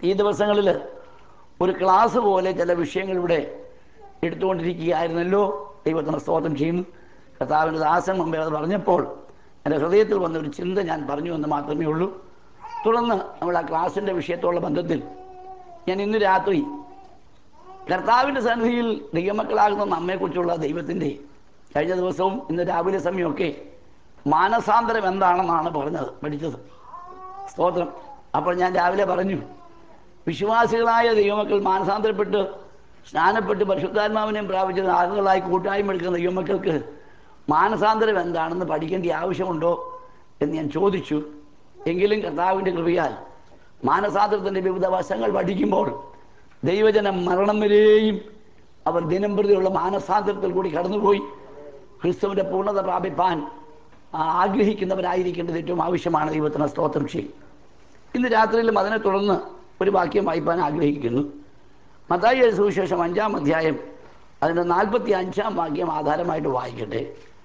ഈ ദിവസങ്ങളിൽ ഒരു ക്ലാസ് പോലെ ചില വിഷയങ്ങൾ ഇവിടെ എടുത്തുകൊണ്ടിരിക്കുകയായിരുന്നല്ലോ ദൈവത്തിന് സ്തോത്രം ചെയ്യുന്നു കർത്താവിൻ്റെ ദാസൻ മുമ്പേ അത് പറഞ്ഞപ്പോൾ എൻ്റെ ഹൃദയത്തിൽ വന്ന ഒരു ചിന്ത ഞാൻ പറഞ്ഞു എന്ന് മാത്രമേ ഉള്ളൂ തുടർന്ന് നമ്മൾ ആ ക്ലാസ്സിൻ്റെ വിഷയത്തോടുള്ള ബന്ധത്തിൽ ഞാൻ ഇന്ന് രാത്രി കർത്താവിൻ്റെ സന്നിധിയിൽ ദൈവമക്കളാകുന്ന നമ്മെക്കുറിച്ചുള്ള ദൈവത്തിൻ്റെ കഴിഞ്ഞ ദിവസവും ഇന്ന് രാവിലെ സമയമൊക്കെ മാനസാന്തരം എന്താണെന്നാണ് പറഞ്ഞത് പഠിച്ചത് സ്തോത്രം അപ്പോൾ ഞാൻ രാവിലെ പറഞ്ഞു വിശ്വാസികളായ ദൈവമക്കൾ മാനസാന്തരപ്പെട്ട് സ്നാനപ്പെട്ട് പരിശുദ്ധാത്മാവിനെയും പ്രാപിച്ച ആളുകളായി കൂട്ടായ്മ എടുക്കുന്ന ദൈവമക്കൾക്ക് മാനസാന്തരം എന്താണെന്ന് പഠിക്കേണ്ട ആവശ്യമുണ്ടോ എന്ന് ഞാൻ ചോദിച്ചു എങ്കിലും കർത്താവിൻ്റെ കൃപയാൽ മാനസാന്തരത്തിൻ്റെ വിവിധ വശങ്ങൾ പഠിക്കുമ്പോൾ ദൈവജനം മരണം വരെയും അവർ ദിനം പ്രതിയുള്ള മാനസാന്തരത്തിൽ കൂടി കടന്നുപോയി ക്രിസ്തുവിൻ്റെ പൂർണ്ണത പ്രാപിപ്പാൻ ആ, ആഗ്രഹിക്കുന്നവരായിരിക്കേണ്ടത് ഏറ്റവും ആവശ്യമാണ് ദൈവത്തിന് സ്തോത്രം ചെയ്യും ഇന്ന് രാത്രിയിലും അതിനെ തുടർന്ന് ഒരു വാക്യം വായിപ്പാൻ ആഗ്രഹിക്കുന്നു മത്തായി സുവിശേഷം അഞ്ചാം അധ്യായം അതിൻ്റെ നാൽപ്പത്തി അഞ്ചാം വാക്യം ആധാരമായിട്ട് വായിക്കട്ടെ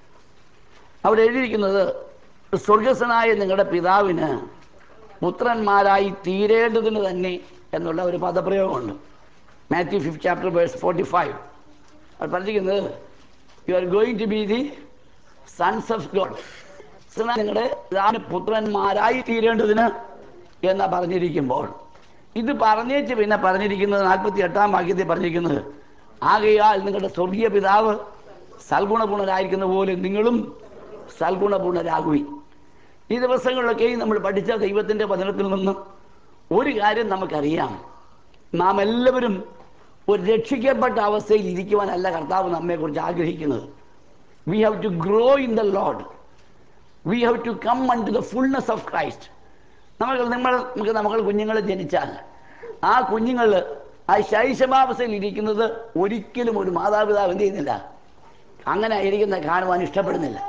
അവിടെ എഴുതിയിരിക്കുന്നത് സ്വർഗസ്വനായ നിങ്ങളുടെ പിതാവിന് പുത്രന്മാരായി തീരേണ്ടതിന് തന്നെ എന്നുള്ള ഒരു പദപ്രയോഗമുണ്ട് Matthew fifth chapter verse forty five അത് പറഞ്ഞിരിക്കുന്നത് you are going to be the sons of God നിങ്ങളുടെ പിതാവിന് പുത്രന്മാരായി തീരേണ്ടതിന് എന്ന് പറഞ്ഞിരിക്കുമ്പോൾ ഇത് പറഞ്ഞേച്ച് പിന്നെ പറഞ്ഞിരിക്കുന്നത് നാൽപ്പത്തി എട്ടാം വാക്യത്തിൽ പറഞ്ഞിരിക്കുന്നത് ആകയാൽ നിങ്ങളുടെ സ്വർഗീയ പിതാവ് സൽഗുണപൂർണരായിരിക്കുന്ന പോലെ നിങ്ങളും സൽഗുണപൂർണരാകുവി ഈ ദിവസങ്ങളിലൊക്കെയും നമ്മൾ പഠിച്ച ദൈവത്തിൻ്റെ വചനത്തിൽ നിന്ന് ഒരു കാര്യം നമുക്കറിയാം നാം എല്ലാവരും ഒരു രക്ഷിക്കപ്പെട്ട അവസ്ഥയിൽ ഇരിക്കുവാനല്ല കർത്താവ് നമ്മെക്കുറിച്ച് ആഗ്രഹിക്കുന്നത് we have to grow in the Lord we have to come unto the fullness of Christ നമ്മൾ നമ്മൾ നമുക്ക് നമ്മൾ കുഞ്ഞുങ്ങൾ ജനിച്ചാൽ ആ കുഞ്ഞുങ്ങൾ ആ ശൈശവാവസ്ഥയിൽ ഇരിക്കുന്നത് ഒരിക്കലും ഒരു മാതാപിതാവ് എന്ത് ചെയ്യുന്നില്ല അങ്ങനെ ഇരിക്കുന്ന കാണുവാൻ ഇഷ്ടപ്പെടുന്നില്ല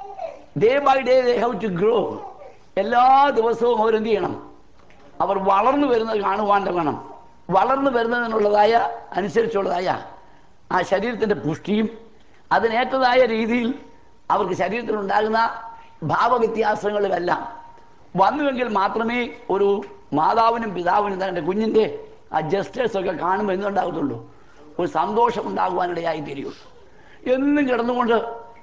day by day they have to grow എല്ലാ ദിവസവും അവരെന്ത് ചെയ്യണം അവർ വളർന്നു വരുന്നത് കാണുവാൻ വേണം വളർന്നു വരുന്നതിനുള്ളതായ അനുസരിച്ചുള്ളതായ ആ ശരീരത്തിൻ്റെ പുഷ്ടിയും അതിനേറ്റതായ രീതിയിൽ അവർക്ക് ശരീരത്തിലുണ്ടാകുന്ന ഭാവവ്യത്യാസങ്ങളുമെല്ലാം വന്നുവെങ്കിൽ മാത്രമേ ഒരു മാതാവിനും പിതാവിനും തൻ്റെ കുഞ്ഞിൻ്റെ ആ ജസ്റ്റേഴ്സ് ഒക്കെ കാണുമ്പോൾ എന്തുണ്ടാകത്തുള്ളൂ ഒരു സന്തോഷം ഉണ്ടാകുവാനിടയായി തീരുള്ളൂ എന്നും കിടന്നുകൊണ്ട്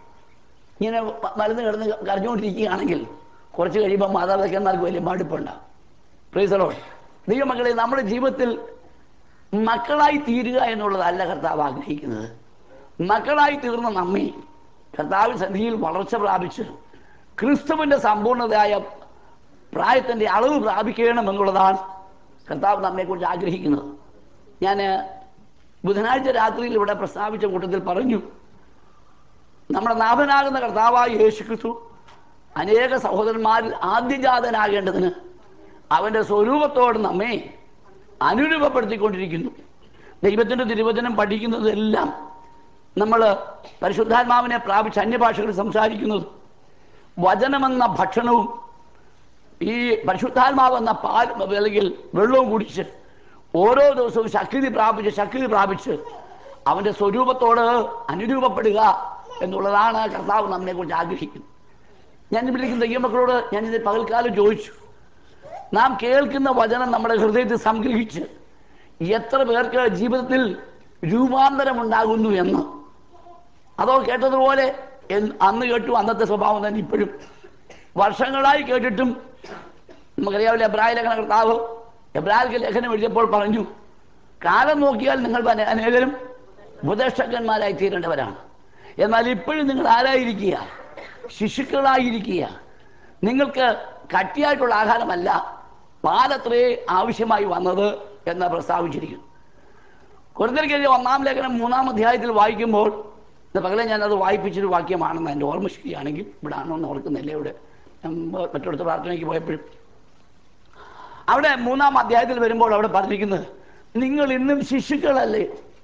ഇങ്ങനെ മ- മരുന്ന് കിടന്ന് കരഞ്ഞുകൊണ്ടിരിക്കുകയാണെങ്കിൽ കുറച്ച് കഴിയുമ്പോൾ മാതാപിതാക്കന്മാർക്ക് വലിയ മടുപ്പുണ്ടാകും പ്രീസറോ ദൈവമക്കളെ നമ്മുടെ ജീവിതത്തിൽ മക്കളായി തീരുക എന്നുള്ളതല്ല കർത്താവ് ആഗ്രഹിക്കുന്നത് മക്കളായി തീർന്ന നമ്മെ കർത്താവ് സന്ധിയിൽ വളർച്ച പ്രാപിച്ച് ക്രിസ്തുവിൻ്റെ സമ്പൂർണ്ണതയായ പ്രായത്തിൻ്റെ അളവ് പ്രാപിക്കണം എന്നുള്ളതാണ് കർത്താവ് നമ്മെക്കുറിച്ച് ആഗ്രഹിക്കുന്നത് ഞാൻ ബുധനാഴ്ച രാത്രിയിൽ ഇവിടെ പ്രസ്താവിച്ച കൂട്ടത്തിൽ പറഞ്ഞു നമ്മുടെ നാഥനാകുന്ന കർത്താവായ യേശു ക്രിസ്തു അനേക സഹോദരന്മാരിൽ ആദ്യജാതനാകേണ്ടതിന് അവൻ്റെ സ്വരൂപത്തോട് നമ്മെ അനുരൂപപ്പെടുത്തിക്കൊണ്ടിരിക്കുന്നു ദൈവത്തിൻ്റെ തിരുവചനം പഠിക്കുന്നതെല്ലാം നമ്മൾ പരിശുദ്ധാത്മാവിനെ പ്രാപിച്ച് അന്യഭാഷകൾ സംസാരിക്കുന്നത് വചനമെന്ന ഭക്ഷണവും ഈ പരിശുദ്ധാത്മാവെന്ന പാൽ അല്ലെങ്കിൽ വെള്ളവും കുടിച്ച് ഓരോ ദിവസവും ശക്തി പ്രാപിച്ച് ശക്തി പ്രാപിച്ച് അവൻ്റെ സ്വരൂപത്തോട് അനുരൂപപ്പെടുക എന്നുള്ളതാണ് കർത്താവ് നമ്മെ കുറിച്ച് ആഗ്രഹിക്കുന്നത് ഞാൻ വിളിക്കുന്ന ദൈവമക്കളോട് ഞാൻ ഇത് പകൽക്കാലം ചോദിച്ചു നാം കേൾക്കുന്ന വചനം നമ്മുടെ ഹൃദയത്തിൽ സംഗ്രഹിച്ച് എത്ര പേർക്ക് ജീവിതത്തിൽ രൂപാന്തരം ഉണ്ടാകുന്നു എന്ന് അതോ കേട്ടതുപോലെ എന്ന് അന്ന് കേട്ടു അന്നത്തെ സ്വഭാവം തന്നെ ഇപ്പോഴും വർഷങ്ങളായി കേട്ടിട്ടും നമുക്കറിയാവില്ല എബ്രാഹിം ലേഖന കർത്താവ് എബ്രാഹിം ലേഖനം എഴുതിയപ്പോൾ പറഞ്ഞു കാലം നോക്കിയാൽ നിങ്ങൾ അനേ- അനേകരും ഉപദേഷ്ടകന്മാരായി തീരേണ്ടവരാണ് എന്നാൽ ഇപ്പോഴും നിങ്ങൾ ആരായിരിക്കുക ശിശുക്കളായിരിക്കുക നിങ്ങൾക്ക് കട്ടിയായിട്ടുള്ള ആഹാരമല്ല പാലത്രേ ആവശ്യമായി വന്നത് എന്ന് പ്രസ്താവിച്ചിരിക്കുന്നു കുറുന്തലിക്കെതിരെ ഒന്നാം ലേഖനം മൂന്നാം അധ്യായത്തിൽ വായിക്കുമ്പോൾ ഇന്ന് പകലെ ഞാനത് വായിപ്പിച്ചൊരു വാക്യമാണെന്ന് എൻ്റെ ഓർമ്മ ശരിയാണെങ്കിൽ ഇവിടെ ആണോ എന്ന് ഓർക്കുന്നില്ല ഇവിടെ ഞാൻ മറ്റിടത്ത് പ്രാർത്ഥനയ്ക്ക് പോയപ്പോഴും അവിടെ മൂന്നാം അധ്യായത്തിൽ വരുമ്പോൾ അവിടെ പറഞ്ഞിരിക്കുന്നത് നിങ്ങൾ ഇന്നും ശിശുക്കളല്ലേ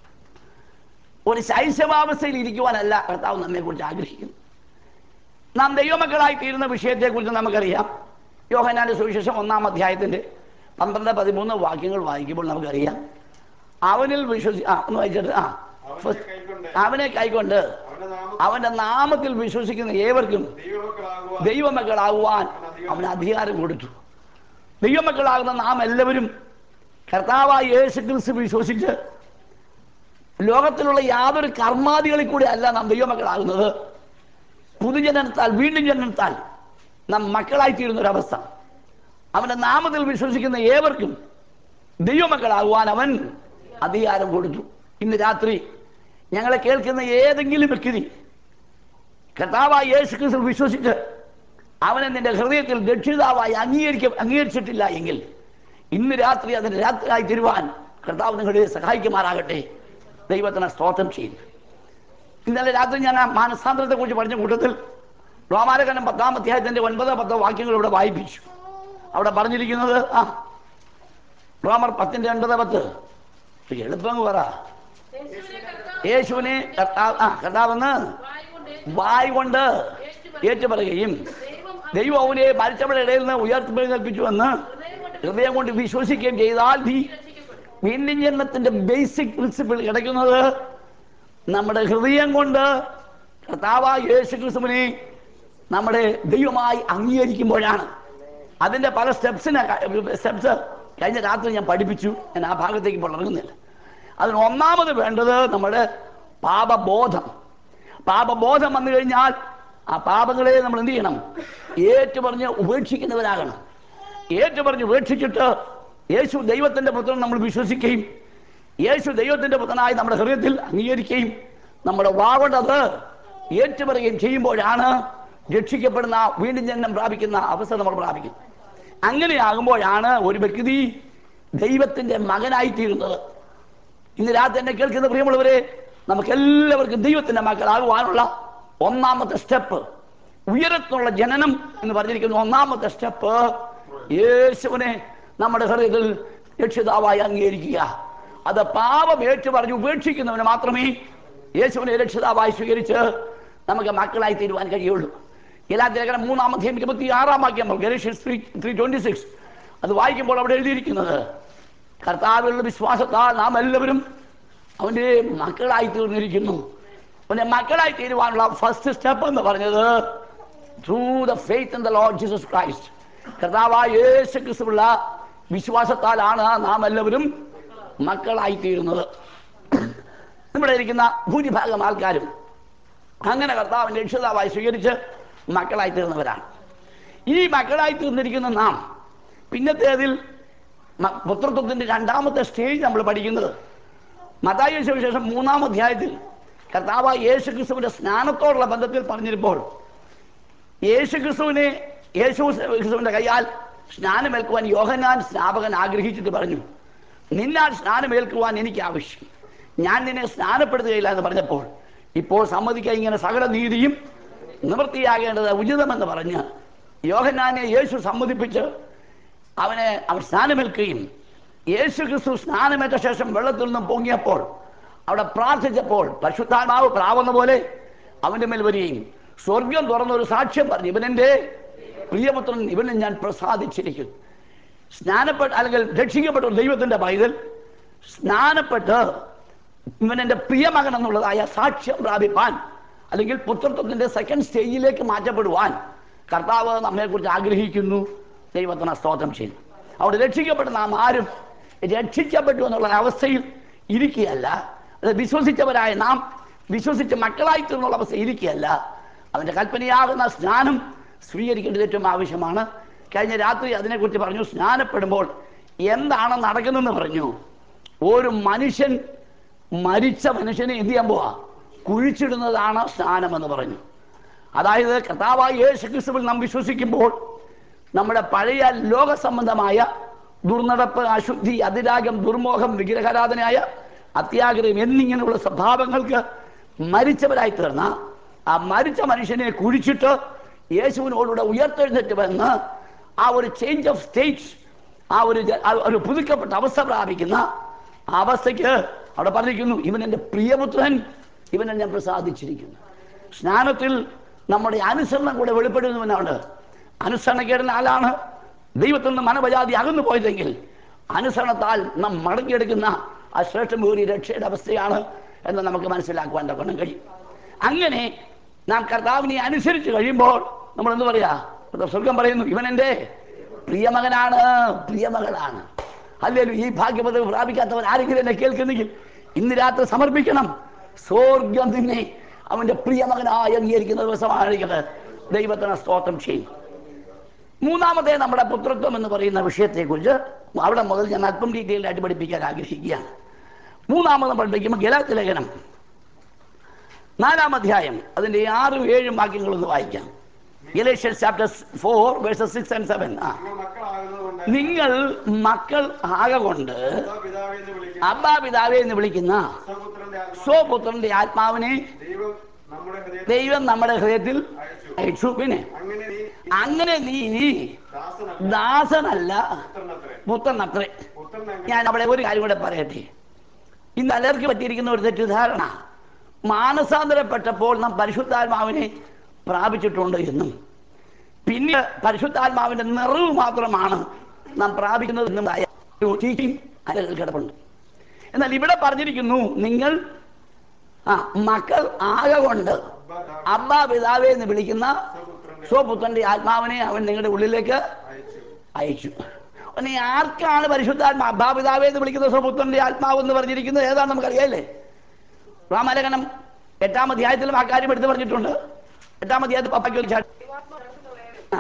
ഒരു ശൈശവാവസ്ഥയിൽ ഇരിക്കുവാനല്ല കർത്താവ് നമ്മെക്കുറിച്ച് ആഗ്രഹിക്കുന്നു നാം ദൈവമക്കളായി തീരുന്ന വിഷയത്തെക്കുറിച്ച് നമുക്കറിയാം യോഹനാന്റെ സുവിശേഷം ഒന്നാം അധ്യായത്തിൻ്റെ പന്ത്രണ്ട് പതിമൂന്ന് വാക്യങ്ങൾ വായിക്കുമ്പോൾ നമുക്കറിയാം അവനിൽ വിശ്വസി ആ ഒന്ന് വായിച്ചിട്ട് ആ അവനെ കൈക്കൊണ്ട് അവനെ കൈക്കൊണ്ട് അവന്റെ നാമത്തിൽ അവന്റെ നാമത്തിൽ വിശ്വസിക്കുന്ന ഏവർക്കും ദൈവമക്കളാകുവാൻ ദൈവമക്കളാകുവാൻ അവന് അധികാരം കൊടുത്തു ദൈവമക്കളാകുന്ന നാം എല്ലാവരും കർത്താവായ യേശു ക്രിസ്തു വിശ്വസിച്ച് ലോകത്തിലുള്ള യാതൊരു കർമാദികളിൽ കൂടി അല്ല നാം ദൈവമക്കളാകുന്നത് പുതുജനനത്താൽ വീണ്ടും ജനനത്താൽ നാം മക്കളായിത്തീരുന്ന ഒരവസ്ഥ അവന്റെ നാമത്തിൽ വിശ്വസിക്കുന്ന ഏവർക്കും ദൈവമക്കളാകുവാൻ അവൻ അധികാരം കൊടുത്തു ഇന്ന് രാത്രി ഞങ്ങളെ കേൾക്കുന്ന ഏതെങ്കിലും വ്യക്തി കർത്താവായ യേശു ക്രിസ്തു വിശ്വസിച്ച് അവനെ നിന്റെ ഹൃദയത്തിൽ രക്ഷിതാവായി അംഗീകരിക്ക അംഗീകരിച്ചിട്ടില്ല എങ്കിൽ ഇന്ന് രാത്രി അതിന് രാത്രിയായി തരുവാൻ കർത്താവ് നിങ്ങളെ സഹായിക്കുമാറാകട്ടെ ദൈവത്തിനെ സ്തോത്രം ചെയ്യുന്നു ഇന്നലെ രാത്രി ഞാൻ ആ മാനസാന്തരത്തെ കുറിച്ച് പറഞ്ഞ കൂട്ടത്തിൽ റോമാലകനം പത്താം അധ്യായത്തിന്റെ ഒൻപത് പത്തോ വാക്യങ്ങൾ ഇവിടെ വായിപ്പിച്ചു അവിടെ പറഞ്ഞിരിക്കുന്നത് ആ റോമർ പത്തിന്റെ ഒൻപത് പത്ത് എളുപ്പം പറ യേശുവിനെ കർത്താവ് ആ കർത്താവെന്ന് വായ് കൊണ്ട് ഏറ്റുപറയുകയും ദൈവം അവനെ മരിച്ചവരുടെ ഇടയിൽ നിന്ന് ഉയർത്തിപ്പിച്ചു എന്ന് ഹൃദയം കൊണ്ട് വിശ്വസിക്കുകയും ചെയ്താൽ നീ വീണ്ടും ജന്മത്തിന്റെ ബേസിക് പ്രിൻസിപ്പിൾ കിടക്കുന്നത് നമ്മുടെ ഹൃദയം കൊണ്ട് കർത്താവായ യേശു ക്രിസ്തുവിനെ നമ്മുടെ ദൈവമായി അംഗീകരിക്കുമ്പോഴാണ് അതിന്റെ പല സ്റ്റെപ്സിനെ സ്റ്റെപ്സ് കഴിഞ്ഞ രാത്രി ഞാൻ പഠിപ്പിച്ചു ഞാൻ ആ ഭാഗത്തേക്ക് ഇപ്പോൾ ഇറങ്ങുന്നില്ല അതിന് ഒന്നാമത് വേണ്ടത് നമ്മുടെ പാപബോധം പാപബോധം വന്നു കഴിഞ്ഞാൽ ആ പാപങ്ങളെ നമ്മൾ എന്ത് ചെയ്യണം ഏറ്റുപറഞ്ഞ് ഉപേക്ഷിക്കുന്നവരാകണം ഏറ്റുപറഞ്ഞ് ഉപേക്ഷിച്ചിട്ട് യേശു ദൈവത്തിന്റെ പുത്രൻ നമ്മൾ വിശ്വസിക്കുകയും യേശു ദൈവത്തിന്റെ പുത്രനായി നമ്മുടെ ഹൃദയത്തിൽ അംഗീകരിക്കുകയും നമ്മുടെ വാവണ്ടത് ഏറ്റുപറയുകയും ചെയ്യുമ്പോഴാണ് രക്ഷിക്കപ്പെടുന്ന വീണ്ടും ജന്മം പ്രാപിക്കുന്ന അവസ്ഥ നമ്മൾ പ്രാപിക്കുന്നത് അങ്ങനെയാകുമ്പോഴാണ് ഒരു വ്യക്തി ദൈവത്തിന്റെ മകനായിത്തീരുന്നത് ഇന്ന് രാത്രി എന്നെ കേൾക്കുന്ന പ്രിയമുള്ളവരെ നമുക്ക് എല്ലാവർക്കും ദൈവത്തിന്റെ മക്കളാകുവാനുള്ള ഒന്നാമത്തെ സ്റ്റെപ്പ് ഉയരത്തുള്ള ജനനം എന്ന് പറഞ്ഞിരിക്കുന്ന ഒന്നാമത്തെ സ്റ്റെപ്പ് യേശുവിനെ നമ്മുടെ ഹൃദയത്തിൽ രക്ഷിതാവായി അംഗീകരിക്കുക അത് പാപം ഏറ്റു പറഞ്ഞ് ഉപേക്ഷിക്കുന്നവന് മാത്രമേ യേശുവിനെ രക്ഷിതാവായി സ്വീകരിച്ച് നമുക്ക് മക്കളായി തീരുവാൻ കഴിയുള്ളൂ ഗലാത്തിലേഖനം മൂന്നാമധ്യം ഇരുപത്തി ആറാം വാക്യം Galatians three three twenty six അത് വായിക്കുമ്പോൾ അവിടെ എഴുതിയിരിക്കുന്നത് കർത്താവിലുള്ള വിശ്വാസത്താൽ നാം എല്ലാവരും അവൻ്റെ മക്കളായി തീർന്നിരിക്കുന്നു അവൻ്റെ മക്കളായി തീരുവാനുള്ള ഫസ്റ്റ് സ്റ്റെപ്പ് എന്ന് പറഞ്ഞത് through the faith in the Lord Jesus Christ കർത്താവായ യേശു ക്രിസ്തുവുള്ള വിശ്വാസത്താലാണ് നാം എല്ലാവരും മക്കളായി തീരുന്നത് ഇവിടെ ഇരിക്കുന്ന ഭൂരിഭാഗം ആൾക്കാരും അങ്ങനെ കർത്താവിൻ്റെ രക്ഷിതാവായി സ്വീകരിച്ച് മക്കളായി തീർന്നവരാണ് ഈ മക്കളായി തീർന്നിരിക്കുന്ന നാം പിന്നത്തേതിൽ മ- പുത്രത്വത്തിന്റെ രണ്ടാമത്തെ സ്റ്റേജ് നമ്മൾ പഠിക്കുന്നത് മതായ സുവിശേഷം മൂന്നാം അധ്യായത്തിൽ കർത്താവായ യേശു ക്രിസ്തുവിന്റെ സ്നാനത്തോടുള്ള ബന്ധത്തിൽ പറഞ്ഞിരുമ്പോൾ യേശു ക്രിസ്തുവിനെ യേശു ക്രിസ്തുവിന്റെ കൈയാൽ സ്നാനമേൽക്കുവാൻ യോഹനാൻ സ്നാപകൻ ആഗ്രഹിച്ചിട്ട് പറഞ്ഞു നിന്നാൽ സ്നാനമേൽക്കുവാൻ എനിക്ക് ആവശ്യം ഞാൻ നിന്നെ സ്നാനപ്പെടുത്തുകയില്ല എന്ന് പറഞ്ഞപ്പോൾ ഇപ്പോൾ സമ്മതിക്കാൻ ഇങ്ങനെ സകല നീതിയും നിവൃത്തിയാകേണ്ടത് ഉചിതമെന്ന് പറഞ്ഞ് യോഹനാനെ യേശു സമ്മതിപ്പിച്ച് അവനെ അവൻ സ്നാനമേൽക്കുകയും യേശു ക്രിസ്തു സ്നാനമേറ്റ ശേഷം വെള്ളത്തിൽ നിന്നും പൊങ്ങിയപ്പോൾ അവിടെ പ്രാർത്ഥിച്ചപ്പോൾ പരിശുദ്ധാത്മാവ് പ്രാവുന്ന പോലെ അവന്റെ മേൽ വരികയും സ്വർഗം തുറന്ന ഒരു സാക്ഷ്യം പറഞ്ഞു ഇവനെന്റെ പ്രിയപുത്രൻ ഇവനെ ഞാൻ പ്രസാദിച്ചിരിക്കുന്നു സ്നാനപ്പെട്ട അല്ലെങ്കിൽ രക്ഷിക്കപ്പെട്ട ഒരു ദൈവത്തിന്റെ പൈതൽ സ്നാനപ്പെട്ട് ഇവൻ എൻ്റെ പ്രിയമകൻ എന്നുള്ളതായ സാക്ഷ്യം പ്രാപിപ്പാൻ അല്ലെങ്കിൽ പുത്രത്വത്തിന്റെ സെക്കൻഡ് സ്റ്റേജിലേക്ക് മാറ്റപ്പെടുവാൻ കർത്താവ് നമ്മെക്കുറിച്ച് ആഗ്രഹിക്കുന്നു ദൈവത്തിന് സ്തോത്രം ചെയ്യുന്നു അവിടെ രക്ഷിക്കപ്പെട്ട നാം ആരും രക്ഷിക്കപ്പെട്ടു എന്നുള്ള അവസ്ഥയിൽ ഇരിക്കുകയല്ല അത് വിശ്വസിച്ചവരായ നാം വിശ്വസിച്ച് മക്കളായി തീർന്നുള്ള അവസ്ഥ ഇരിക്കുകയല്ല അവന്റെ കൽപ്പനയാകുന്ന സ്നാനം സ്വീകരിക്കേണ്ടത് ഏറ്റവും ആവശ്യമാണ് കഴിഞ്ഞ രാത്രി അതിനെക്കുറിച്ച് പറഞ്ഞു സ്നാനപ്പെടുമ്പോൾ എന്താണ് നടക്കുന്നതെന്ന് പറഞ്ഞു ഒരു മനുഷ്യൻ മരിച്ച മനുഷ്യനെ എന്ത് ചെയ്യാൻ പോവാ കുഴിച്ചിടുന്നതാണ് സ്നാനം എന്ന് പറഞ്ഞു അതായത് കർത്താവായ യേശു ക്രിസ്തുവിൽ നാം വിശ്വസിക്കുമ്പോൾ നമ്മുടെ പഴയ ലോക സംബന്ധമായ ദുർനടപ്പ് അശുദ്ധി അതിരാഗം ദുർമോഹം വിഗ്രഹാരാധനയായ അത്യാഗ്രഹം എന്നിങ്ങനെയുള്ള സ്വഭാവങ്ങൾക്ക് മരിച്ചവരായി തീർന്ന ആ മരിച്ച മനുഷ്യനെ കുഴിച്ചിട്ട് യേശുവിനോടുകൂടെ ഉയർത്തെഴുന്നേറ്റ് വന്ന് ആ ഒരു ചേഞ്ച് ഓഫ് സ്റ്റേറ്റ് ആ ഒരു ജ- ആ ഒരു പുതുക്കപ്പെട്ട അവസ്ഥ പ്രാപിക്കുന്ന ആ അവസ്ഥയ്ക്ക് അവിടെ പറഞ്ഞിരിക്കുന്നു ഇവൻ എൻ്റെ പ്രിയപുത്രൻ ഇവനെ ഞാൻ പ്രസാദിച്ചിരിക്കുന്നു സ്നാനത്തിൽ നമ്മുടെ അനുസരണം കൂടെ വെളിപ്പെടുന്നുവെന്നാണ് അനുസരണക്കേടുന്ന ആളാണ് ദൈവത്തിൽ നിന്ന് മനപജാതി അകന്നു പോയതെങ്കിൽ അനുസരണത്താൽ നാം മടങ്ങിയെടുക്കുന്ന ആ ശ്രേഷ്ഠമേറിയ രക്ഷയുടെ അവസ്ഥയാണ് എന്ന് നമുക്ക് മനസ്സിലാക്കുവാൻ തക്കണം കഴിയും അങ്ങനെ നാം കർത്താവിനെ അനുസരിച്ച് കഴിയുമ്പോൾ നമ്മൾ എന്ത് പറയാ സ്വർഗം പറയുന്നു ഇവൻ എൻ്റെ പ്രിയമകനാണ് പ്രിയമകളാണ് അല്ലെങ്കിൽ ഈ ഭാഗ്യപദവി പ്രാപിക്കാത്തവൻ ആരെങ്കിലും എന്നെ കേൾക്കുന്നെങ്കിൽ ഇന്ന് രാത്രി സമർപ്പിക്കണം സ്വർഗം നിന്നെ അവന്റെ പ്രിയമകനായി അംഗീകരിക്കുന്ന ദിവസമായിരിക്കുന്നത് ദൈവത്തിന് സ്തോത്രം ചെയ്യും മൂന്നാമത്തെ നമ്മുടെ പുത്രത്വം എന്ന് പറയുന്ന വിഷയത്തെക്കുറിച്ച് അവിടെ മുതൽ ഞാൻ അല്പം ഡീറ്റെയിൽ ആയിട്ട് പഠിപ്പിക്കാൻ ആഗ്രഹിക്കുകയാണ് മൂന്നാമത് പഠിപ്പിക്കുമ്പോൾ ഗലാത്ത് ലേഖനം നാലാം അധ്യായം അതിന്റെ ആറും ഏഴും വാക്യങ്ങളൊന്ന് വായിക്കാം Galatian chapter four verses six and seven ആ നിങ്ങൾ മക്കളാകുന്നതുകൊണ്ട് നിങ്ങൾ മക്കൾ ആകൊണ്ട് പിതാവേ എന്ന് വിളിക്കുന്ന അബ്ബാ പിതാവേ എന്ന് വിളിക്കുന്ന സ്വപുത്രന്റെ ആത്മാ സ്വപുത്രന്റെ ആത്മാവിനെ ദൈവം നമ്മുടെ ഹൃദയത്തിൽ ദൈവം നമ്മുടെ ഹൃദയത്തിൽ അയച്ചു അയച്ചു പിന്നെ അങ്ങനെ നീ അങ്ങനെ നീ ദാസനല്ല ദാസനല്ല പുത്രനത്രേ പുത്രൻ അത്രേ പുത്രൻ ഞാൻ അവിടെ ഒരു കാര്യം കൂടെ പറയട്ടെ ഇന്ന് പലർക്ക് പറ്റിയിരിക്കുന്ന ഒരു തെറ്റിദ്ധാരണ മാനസാന്തരപ്പെട്ടപ്പോൾ നാം പരിശുദ്ധാത്മാവിനെ പ്രാപിച്ചിട്ടുണ്ട് എന്നും പിന്നെ പരിശുദ്ധാത്മാവിന്റെ നിറവ് മാത്രമാണ് നാം പ്രാപിക്കുന്നത് എന്നും ആയ ഒരു ടീച്ചിങ് അതിൽ കിടപ്പുണ്ട് എന്നാൽ ഇവിടെ പറഞ്ഞിരിക്കുന്നു നിങ്ങൾ ആ മക്കൾ ആകെ കൊണ്ട് അബ്ബാ പിതാവേ എന്ന് വിളിക്കുന്ന സ്വപുത്രന്റെ സ്വപുത്രന്റെ ആത്മാവിനെ അവൻ നിങ്ങളുടെ ഉള്ളിലേക്ക് അയച്ചു അയച്ചു നീ ആർക്കാണ് പരിശുദ്ധാത്മാ അബ്ബാപിതാവേ എന്ന് വിളിക്കുന്ന സ്വപുത്രന്റെ ആത്മാവ് എന്ന് പറഞ്ഞിരിക്കുന്നത് ഏതാണെന്ന് നമുക്കറിയാലേ രാമലേഖനം എട്ടാം അധ്യായത്തിലും ആ കാര്യം എടുത്തു പറഞ്ഞിട്ടുണ്ട് എട്ടാം അധ്യായത്തിൽ പപ്പയ്ക്ക് ഒരു ചാ- ആ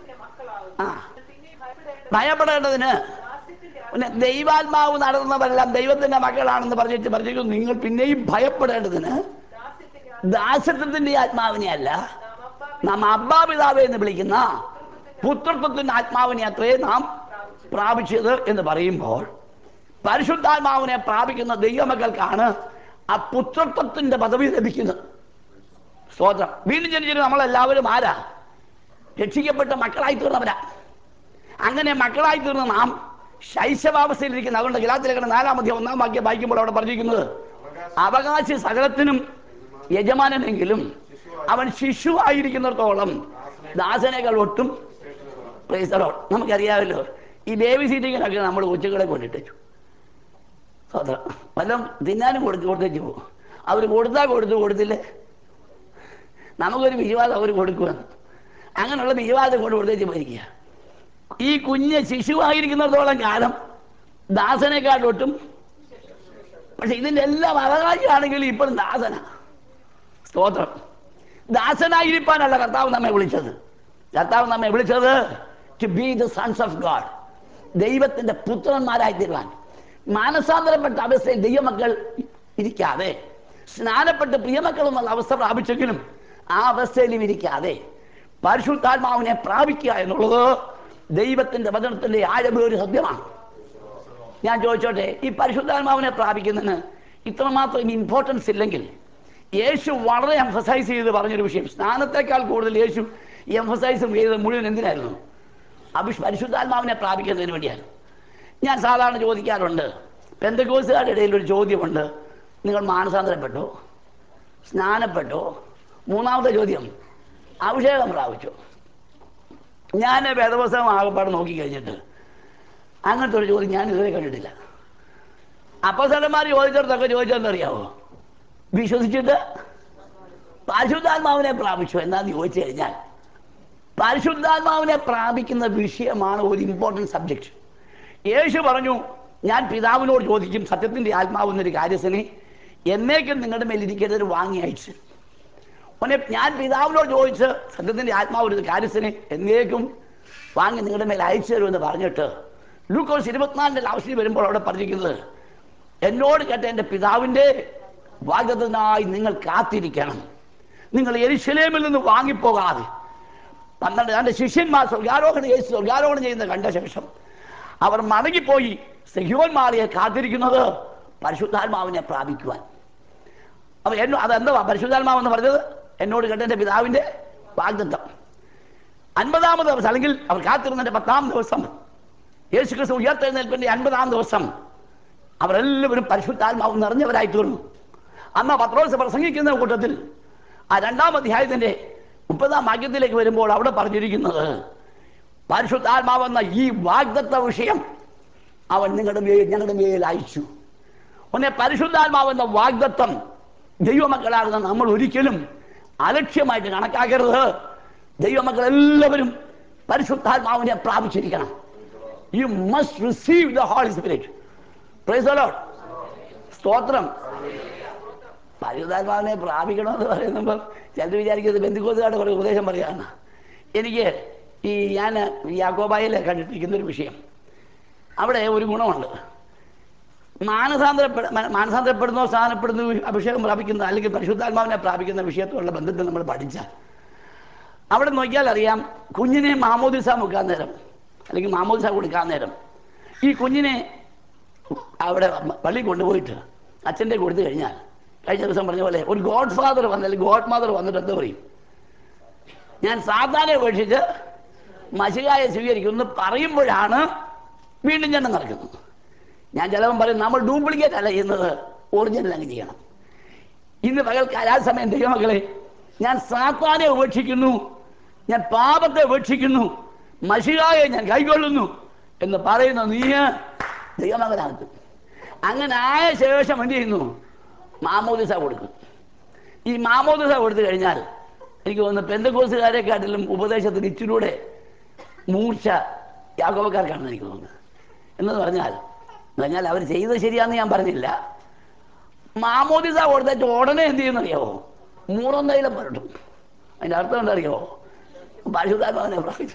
ആ ഭയപ്പെടേണ്ടതിന് പിന്നെ ദൈവാത്മാവ് നടന്നവരെല്ലാം ദൈവത്തിന്റെ മക്കളാണെന്ന് പറഞ്ഞിട്ട് പറഞ്ഞിരിക്കുന്നു നിങ്ങൾ പിന്നെയും ഭയപ്പെടേണ്ടതിന് ദാസത്വത്തിന്റെ ആത്മാവിനെ അല്ല നാം അബ്ബാപിതാവേ എന്ന് വിളിക്കുന്ന പുത്രത്വത്തിന്റെ ആത്മാവിനെ അത്രേ നാം പ്രാപിച്ചത് എന്ന് പറയുമ്പോൾ പരിശുദ്ധാത്മാവിനെ പ്രാപിക്കുന്ന ദൈവമക്കൾക്കാണ് ആ പുത്രത്വത്തിന്റെ പദവി ലഭിക്കുന്നത് സ്തോത്രം വീണ്ടും ജനിച്ചിട്ട് നമ്മളെല്ലാവരും ആരാ രക്ഷിക്കപ്പെട്ട മക്കളായി തീർന്നവരാ അങ്ങനെ മക്കളായി തീർന്ന നാം ശൈശവാവസ്ഥയിലിരിക്കുന്ന അതുകൊണ്ട് ഗലാത്തിലേക്കുന്ന നാലാമധ്യം ഒന്നാം വാക്യം വായിക്കുമ്പോൾ അവിടെ പറഞ്ഞിരിക്കുന്നത് അവകാശി സകലത്തിനും യജമാനനെങ്കിലും അവൻ ശിശു ആയിരിക്കുന്നിടത്തോളം ദാസനേക്കാൾ ഒട്ടും Praise the Lord. നമുക്കറിയാമല്ലോ ഈ ബേബി സീറ്റിങ്ങിനൊക്കെ നമ്മൾ കൊച്ചുകളെ കൊണ്ടിട്ടു സ്വതന്ത്രം വല്ലതും തിന്നാനും കൊടുത്ത് കൊടുത്തേച്ച് പോകും അവർ കൊടുത്താൽ കൊടുത്തു കൊടുത്തില്ലേ നമുക്കൊരു വിശ്വാസം അവർ കൊടുക്കുമെന്ന് അങ്ങനെയുള്ള വിശ്വാസം കൊണ്ട് കൊടുത്തേച്ച് പോയിരിക്കുക ഈ കുഞ്ഞ് ശിശുവായിരിക്കുന്നിടത്തോളം കാലം ദാസനെക്കാട്ടൊട്ടും പക്ഷെ ഇതിന്റെ എല്ലാം അവകാശിയാണെങ്കിലും ഇപ്പോഴും ദാസന സ്തോത്രം ദാസനായിരിക്കാനല്ല കർത്താവ് നമ്മെ വിളിച്ചത് കർത്താവ് നമ്മെ വിളിച്ചത് to be the sons of God ദൈവത്തിന്റെ പുത്രന്മാരായി തീരുവാൻ മാനസാന്തരപ്പെട്ട അവസ്ഥയിൽ ദൈവമക്കൾ ഇരിക്കാതെ സ്നാനപ്പെട്ട് പ്രിയമക്കൾ എന്നുള്ള അവസ്ഥ പ്രാപിച്ചെങ്കിലും ആ അവസ്ഥയിലും ഇരിക്കാതെ പരിശുദ്ധാത്മാവിനെ പ്രാപിക്കുക എന്നുള്ളത് ദൈവത്തിന്റെ വചനത്തിന്റെ ആഴമേറിയ സത്യമാണ് ഞാൻ ചോദിച്ചോട്ടെ ഈ പരിശുദ്ധാത്മാവിനെ പ്രാപിക്കുന്നതിന് ഇത്രമാത്രം ഇമ്പോർട്ടൻസ് ഇല്ലെങ്കിൽ യേശു വളരെ എംഫസൈസ് ചെയ്ത് പറഞ്ഞൊരു വിഷയം സ്നാനത്തെക്കാൾ കൂടുതൽ യേശു എംഫസൈസ് ചെയ്തത് മുഴുവൻ എന്തിനായിരുന്നു അഭിഷ് പരിശുദ്ധാത്മാവിനെ പ്രാപിക്കുന്നതിന് വേണ്ടിയാണ് ഞാൻ സാധാരണ ചോദിക്കാറുണ്ട് പെന്തക്കോസുകാരുടെ ഇടയിൽ ഒരു ചോദ്യമുണ്ട് നിങ്ങൾ മാനസാന്തരപ്പെട്ടോ സ്നാനപ്പെട്ടോ മൂന്നാമത്തെ ചോദ്യം അഭിഷേകം പ്രാപിച്ചു ഞാൻ വേദപുസ്തകം ആകപ്പാട് നോക്കി കഴിഞ്ഞിട്ട് അങ്ങനത്തെ ഒരു ചോദ്യം ഞാൻ ഇതുവരെ കണ്ടിട്ടില്ല അപ്പസലന്മാർ ചോദിച്ചിടത്തൊക്കെ ചോദിച്ചതെന്നറിയാവോ വിശ്വസിച്ചിട്ട് പരിശുദ്ധാത്മാവിനെ പ്രാപിച്ചു എന്നാന്ന് ചോദിച്ചു കഴിഞ്ഞാൽ പരിശുദ്ധാത്മാവിനെ പ്രാപിക്കുന്ന വിഷയമാണ് ഒരു ഇമ്പോർട്ടൻറ്റ് സബ്ജക്റ്റ് യേശു പറഞ്ഞു ഞാൻ പിതാവിനോട് ചോദിക്കും സത്യത്തിൻ്റെ ആത്മാവ് എന്നൊരു കാര്യസ്ഥനെ എന്നേക്കും നിങ്ങളുടെ മേലിരിക്കരുത് വാങ്ങി അയച്ച് മോനെ ഞാൻ പിതാവിനോട് ചോദിച്ച് സത്യത്തിൻ്റെ ആത്മാവ് ഒരു കാര്യസ്ഥനെ എന്നേക്കും വാങ്ങി നിങ്ങളുടെ മേൽ അയച്ചു തരുമെന്ന് പറഞ്ഞിട്ട് ലൂക്കോസ് ഇരുപത്തിനാലിൻ്റെ ആവശ്യം വരുമ്പോൾ അവിടെ പറഞ്ഞിരിക്കുന്നത് എന്നോട് കേട്ട എൻ്റെ പിതാവിൻ്റെ വാഗ്ദത്തിനായി നിങ്ങൾ കാത്തിരിക്കണം നിങ്ങൾ എരിശിലേമിൽ നിന്ന് വാങ്ങിപ്പോകാതെ പന്ത്രണ്ട് തൻ്റെ ശിഷ്യന്മാർ സ്വർഗാരോഹണം ചെയ്ത് സ്വർഗാരോഹണം ചെയ്യുന്നത് കണ്ട ശേഷം അവർ മടങ്ങിപ്പോയി സഹ്യോന്മാരെ കാത്തിരിക്കുന്നത് പരിശുദ്ധാത്മാവിനെ പ്രാപിക്കുവാൻ അപ്പൊ എന്നോ അതെന്താ പരിശുദ്ധാത്മാവെന്ന് പറഞ്ഞത് എന്നോട് കേട്ട എൻ്റെ പിതാവിൻ്റെ വാഗ്ദത്തം അൻപതാമത് ദിവസം അല്ലെങ്കിൽ അവർ കാത്തിരുന്നതിൻ്റെ പത്താം ദിവസം യേശു ക്രിസ്തു ഉയർത്തെഴുന്നേൽപ്പിൻ്റെ അൻപതാം ദിവസം അവരെല്ലാവരും പരിശുദ്ധാത്മാവ് നിറഞ്ഞവരായി തീർന്നു അന്ന് പത്രോസ് പ്രസംഗിക്കുന്ന കൂട്ടത്തിൽ ആ രണ്ടാം അധ്യായത്തിന്റെ മുപ്പതാം വാക്യത്തിലേക്ക് വരുമ്പോൾ അവിടെ പറഞ്ഞിരിക്കുന്നത് പരിശുദ്ധാത്മാവെന്ന ഈ വാഗ്ദത്ത വിഷയം അവൻ നിങ്ങളുടെ മേൽ ഞങ്ങളുടെ മേൽ അയച്ചു ഒന്നെ പരിശുദ്ധാത്മാവെന്ന വാഗ്ദത്തം ദൈവമക്കളാകുന്ന നമ്മൾ ഒരിക്കലും അലക്ഷ്യമായിട്ട് കണക്കാക്കരുത് ദൈവമക്കൾ എല്ലാവരും പരിശുദ്ധാത്മാവിനെ പ്രാപിച്ചിരിക്കണം you must receive the Holy Spirit praise the Lord സ്തോത്രം പരിശുദ്ധാത്മാവിനെ പ്രാപിക്കണമെന്ന് പറയുമ്പോൾ ചിലർ വിചാരിക്കുന്നത് ബന്ധുക്കോസുകാരുടെ കുറേ ഉപദേശം പറയുകയാണ് എനിക്ക് ഈ ഞാൻ യാക്കോബായിൽ കണ്ടിട്ടിരിക്കുന്ന ഒരു വിഷയം അവിടെ ഒരു ഗുണമുണ്ട് മാനസാന്തരപ്പെട മ- മാനസാന്തരപ്പെടുന്നോ സ്ഥാനപ്പെടുന്നു അഭിഷേകം പ്രാപിക്കുന്ന അല്ലെങ്കിൽ പരിശുദ്ധാത്മാവിനെ പ്രാപിക്കുന്ന വിഷയത്തോടുള്ള ബന്ധത്തിൽ നമ്മൾ പഠിച്ചാൽ അവിടെ നോക്കിയാൽ അറിയാം കുഞ്ഞിനെ മാമോദിസ മുക്കാൻ നേരം അല്ലെങ്കിൽ മാമോദിസ കൊടുക്കാൻ നേരം ഈ കുഞ്ഞിനെ അവിടെ പള്ളി കൊണ്ടുപോയിട്ട് അച്ഛൻ്റെ കൊടുത്തു കഴിഞ്ഞാൽ കഴിഞ്ഞ ദിവസം പറഞ്ഞ പോലെ ഒരു ഗോഡ് ഫാദർ വന്ന് അല്ലെങ്കിൽ ഗോഡ് മദർ വന്നിട്ട് എന്താ പറയും ഞാൻ സാധാരണ ഉപേക്ഷിച്ച് മഷികായെ സ്വീകരിക്കുമെന്ന് പറയുമ്പോഴാണ് വീണ്ടും ജനം നടക്കുന്നത് ഞാൻ ചിലവൻ പറയും നമ്മൾ ഡ്യൂപ്ലിക്കേറ്റ് അല്ല ചെയ്യുന്നത് ഒറിജിനൽ അങ്ങ് ചെയ്യണം ഇന്ന് പകൽ കലാസമയം ദൈവമക്കളെ ഞാൻ സാത്താനെ ഉപേക്ഷിക്കുന്നു ഞാൻ പാപത്തെ ഉപേക്ഷിക്കുന്നു മഷികായെ ഞാൻ കൈക്കൊള്ളുന്നു എന്ന് പറയുന്ന നീ ദൈവമകനാകും അങ്ങനെ ആയ ശേഷം എന്ത് ചെയ്യുന്നു മാമോദിസ കൊടുക്കും ഈ മാമോദിസ കൊടുത്തു കഴിഞ്ഞാൽ എനിക്ക് തോന്നുന്നു പെന്തക്കോസുകാരെക്കാട്ടിലും ഉപദേശത്തിന് ഇച്ചിലൂടെ മൂർച്ച യാഗോവക്കാർക്കാണെന്ന് എനിക്ക് തോന്നുന്നത് എന്ന് പറഞ്ഞാൽ എന്ന് പറഞ്ഞാൽ അവർ ചെയ്തത് ശരിയാണെന്ന് ഞാൻ പറഞ്ഞില്ല മാമോദിസ കൊടുത്തിട്ട് ഉടനെ എന്ത് ചെയ്യുന്നറിയാവോ മൂറം തൈലം പുരട്ടും അതിൻ്റെ അർത്ഥം എന്താ അറിയാവോ പരിശുദ്ധാത്മാവിനെ പ്രാപിച്ചു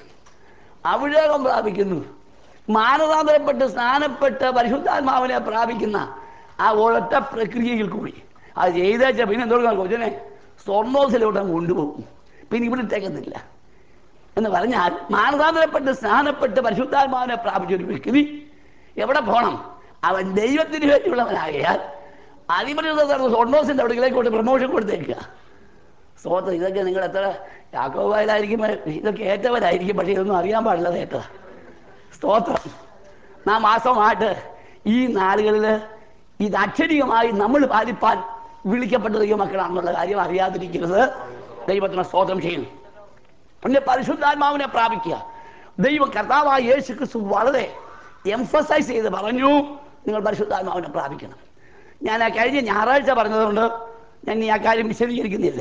അഭിഷേകം പ്രാപിക്കുന്നു മാനസാന്തരപ്പെട്ട് സ്നാനപ്പെട്ട് പരിശുദ്ധാത്മാവിനെ പ്രാപിക്കുന്ന ആ ഒരൊറ്റ പ്രക്രിയയിൽ കൂടി അത് ചെയ്തേച്ച പിന്നെ എന്തോടുന്ന കൊച്ചിനെ സ്വർണോസിലോട്ട് അങ്ങ് കൊണ്ടുപോകും പിന്നെ ഇവിടെ ഇട്ടേക്കത്തില്ല എന്ന് പറഞ്ഞാൽ മാനസാന്തരപ്പെട്ട് സ്നാനപ്പെട്ട് പരിശുദ്ധാത്മാവിനെ പ്രാപിച്ച ഒരു വ്യക്തി എവിടെ പോകണം അവൻ ദൈവത്തിന് വേണ്ടിയുള്ളവനാകയാൽ അതിപരിശുദ്ധ സ്വർണോസിന്റെ അവിടേക്ക് പ്രമോഷൻ കൊടുത്തേക്കുക സ്തോത്രം ഇതൊക്കെ നിങ്ങൾ എത്ര യാക്കോബായാലായിരിക്കും ഇതൊക്കെ ഏറ്റവരായിരിക്കും പക്ഷേ ഇതൊന്നും അറിയാൻ പാടില്ലാതെ ഏറ്റതാ സ്തോത്രം നാം മാസമായിട്ട് ഈ നാളുകളിൽ ഇത് അക്ഷരികമായി നമ്മൾ പാലിപ്പാൻ വിളിക്കപ്പെട്ട ദൈവമക്കളാണെന്നുള്ള കാര്യം അറിയാതിരിക്കരുത് ദൈവത്തിന് സ്തോത്രം ചെയ്യുന്നു പിന്നെ പരിശുദ്ധാത്മാവിനെ പ്രാപിക്കുക ദൈവം കർത്താവായ യേശു ക്രിസ്തു വളരെ എംഫസൈസ് ചെയ്ത് പറഞ്ഞു നിങ്ങൾ പരിശുദ്ധാത്മാവിനെ പ്രാപിക്കണം ഞാൻ ആ കഴിഞ്ഞ ഞായറാഴ്ച പറഞ്ഞതുകൊണ്ട് ഞാൻ ഇനി ആ കാര്യം വിശദീകരിക്കുന്നില്ല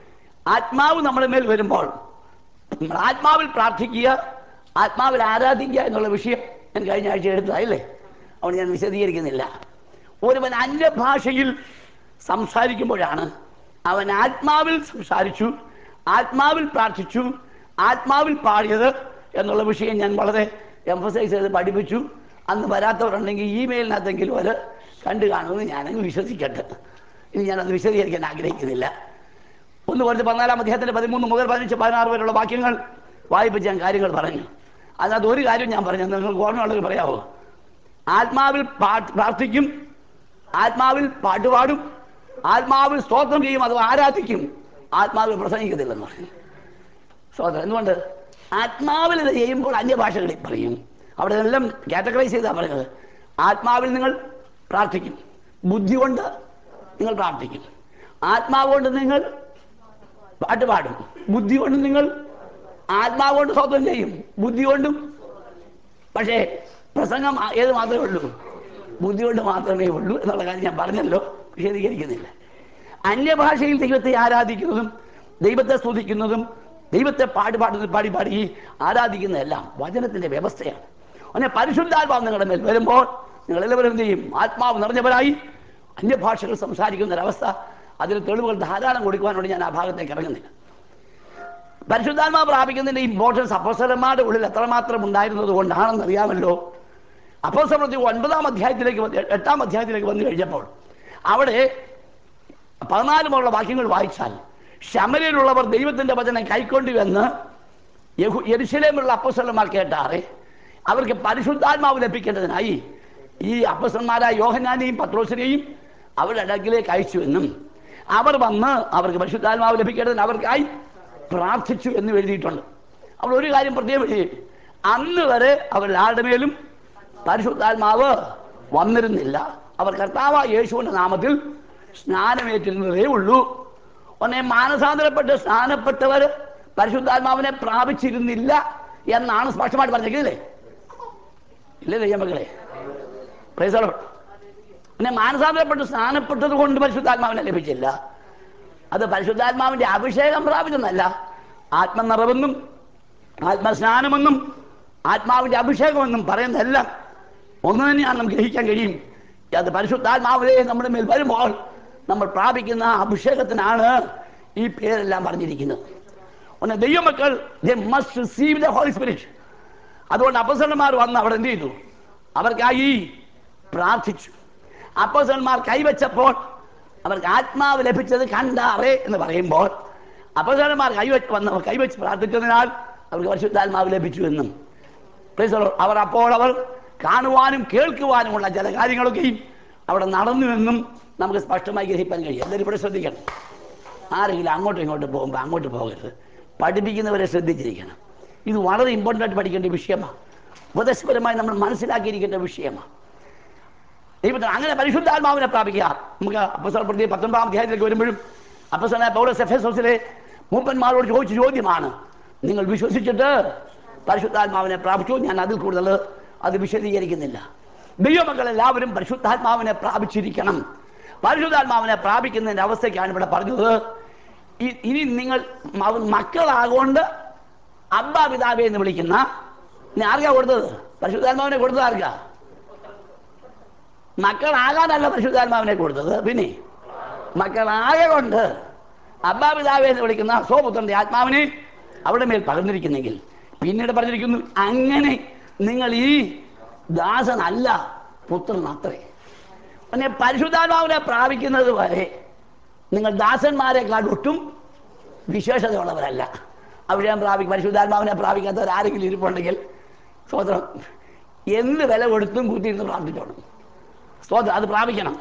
ആത്മാവ് നമ്മുടെ മേൽ വരുമ്പോൾ നമ്മൾ ആത്മാവിൽ പ്രാർത്ഥിക്കുക ആത്മാവിൽ ആരാധിക്കുക എന്നുള്ള വിഷയം ഞാൻ കഴിഞ്ഞ ആഴ്ച എടുത്തതായില്ലേ അതുകൊണ്ട് ഞാൻ വിശദീകരിക്കുന്നില്ല ഒരുവൻ അന്യഭാഷയിൽ സംസാരിക്കുമ്പോഴാണ് അവൻ ആത്മാവിൽ സംസാരിച്ചു ആത്മാവിൽ പ്രാർത്ഥിച്ചു ആത്മാവിൽ പാടിയത് എന്നുള്ള വിഷയം ഞാൻ വളരെ എംഫസൈസ് ചെയ്ത് പഠിപ്പിച്ചു അന്ന് വരാത്തവരുണ്ടെങ്കിൽ ഇമെയിലിനകത്തെങ്കിലും അത് കണ്ടു കാണുമെന്ന് ഞാനങ്ങ് വിശ്വസിക്കട്ടെ ഇനി ഞാനത് വിശദീകരിക്കാൻ ആഗ്രഹിക്കുന്നില്ല ഒന്ന് കുറച്ച് പതിനാലാം അധ്യായത്തിന്റെ പതിമൂന്ന് മുതൽ പതിനഞ്ച് പതിനാറ് വരെയുള്ള വാക്യങ്ങൾ വായിപ്പിച്ച് ഞാൻ കാര്യങ്ങൾ പറഞ്ഞു അതിനകത്ത് ഒരു കാര്യം ഞാൻ പറഞ്ഞു നിങ്ങൾക്ക് ഓർമ്മയുള്ളത് പറയാമോ ആത്മാവിൽ പാട്ട് പ്രാർത്ഥിക്കും ആത്മാവിൽ പാട്ടുപാടും ആത്മാവിൽ സ്തോത്രം ചെയ്യും അത് ആരാധിക്കും ആത്മാവിൽ പ്രസംഗിക്കത്തില്ലെന്ന് പറഞ്ഞു സ്തോത്രം എന്തുകൊണ്ട് ആത്മാവിൽ ഇത് ചെയ്യുമ്പോൾ അന്യഭാഷകളിൽ പറയും അവിടെ എല്ലാം കാറ്റഗറൈസ് ചെയ്താ പറയുന്നത് ആത്മാവിൽ നിങ്ങൾ പ്രാർത്ഥിക്കും ബുദ്ധി കൊണ്ട് നിങ്ങൾ പ്രാർത്ഥിക്കും ആത്മാവ് കൊണ്ട് നിങ്ങൾ പാട്ട് പാടും ബുദ്ധി കൊണ്ട് നിങ്ങൾ ആത്മാവ് കൊണ്ട് സ്വന്തം ചെയ്യും ബുദ്ധി കൊണ്ടും പക്ഷേ പ്രസംഗം ആ- ഏത് മാത്രമേ ഉള്ളൂ ബുദ്ധി കൊണ്ട് മാത്രമേ ഉള്ളൂ എന്നുള്ള കാര്യം ഞാൻ പറഞ്ഞല്ലോ വിശദീകരിക്കുന്നില്ല അന്യഭാഷയിൽ ദൈവത്തെ ആരാധിക്കുന്നതും ദൈവത്തെ സ്തുതിക്കുന്നതും ദൈവത്തെ പാടി പാടുന്ന പാടി പാടി ആരാധിക്കുന്നതെല്ലാം വചനത്തിന്റെ വ്യവസ്ഥയാണ് അങ്ങനെ പരിശുദ്ധാത്മാവ് നിങ്ങളുടെ മേൽ വരുമ്പോൾ നിങ്ങൾ എല്ലാവരും എന്ത് ചെയ്യും ആത്മാവ് നിറഞ്ഞവരായി അന്യഭാഷകൾ സംസാരിക്കുന്ന ഒരവസ്ഥ അതിന് തെളിവുകൾ ധാരാളം കൊടുക്കുവാനോട് ഞാൻ ആ ഭാഗത്തേക്ക് ഇറങ്ങുന്നില്ല പരിശുദ്ധാത്മാവ് പ്രാപിക്കുന്നതിന്റെ ഇമ്പോർട്ടൻസ് അപ്പോസ്തലന്മാരുടെ ഉള്ളിൽ എത്രമാത്രം ഉണ്ടായിരുന്നത് കൊണ്ടാണെന്ന് അറിയാമല്ലോ അപ്പോസ്തലപ്രതി ഒൻപതാം അധ്യായത്തിലേക്ക് വന്ന് എട്ടാം അധ്യായത്തിലേക്ക് വന്നു കഴിഞ്ഞപ്പോൾ അവിടെ പതിനാല് മുതലുള്ള വാക്യങ്ങൾ വായിച്ചാൽ ശമരയിലുള്ളവർ ദൈവത്തിന്റെ വചനം കൈക്കൊണ്ടുവെന്ന് യഹു യെരുശലേമിലുള്ള അപ്പസ്വലന്മാർ കേട്ടാറെ അവർക്ക് പരിശുദ്ധാത്മാവ് ലഭിക്കേണ്ടതിനായി ഈ അപ്പസ്വന്മാരായ യോഹനാനെയും പത്രോസിനെയും അവരുടെ അടുക്കിലേക്ക് അയച്ചുവെന്നും അവർ വന്ന് അവർക്ക് പരിശുദ്ധാത്മാവ് ലഭിക്കേണ്ടതിന് അവർക്കായി പ്രാർത്ഥിച്ചു എന്ന് എഴുതിയിട്ടുണ്ട് അപ്പോൾ ഒരു കാര്യം പ്രത്യേകം എഴുതി അന്ന് വരെ അവരുടെ ആരുടെ മേലും പരിശുദ്ധാത്മാവ് വന്നിരുന്നില്ല അവർ കർത്താവ് യേശുവിന്റെ നാമത്തിൽ സ്നാനമേറ്റിരുന്നതേ ഉള്ളൂ ഒന്നേ മാനസാന്തരപ്പെട്ട് സ്നാനപ്പെട്ടവർ പരിശുദ്ധാത്മാവിനെ പ്രാപിച്ചിരുന്നില്ല എന്നാണ് സ്പഷ്ടമായിട്ട് പറഞ്ഞിരിക്കുന്നത് ഇല്ലേ ദയ്യമക്കളെ Praise the Lord. പിന്നെ മാനസാന്തരപ്പെട്ട് സ്നാനപ്പെട്ടത് കൊണ്ട് പരിശുദ്ധാത്മാവിനെ ലഭിച്ചില്ല അത് പരിശുദ്ധാത്മാവിന്റെ അഭിഷേകം പ്രാപിച്ചെന്നല്ല ആത്മനിറവെന്നും ആത്മസ്നാനമെന്നും ആത്മാവിന്റെ അഭിഷേകമെന്നും പറയുന്നതെല്ലാം ഒന്ന് തന്നെയാണ് നമുക്ക് ഗ്രഹിക്കാൻ കഴിയും അത് പരിശുദ്ധാത്മാവിലെ നമ്മുടെ മേൽ വരുമ്പോൾ നമ്മൾ പ്രാപിക്കുന്ന അഭിഷേകത്തിനാണ് ഈ പേരെല്ലാം പറഞ്ഞിരിക്കുന്നത് ഒന്ന് ദൈവമക്കൾ they must receive the Holy Spirit അതുകൊണ്ട് അപ്പസന്മാർ വന്ന് അവിടെ എന്ത് ചെയ്തു അവർക്കായി പ്രാർത്ഥിച്ചു അപ്പസന്മാർ കൈവച്ചപ്പോൾ അവർക്ക് ആത്മാവ് ലഭിച്ചത് കണ്ടാറേ എന്ന് പറയുമ്പോൾ അപ്പസന്മാർ കൈവച്ച് വന്ന് കൈവച്ച് പ്രാർത്ഥിച്ചതിനാൽ അവർക്ക് പരിശുദ്ധാത്മാവ് ലഭിച്ചു എന്നും Praise the Lord. അവർ അപ്പോൾ അവർ കാണുവാനും കേൾക്കുവാനുമുള്ള ചില കാര്യങ്ങളൊക്കെയും അവിടെ നടന്നുവെന്നും നമുക്ക് സ്പഷ്ടമായി ഗ്രഹിക്കാൻ കഴിയും എല്ലാവരും ഇവിടെ ശ്രദ്ധിക്കണം ആരെങ്കിലും അങ്ങോട്ടും ഇങ്ങോട്ടും പോകുമ്പോൾ അങ്ങോട്ട് പോകരുത് പഠിപ്പിക്കുന്നവരെ ശ്രദ്ധിച്ചിരിക്കണം ഇത് വളരെ ഇമ്പോർട്ടൻ്റ് ആയിട്ട് പഠിക്കേണ്ട വിഷയമാണ് ഉപദേശപരമായി നമ്മൾ മനസ്സിലാക്കിയിരിക്കേണ്ട വിഷയമാണ് ദൈവത്തിന് അങ്ങനെ പരിശുദ്ധാത്മാവിനെ പ്രാപിക്കുക നമുക്ക് അപ്പസ്വല പ്രതി പത്തൊമ്പതാം അധ്യായത്തിലേക്ക് വരുമ്പോഴും അപ്പസ്വല പൗരസ് എഫ് എസ് ഹൗസിലെ മൂപ്പന്മാരോട് ചോദിച്ച ചോദ്യമാണ് നിങ്ങൾ വിശ്വസിച്ചിട്ട് പരിശുദ്ധാത്മാവിനെ പ്രാപിച്ചു ഞാൻ അതിൽ കൂടുതൽ അത് വിശദീകരിക്കുന്നില്ല ദൈവമക്കൾ എല്ലാവരും പരിശുദ്ധാത്മാവിനെ പ്രാപിച്ചിരിക്കണം പരിശുദ്ധാത്മാവിനെ പ്രാപിക്കുന്നതിൻ്റെ അവസ്ഥയ്ക്കാണ് ഇവിടെ പറഞ്ഞത് ഇ- ഇനി നിങ്ങൾ മ- മക്കളാകൊണ്ട് അബ്ബാ പിതാവേ എന്ന് വിളിക്കുന്ന ഇനി ആർക്കാ കൊടുത്തത് പരിശുദ്ധാത്മാവിനെ കൊടുത്തത് ആർക്കാ മക്കളാകാനല്ല പരിശുദ്ധാത്മാവിനെ കൊടുത്തത് പിന്നെ മക്കളാകെ കൊണ്ട് അബ്ബാപിതാവെ എന്ന് വിളിക്കുന്ന സ്വപുത്രന്റെ ആത്മാവിനെ അവിടെ മേൽ പകർന്നിരിക്കുന്നെങ്കിൽ പിന്നീട് പറഞ്ഞിരിക്കുന്നു അങ്ങനെ നിങ്ങൾ ഈ ദാസനല്ല പുത്രൻ അത്രേ പിന്നെ പരിശുദ്ധാത്മാവിനെ പ്രാപിക്കുന്നത് വരെ നിങ്ങൾ ദാസന്മാരെക്കാൾ ഒട്ടും വിശേഷതയുള്ളവരല്ല അവിടെ പ്രാപിക്കും പരിശുദ്ധാത്മാവിനെ പ്രാപിക്കാത്തവർ ആരെങ്കിലും ഇരിപ്പുണ്ടെങ്കിൽ സ്വതന്ത്രം എന്ത് വില കൊടുത്തും കൂട്ടിയിരുന്ന് പ്രാർത്ഥിച്ചോണം സ്തോത്രം അത് പ്രാപിക്കണം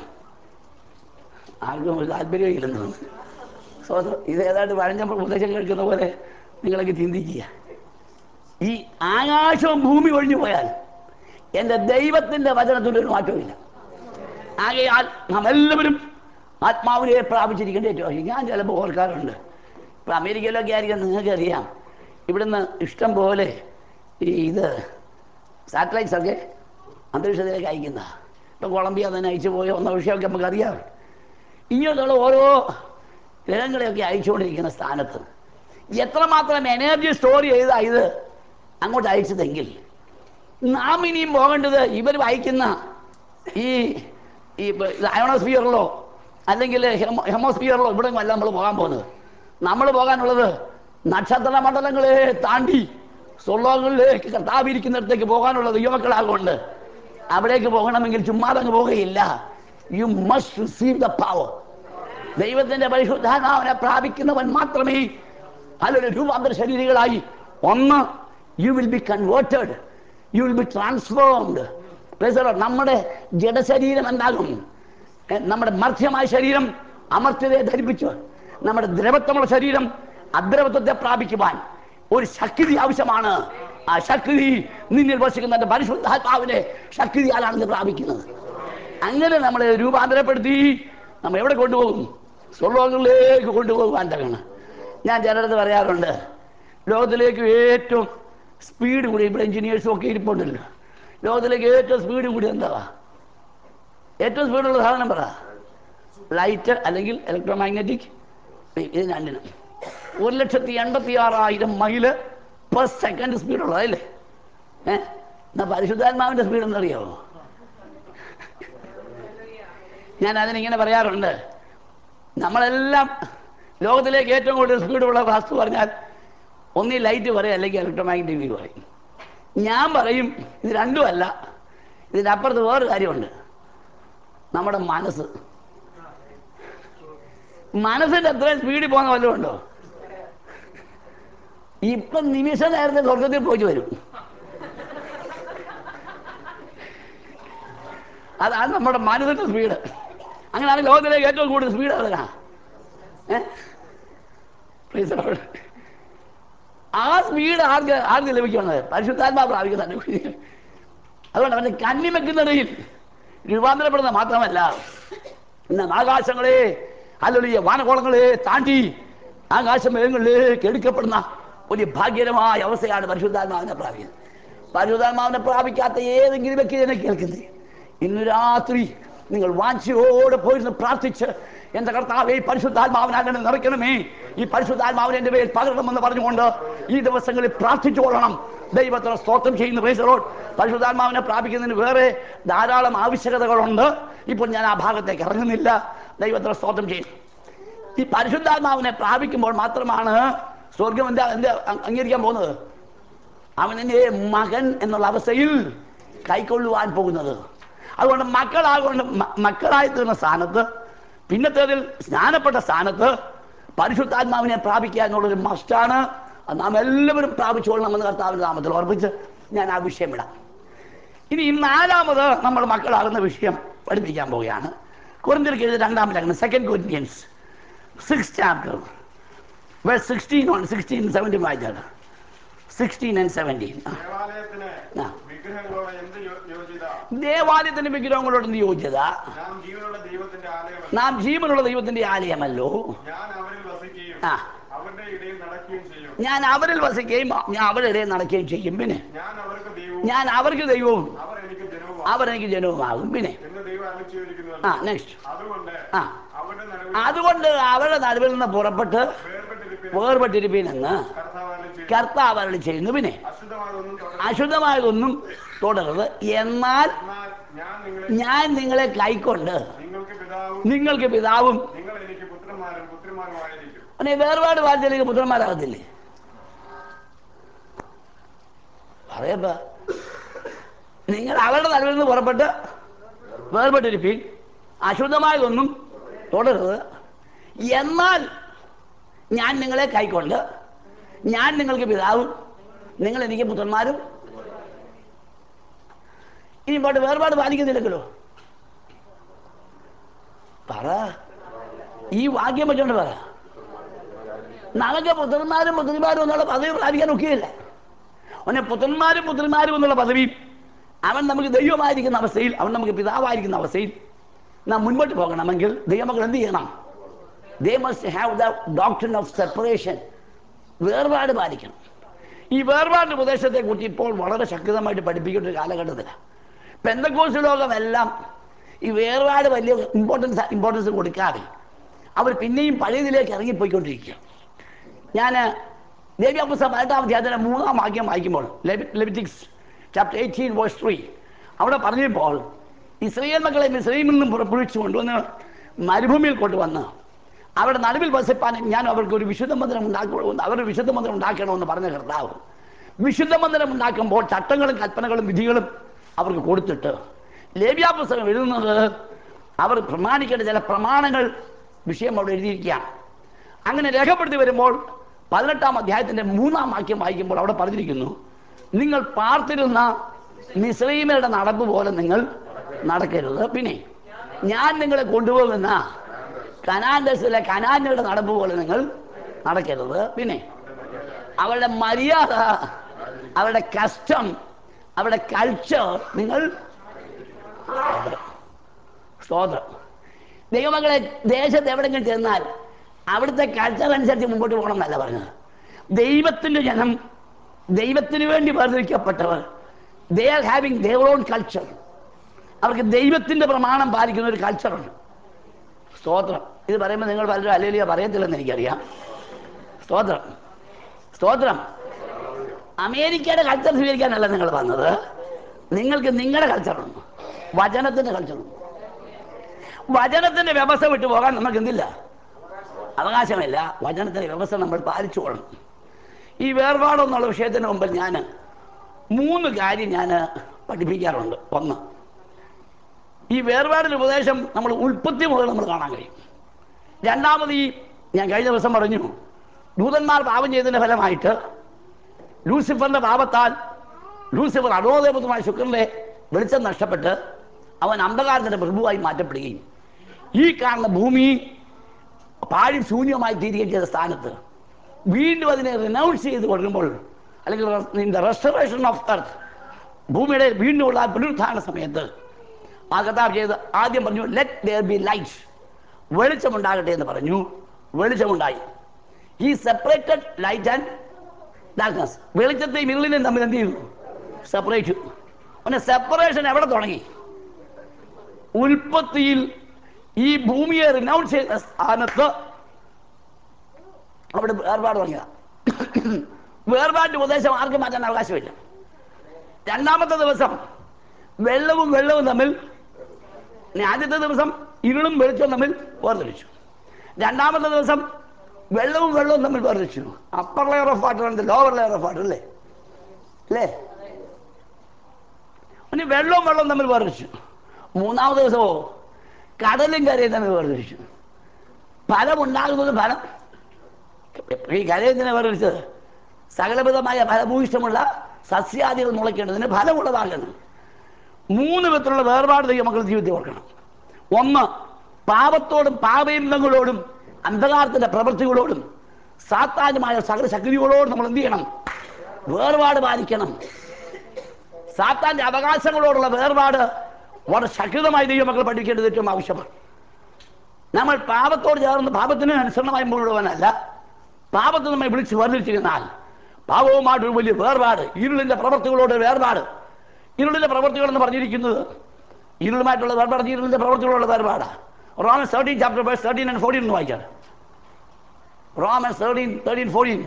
ആർക്കും ഒരു താല്പര്യമില്ലെന്ന് സ്തോത്രം ഇത് ഏതാണ്ട് വഴഞ്ഞപ്പോൾ ഉപദേശം കേൾക്കുന്ന പോലെ നിങ്ങളൊക്കെ ചിന്തിക്കുക ഈ ആകാശവും ഭൂമി ഒഴിഞ്ഞു പോയാൽ എൻ്റെ ദൈവത്തിൻ്റെ വചനത്തിൻ്റെ ഒരു മാറ്റവുമില്ല ആകയാൽ നാം എല്ലാവരും ആത്മാവിനെ പ്രാപിച്ചിരിക്കേണ്ട ഏറ്റവും ആവശ്യം. ഞാൻ ചിലപ്പോൾ ഓർക്കാറുണ്ട് ഇപ്പം അമേരിക്കയിലൊക്കെ ആയിരിക്കും നിങ്ങൾക്കറിയാം ഇവിടുന്ന് ഇഷ്ടം പോലെ ഈ ഇത് സാറ്റലൈറ്റ്സ് ഒക്കെ അന്തരീക്ഷത്തിലേക്ക് അയക്കുന്ന ഇപ്പം കൊളംബിയ തന്നെ അയച്ചു പോയ ഒന്ന വിഷയമൊക്കെ നമുക്ക് അറിയാം ഇങ്ങനെയുള്ള ഓരോ ഗ്രഹങ്ങളെയൊക്കെ അയച്ചുകൊണ്ടിരിക്കുന്ന സ്ഥാനത്ത് എത്രമാത്രം എനർജി സ്റ്റോർ ചെയ്താ ഇത് അങ്ങോട്ട് അയച്ചതെങ്കിൽ നാം ഇനിയും പോകേണ്ടത് ഇവർ വായിക്കുന്ന ഈ ഈ അയോണോസ്ഫിയറിലോ അല്ലെങ്കിൽ ഹെമോ ഹെമോസ്ഫിയറിലോ ഇവിടെ അല്ല നമ്മൾ പോകാൻ പോകുന്നത് നമ്മൾ പോകാനുള്ളത് നക്ഷത്ര മണ്ഡലങ്ങളെ താണ്ടി സ്വർലോകങ്ങളിലേക്ക് കർത്താവിരിക്കുന്നിടത്തേക്ക് പോകാനുള്ള ദൈവമക്കളാകൊണ്ട് അവിടേക്ക് പോകണമെങ്കിൽ ചുമ്മാതങ്ങ് പോകുകയില്ല you must receive the power ദൈവത്തിന്റെ പരിശുദ്ധാത്മാവിനെ പ്രാപിക്കുന്നവൻ മാത്രമേ അതിലൊരു രൂപാന്തര ശരീരികളായി ഒന്ന് you will be converted you will be transformed നമ്മുടെ ജഡശരീരം എന്താകും ഏ, നമ്മുടെ മർത്യമായ ശരീരം അമർത്യതയെ ധരിപ്പിച്ചു നമ്മുടെ ദ്രവത്വമുള്ള ശരീരം അദ്രവത്വത്തെ പ്രാപിക്കുവാൻ ഒരു ശക്തി ആവശ്യമാണ് ആ ശക്തി നിന്നിൽ വസിക്കുന്ന എൻ്റെ പരിശുദ്ധാത്മാവിനെ ശക്തിയാലാണ് ഇത് പ്രാപിക്കുന്നത് അങ്ങനെ നമ്മളെ രൂപാന്തരപ്പെടുത്തി നമ്മൾ എവിടെ കൊണ്ടുപോകും സ്വർലോകങ്ങളിലേക്ക് കൊണ്ടുപോകാൻ തകണം ഞാൻ ചിലടത്ത് പറയാറുണ്ട് ലോകത്തിലേക്ക് ഏറ്റവും സ്പീഡ് കൂടി ഇവിടെ എഞ്ചിനീയേഴ്സും ഒക്കെ ഇരിപ്പുണ്ടല്ലോ ലോകത്തിലേക്ക് ഏറ്റവും സ്പീഡ് കൂടി എന്താ ഏറ്റവും സ്പീഡുള്ള സാധനം പറ ലൈറ്റ് അല്ലെങ്കിൽ ഇലക്ട്രോ മാഗ്നറ്റിക് ഇത് രണ്ടിനും ഒരു ലക്ഷത്തി എൺപത്തി ആറായിരം മൈല് പെർ സെക്കൻഡ് സ്പീഡുള്ളതല്ലേ ഏഹ് എന്നാ പരിശുദ്ധാത്മാവിന്റെ സ്പീഡ് എന്നറിയാമോ ഞാൻ അതിനിങ്ങനെ പറയാറുണ്ട് നമ്മളെല്ലാം ലോകത്തിലേക്ക് ഏറ്റവും കൂടുതൽ സ്പീഡുള്ള വസ്തു പറഞ്ഞാൽ ഒന്നീ ലൈറ്റ് പറയും അല്ലെങ്കിൽ ഇലക്ട്രോമാഗ്നറ്റിക് വേവ് പറയും ഞാൻ പറയും ഇത് രണ്ടുമല്ല ഇതിൻ്റെ അപ്പുറത്ത് വേറൊരു കാര്യമുണ്ട് നമ്മുടെ മനസ്സ് മനസ്സിന്റെ അത്രയും സ്പീഡിൽ പോകുന്ന വല്ലതും ഉണ്ടോ ഇപ്പം നിമിഷ നേരത്തെ സ്വർഗത്തിൽ പോയി വരും അതാണ് നമ്മുടെ മനസ്സിന്റെ സ്പീഡ് അങ്ങനെയാണ് ലോകത്തിലേക്ക് ഏറ്റവും കൂടുതൽ സ്പീഡ് അതിനാ ഏ? Praise the Lord. ആ സ്പീഡ് ആർക്ക് ആർക്ക് ലഭിക്കുന്നത് പരിശുദ്ധാത്മാ പ്രാപിക്കുന്നുണ്ട് അതുകൊണ്ട് അവന്റെ കന്നി വെക്കുന്നിടയിൽ രൂപാന്തരപ്പെടുന്നത് മാത്രമല്ല ഇന്ന് ആകാശങ്ങളെ അല്ലെങ്കിൽ വാനകോളങ്ങളെ താണ്ടി ആകാശമേഘങ്ങളിലേക്ക് എടുക്കപ്പെടുന്ന ഒരു ഭാഗ്യകരമായ അവസ്ഥയാണ് പരിശുദ്ധാത്മാവിനെ പ്രാപിക്കുന്നത് പരിശുദ്ധാത്മാവിനെ പ്രാപിക്കാത്ത ഏതെങ്കിലും വ്യക്തി എന്നെ കേൾക്കുന്നത് ഇന്ന് രാത്രി നിങ്ങൾ വാഞ്ചയോടെ പോയിരുന്ന് പ്രാർത്ഥിച്ച് എന്റെ കർത്താവെ ഈ പരിശുദ്ധാത്മാവിനെ നിറയ്ക്കണമേ ഈ പരിശുദ്ധാത്മാവിനെ എൻ്റെ പേരിൽ പകരണമെന്ന് പറഞ്ഞുകൊണ്ട് ഈ ദിവസങ്ങളിൽ പ്രാർത്ഥിച്ചുകൊള്ളണം ദൈവത്തിന് സ്തോത്രം ചെയ്യുന്ന പ്രൈസറോഡ് പരിശുദ്ധാത്മാവിനെ പ്രാപിക്കുന്നതിന് വേറെ ധാരാളം ആവശ്യകതകളുണ്ട് ഇപ്പോൾ ഞാൻ ആ ഭാഗത്തേക്ക് ഇറങ്ങുന്നില്ല ദൈവത്തിന് സ്തോത്രം ചെയ്യും ഈ പരിശുദ്ധാത്മാവിനെ പ്രാപിക്കുമ്പോൾ മാത്രമാണ് സ്വർഗം എന്താ എന്താ അ- അംഗീകരിക്കാൻ പോകുന്നത് അവനെ മകൻ എന്നുള്ള അവസ്ഥയിൽ കൈക്കൊള്ളുവാൻ പോകുന്നത് അതുകൊണ്ട് മക്കളാകൊണ്ട് മ- മക്കളായി തീർന്ന സ്ഥാനത്ത് പിന്നത്തേതിൽ സ്നാനപ്പെട്ട സ്ഥാനത്ത് പരിശുദ്ധാത്മാവിനെ പ്രാപിക്കുക എന്നുള്ളൊരു മസ്റ്റാണ് അത് നാം എല്ലാവരും പ്രാപിച്ചുകൊള്ളണമെന്ന് കർത്താവിന്റെ നാമത്തിൽ ഓർപ്പിച്ച് ഞാൻ ആ വിഷയം ഇടാം ഇനി ഈ നാലാമത് നമ്മൾ മക്കളാകുന്ന വിഷയം പഠിപ്പിക്കാൻ പോവുകയാണ് കുറിന്തിർക്ക് എഴുതിയ രണ്ടാം ലേഖനം second Corinthians six chapter verse sixteen on sixteen seventeen വായിച്ചാണ് സിക്സ്റ്റീൻ ആൻഡ് സെവൻറ്റീൻ ദേവാലയത്തിന് ആ. വിഗ്രഹങ്ങളോട് എന്ത് യോ- യോജിത ദേവാലയത്തിന്റെ വിഗ്രഹങ്ങളോട് യോഗ്യത നാം ജീവനുള്ള ദൈവത്തിന്റെ ആലയമല്ല നാം ജീവനുള്ള ദൈവത്തിന്റെ ആലയമല്ലോ ഞാൻ അവരിൽ വസിക്കുകയും ആ. അവരുടെ ഇടയിൽ നടക്കുകയും ചെയ്യും ഞാൻ അവരിൽ വസിക്കുകയും ഞാൻ അവരുടെ ഇടയിൽ നടക്കുകയും ചെയ്യും പിന്നെ ഞാൻ അവർക്ക് ദൈവവും ഞാൻ അവർക്ക് ദൈവവും അവർ എനിക്ക് ജനവും അവരെനിക്ക് ജനവുമാകും പിന്നെ എന്ന് ദൈവം ആ അലച്ചിരിക്കുന്നു നെക്സ്റ്റ് അതുകൊണ്ട് ആ. അവരുടെ നടുവിൽ അതുകൊണ്ട് അവരുടെ നടുവിൽ നിന്ന് പുറപ്പെട്ട് വേർപെട്ടിരിപ്പിന് വേർപെട്ടിരിപ്പീനെന്ന് കർത്താവ് അലച്ചിരിക്കുന്നു കർത്താവ് അരുളി ചെയ്യുന്നു പിന്നെ അശുദ്ധമായതൊന്നും തുടരുത്. അശുദ്ധമായതൊന്നും തുടരുത് എന്നാൽ എന്നാൽ ഞാൻ നിങ്ങളെ ഞാൻ നിങ്ങളെ കൈക്കൊണ്ട് നിങ്ങൾക്ക് പിതാവും നിങ്ങൾക്ക് പിതാവും നിങ്ങൾ എനിക്ക് പുത്രന്മാരും പുത്രിമാരുമായിരിക്കും പിന്നെ വേർപാട് വാഴ്ചയിലേക്ക് പുത്രന്മാരാകത്തില്ലേ പറയപ്പ നിങ്ങൾ അവരുടെ നടുവിൽ നിന്ന് പുറപ്പെട്ട് വേർപെട്ടിരിപ്പീൻ അശുദ്ധമായതൊന്നും തുടരുത് എന്നാൽ ഞാൻ നിങ്ങളെ കൈക്കൊണ്ട് ഞാൻ നിങ്ങൾക്ക് പിതാവും നിങ്ങൾ എനിക്ക് പുത്രന്മാരും ഇനി ഇങ്ങോട്ട് വേർപാട് പാലിക്കുന്നില്ലല്ലോ പറ ഈ വാക്യം വെച്ചോണ്ട് പറ നമുക്ക് പുത്രന്മാരും പുത്രിമാരും എന്നുള്ള പദവി പ്രാപിക്കാൻ ഒക്കെയില്ല അവനെ പുത്രന്മാരും പുത്രിമാരും എന്നുള്ള പദവി അവൻ നമുക്ക് ദൈവമായിരിക്കുന്ന അവസ്ഥയിൽ അവൻ നമുക്ക് പിതാവായിരിക്കുന്ന അവസ്ഥയിൽ നാം മുൻപോട്ട് പോകണമെങ്കിൽ ദൈവമക്കൾ എന്ത് ചെയ്യണം they must have the doctor of separation വേർപാട് പാലിക്കണം ഈ വേർപാട് ഉപദേശത്തെ കുറിച്ച് ഇപ്പോൾ വളരെ ശക്തമായിട്ട് പഠിപ്പിക്കേണ്ട ഒരു കാലഘട്ടത്തിലാണ് പെന്തക്കോസ് ലോകമെല്ലാം ഈ വേർപാട് വലിയ ഇമ്പോർട്ടൻസ് ഇമ്പോർട്ടൻസ് കൊടുക്കാതെ അവർ പിന്നെയും പഴയതിലേക്ക് ഇറങ്ങിപ്പോയിക്കൊണ്ടിരിക്കുക ഞാൻ ദേവ്യാപുസ്തകം പതിനെട്ടാം അധ്യായത്തിൻ്റെ മൂന്നാം വാക്യം വായിക്കുമ്പോൾ Leviticus chapter eighteen verse three അവിടെ പറഞ്ഞപ്പോൾ ഇസ്രയേൽ മക്കളെ മിസ്രൈമിൽ നിന്നും പുറപ്പെടുവിച്ചു കൊണ്ടുവന്ന് മരുഭൂമിയിൽ കൊണ്ടുവന്ന് അവിടെ നടുവിൽ വസിപ്പാൻ ഞാൻ അവർക്ക് ഒരു വിശുദ്ധ മന്ദിരം ഉണ്ടാക്കണം അവർ വിശുദ്ധ മന്ദിരം ഉണ്ടാക്കണമെന്ന് പറഞ്ഞ കർത്താവ് വിശുദ്ധ മന്ദിരം ഉണ്ടാക്കുമ്പോൾ ചട്ടങ്ങളും കൽപ്പനകളും വിധികളും അവർക്ക് കൊടുത്തിട്ട് ലേവ്യാ പുസ്തകം എഴുതുന്നത് അവർ പ്രമാണിക്കേണ്ട ചില പ്രമാണങ്ങൾ വിഷയം അവിടെ എഴുതിയിരിക്കുകയാണ് അങ്ങനെ രേഖപ്പെടുത്തി വരുമ്പോൾ പതിനെട്ടാം അധ്യായത്തിന്റെ മൂന്നാം വാക്യം വായിക്കുമ്പോൾ അവിടെ പറഞ്ഞിരിക്കുന്നു നിങ്ങൾ പാർത്തിരുന്ന മിസ്രൈമരുടെ നടപ്പ് പോലെ നിങ്ങൾ നടക്കരുത് പിന്നെ ഞാൻ നിങ്ങളെ കൊണ്ടുപോകുന്ന കനാൻ ദേശത്തിലെ കനാന്യരുടെ നടപ്പ് പോലെ നിങ്ങൾ നടക്കരുത് പിന്നെ അവരുടെ മര്യാദ അവരുടെ കസ്റ്റം അവരുടെ കൾച്ചർ നിങ്ങൾ സ്തോത്രം ദൈവമക്കളെ ദേശത്ത് എവിടെങ്കിലും ചെന്നാൽ അവിടുത്തെ കൾച്ചർ അനുസരിച്ച് മുമ്പോട്ട് പോകണം എന്നല്ല പറഞ്ഞത് ദൈവത്തിൻ്റെ ജനം ദൈവത്തിന് വേണ്ടി വേർതിരിക്കപ്പെട്ടവർ they are having their own culture അവർക്ക് ദൈവത്തിൻ്റെ പ്രമാണം പാലിക്കുന്ന ഒരു കൾച്ചറുണ്ട് സ്തോത്രം ഇത് പറയുമ്പോൾ നിങ്ങൾ പലരും അല്ലെലിയ പറയത്തില്ലെന്ന് എനിക്കറിയാം സ്തോത്രം സ്തോത്രം അമേരിക്കയുടെ കൾച്ചർ സ്വീകരിക്കാനല്ല നിങ്ങൾ വന്നത് നിങ്ങൾക്ക് നിങ്ങളുടെ കൾച്ചറുണ്ട് വചനത്തിൻ്റെ കൾച്ചറുണ്ട് വചനത്തിന്റെ വ്യവസ്ഥ വിട്ടു പോകാൻ നമുക്ക് എന്തില്ല അവകാശമില്ല വചനത്തിന്റെ വ്യവസ്ഥ നമ്മൾ പാലിച്ചു കൊള്ളണം ഈ വേർപാടെന്നുള്ള വിഷയത്തിന് മുമ്പിൽ ഞാൻ മൂന്ന് കാര്യം ഞാൻ പഠിപ്പിക്കാറുണ്ട് ഒന്ന് ഈ വേർപാടിന്റെ ഉപദേശം നമ്മൾ ഉൽപ്പത്തി മുതൽ നമ്മൾ കാണാൻ കഴിയും രണ്ടാമത് ഈ ഞാൻ കഴിഞ്ഞ ദിവസം പറഞ്ഞു ദൂതന്മാർ പാപം ചെയ്തതിന്റെ ഫലമായിട്ട് ലൂസിഫറിന്റെ പാപത്താൽ ലൂസിഫർ അടോദേവതമായ ശുക്രന്റെ വെളിച്ചം നഷ്ടപ്പെട്ട് അവൻ അന്ധകാരത്തിന്റെ പ്രഭുവായി മാറ്റപ്പെടുകയും ഈ കാണുന്ന ഭൂമി പാഴും ശൂന്യമായി തീരുകയും ചെയ്ത സ്ഥാനത്ത് വീണ്ടും അതിനെ റിനൗൺസ് ചെയ്ത് കൊടുക്കുമ്പോൾ അല്ലെങ്കിൽ ദ റെസ്റ്റോറേഷൻ ഓഫ് എർത്ത് ഭൂമിയുടെ വീണ്ടുമുള്ള ആ പുനരുത്ഥാന സമയത്ത് ആ കർത്താവ് ചെയ്ത് ആദ്യം പറഞ്ഞു ലെറ്റ് ദർ ബി ലൈറ്റ് വെളിച്ചമുണ്ടാകട്ടെ എന്ന് പറഞ്ഞു വെളിച്ചമുണ്ടായി ഈ സെപ്പറേറ്റഡ് ലൈറ്റ് ആൻഡ് ഡാർക്ക്നസ് വെളിച്ചത്തെയും ഇരുളിനെയും തമ്മിൽ എന്ത് ചെയ്തു സെപ്പറേറ്റ് പിന്നെ സെപ്പറേഷൻ എവിടെ തുടങ്ങി ഉൽപ്പത്തിയിൽ ഈ ഭൂമിയെ റിനൗൺസ് ചെയ്ത സ്ഥാനത്ത് അവിടെ വേർപാട് തുടങ്ങിയ വേർപാട്ട് ഉപദേശം ആർക്കും മാറ്റാൻ അവകാശമില്ല രണ്ടാമത്തെ ദിവസം വെള്ളവും വെള്ളവും തമ്മിൽ ഇനി ആദ്യത്തെ ദിവസം ഇരുളും വെളിച്ചവും തമ്മിൽ വേർതിരിച്ചു രണ്ടാമത്തെ ദിവസം വെള്ളവും വെള്ളവും തമ്മിൽ വേർതിരിച്ചു upper layer of water and lower layer of water അല്ലേ അല്ലേ ഇനി വെള്ളവും വെള്ളവും തമ്മിൽ വേർതിരിച്ചു മൂന്നാമത്തെ ദിവസമോ കടലും കരയും തമ്മിൽ വേർതിരിച്ചു ഫലമുണ്ടാകുന്നത് ഫലം ഈ കരയിൽ തന്നെ വേർതിരിച്ചത് സകലവിധമായ ഫലഭൂയിഷ്ടമുള്ള സസ്യാദികൾ മുളയ്ക്കേണ്ടതിന് ഫലമുള്ളതാകണം മൂന്ന് വിധത്തിലുള്ള വേർപാട് ദൈവം മക്കൾ ജീവിതത്തിൽ ഓർക്കണം ഒന്ന് പാപത്തോടും പാപയിമ്പങ്ങളോടും അന്ധകാരത്തിന്റെ പ്രവൃത്തികളോടും സാത്താനുമായ സകല ശക്തികളോടും നമ്മൾ എന്ത് ചെയ്യണം വേർപാട് പാലിക്കണം സാത്താന്റെ അവകാശങ്ങളോടുള്ള വേർപാട് വളരെ ശക്തമായി ദൈവം മക്കൾ പഠിക്കേണ്ടത് ഏറ്റവും ആവശ്യമാണ് നമ്മൾ പാപത്തോട് ചേർന്ന് പാപത്തിന് അനുസരണമായി മുഴുവനല്ല പാപത്തെ നമ്മെ വിളിച്ച് വേർതിരിച്ചിരുന്നാൽ പാപവുമായിട്ടൊരു വലിയ വേർപാട് ഇരുളിന്റെ പ്രവർത്തികളോട് വേർപാട് ഇരുളിന്റെ പ്രവർത്തികൾ എന്ന് പറഞ്ഞിരിക്കുന്നത് ഇരുളുമായിട്ടുള്ള വേർപാട് ഇരുളിന്റെ പ്രവർത്തികളോട് വേർപാട് Roman thirteen chapter verse thirteen and fourteen എന്ന് വായിച്ചാൽ റോമൻ തേർട്ടീൻ തേർട്ടീൻ ഫോർട്ടീൻ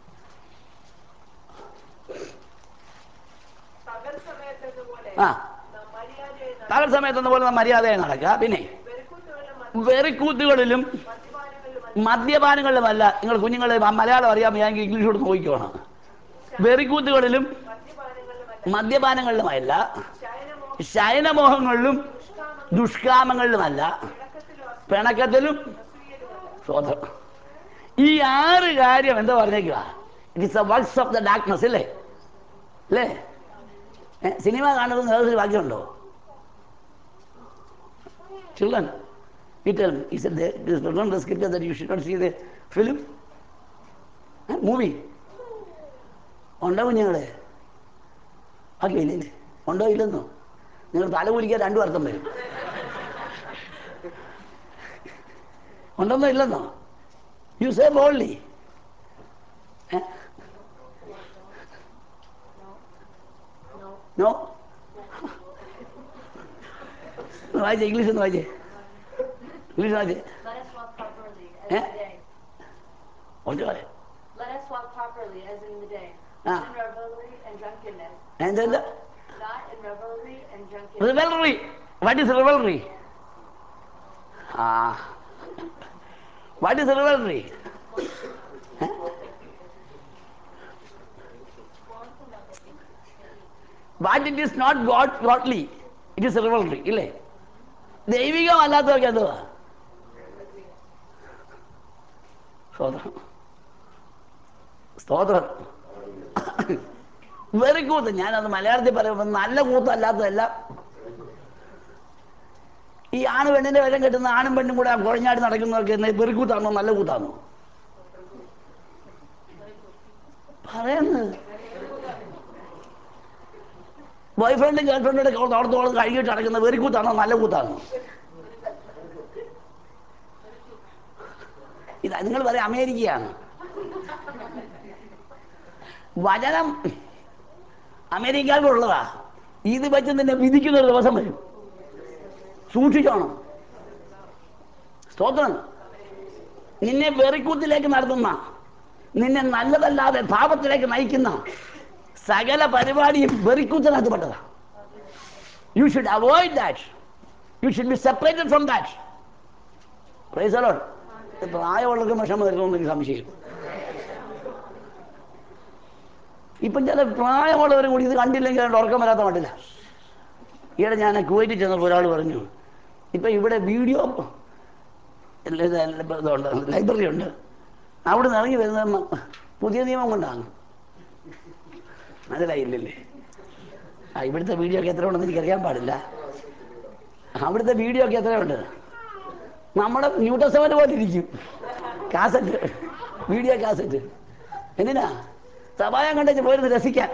പകൽ സമയത്തതുപോലെ ആ നാം മര്യാദയെ നട- പകൽ സമയത്ത് പോലെ നാം മര്യാദയായി നടക്കുക പിന്നെ വെറുക്കൂത്തുകളിലും വെറിക്കൂത്തുകളിലും മദ്യപാനങ്ങളിലും മദ്യപാനങ്ങളിലുമല്ല നിങ്ങൾ കുഞ്ഞുങ്ങളെ മ- മലയാളം അറിയാമെങ്കിൽ ഇംഗ്ലീഷോട് നോക്കിക്കോണം വെറിക്കൂത്തുകളിലും മദ്യപാനങ്ങളിലുമല്ല മദ്യപാനങ്ങളിലുമല്ല ശയനമോ ശയനമോഹങ്ങളിലും ദുഷ്കാമം ദുഷ്കാമങ്ങളിലുമല്ല ഇണക്കത്തിലോ പിണക്കത്തിലും അസൂയയിലുമല്ല സ്വതം ഈ ആറ് കാര്യം എന്താ പറഞ്ഞേക്കുക it is a works of the darkness അല്ലേ അല്ലേ ഏ, സിനിമ കാണുന്നത് നേരത്തിൽ ബാക്കിയുണ്ടോ children you tell me is it there it is written in the scripture that you should not see the film eh, movie ഉണ്ടോ കുഞ്ഞുങ്ങളെ ബാക്കിയില്ലേ ഉണ്ടോ ഇല്ലെന്നോ നിങ്ങൾ തലകുലിക്കാൻ രണ്ടു അർത്ഥം വരും ഉണ്ടെന്നോ ഇല്ലെന്നോ യു സേ ബോൾലി നോ വായിച്ചേ ഇംഗ്ലീഷ് ഒന്ന് വായിച്ചേ ഇംഗ്ലീഷ് വായിച്ചേ Let us walk properly as Eh? in the day. ഒറ്റ പറയാം Let us walk properly as in the day. Ah. Not in revelry and drunkenness. എന്തെന്താ Not in revelry and drunkenness. Revelry what is revelry ആ what is revelry what it is not God godly it is revelry ഇല്ലേ ദൈവികമല്ലാത്തവർക്ക് എന്തുവാ സ്തോത്രം സ്തോത്രം വെറി കൂത്ത് ഞാനത് മലയാളത്തിൽ പറയുമ്പോൾ നല്ല കൂത്തല്ലാത്തതല്ല ഈ ആണ് പെണ്ണിന്റെ വിലം കെട്ടുന്ന ആണും പെണ്ണും കൂടെ കുഴഞ്ഞാടി നടക്കുന്നവർക്ക് എന്ന് വെറി കൂത്താണോ നല്ല കൂത്താണോ പറയുന്നത് ബോയ് ഫ്രണ്ടും ഗേൾ ഫ്രണ്ടിന്റെ തോളത്തോളം കഴുകിയിട്ട് നടക്കുന്ന വെറി കൂത്താണോ നല്ല കൂത്താണോ ഇതാ നിങ്ങൾ പറയാം അമേരിക്കയാണ് വചനം അമേരിക്കയിലുള്ളതാ ഇത് വെച്ച് നിന്നെ വിധിക്കുന്ന ഒരു ദിവസം വരും സൂക്ഷിച്ചോണം സ്തോത്രം നിന്നെ വെറിക്കൂത്തിലേക്ക് നടത്തുന്ന നിന്നെ നല്ലതല്ലാതെ പാപത്തിലേക്ക് നയിക്കുന്ന സകല പരിപാടിയും വെറിക്കൂത്തിനകത്ത് പെട്ടതാ you should avoid that you should be separated from that praise the Lord പ്രായമുള്ളവർക്ക് വിഷമം വരുന്നു എനിക്ക് സംശയം ഇപ്പം ചില പ്രായമുള്ളവരും കൂടി ഇത് കണ്ടില്ലെങ്കിൽ അവരുടെ ഉറക്കം വരാത്ത മട്ടില്ല ഈയിടെ ഞാൻ കുവൈറ്റിൽ ചെന്നപ്പോൾ ഒരാൾ പറഞ്ഞു ഇപ്പം ഇവിടെ വീഡിയോ ഇതുണ്ട് ലൈബ്രറി ഉണ്ട് അവിടെ നിന്ന് ഇറങ്ങി വരുന്ന മ- പുതിയ നിയമം കൊണ്ടാണ് മനസ്സിലായില്ലല്ലേ ആ ഇവിടുത്തെ വീഡിയോ ഒക്കെ എത്ര ഉണ്ടെന്ന് എനിക്കറിയാൻ പാടില്ല അവിടുത്തെ വീഡിയോ ഒക്കെ എത്രയുണ്ട് നമ്മുടെ ന്യൂ ടെസ്റ്റമെന്റ് പോലെ ഇരിക്കും കാസറ്റ് വീഡിയോ കാസറ്റ് എന്തിനാ സഭായം കണ്ടു പോയിരുന്ന് രസിക്കാൻ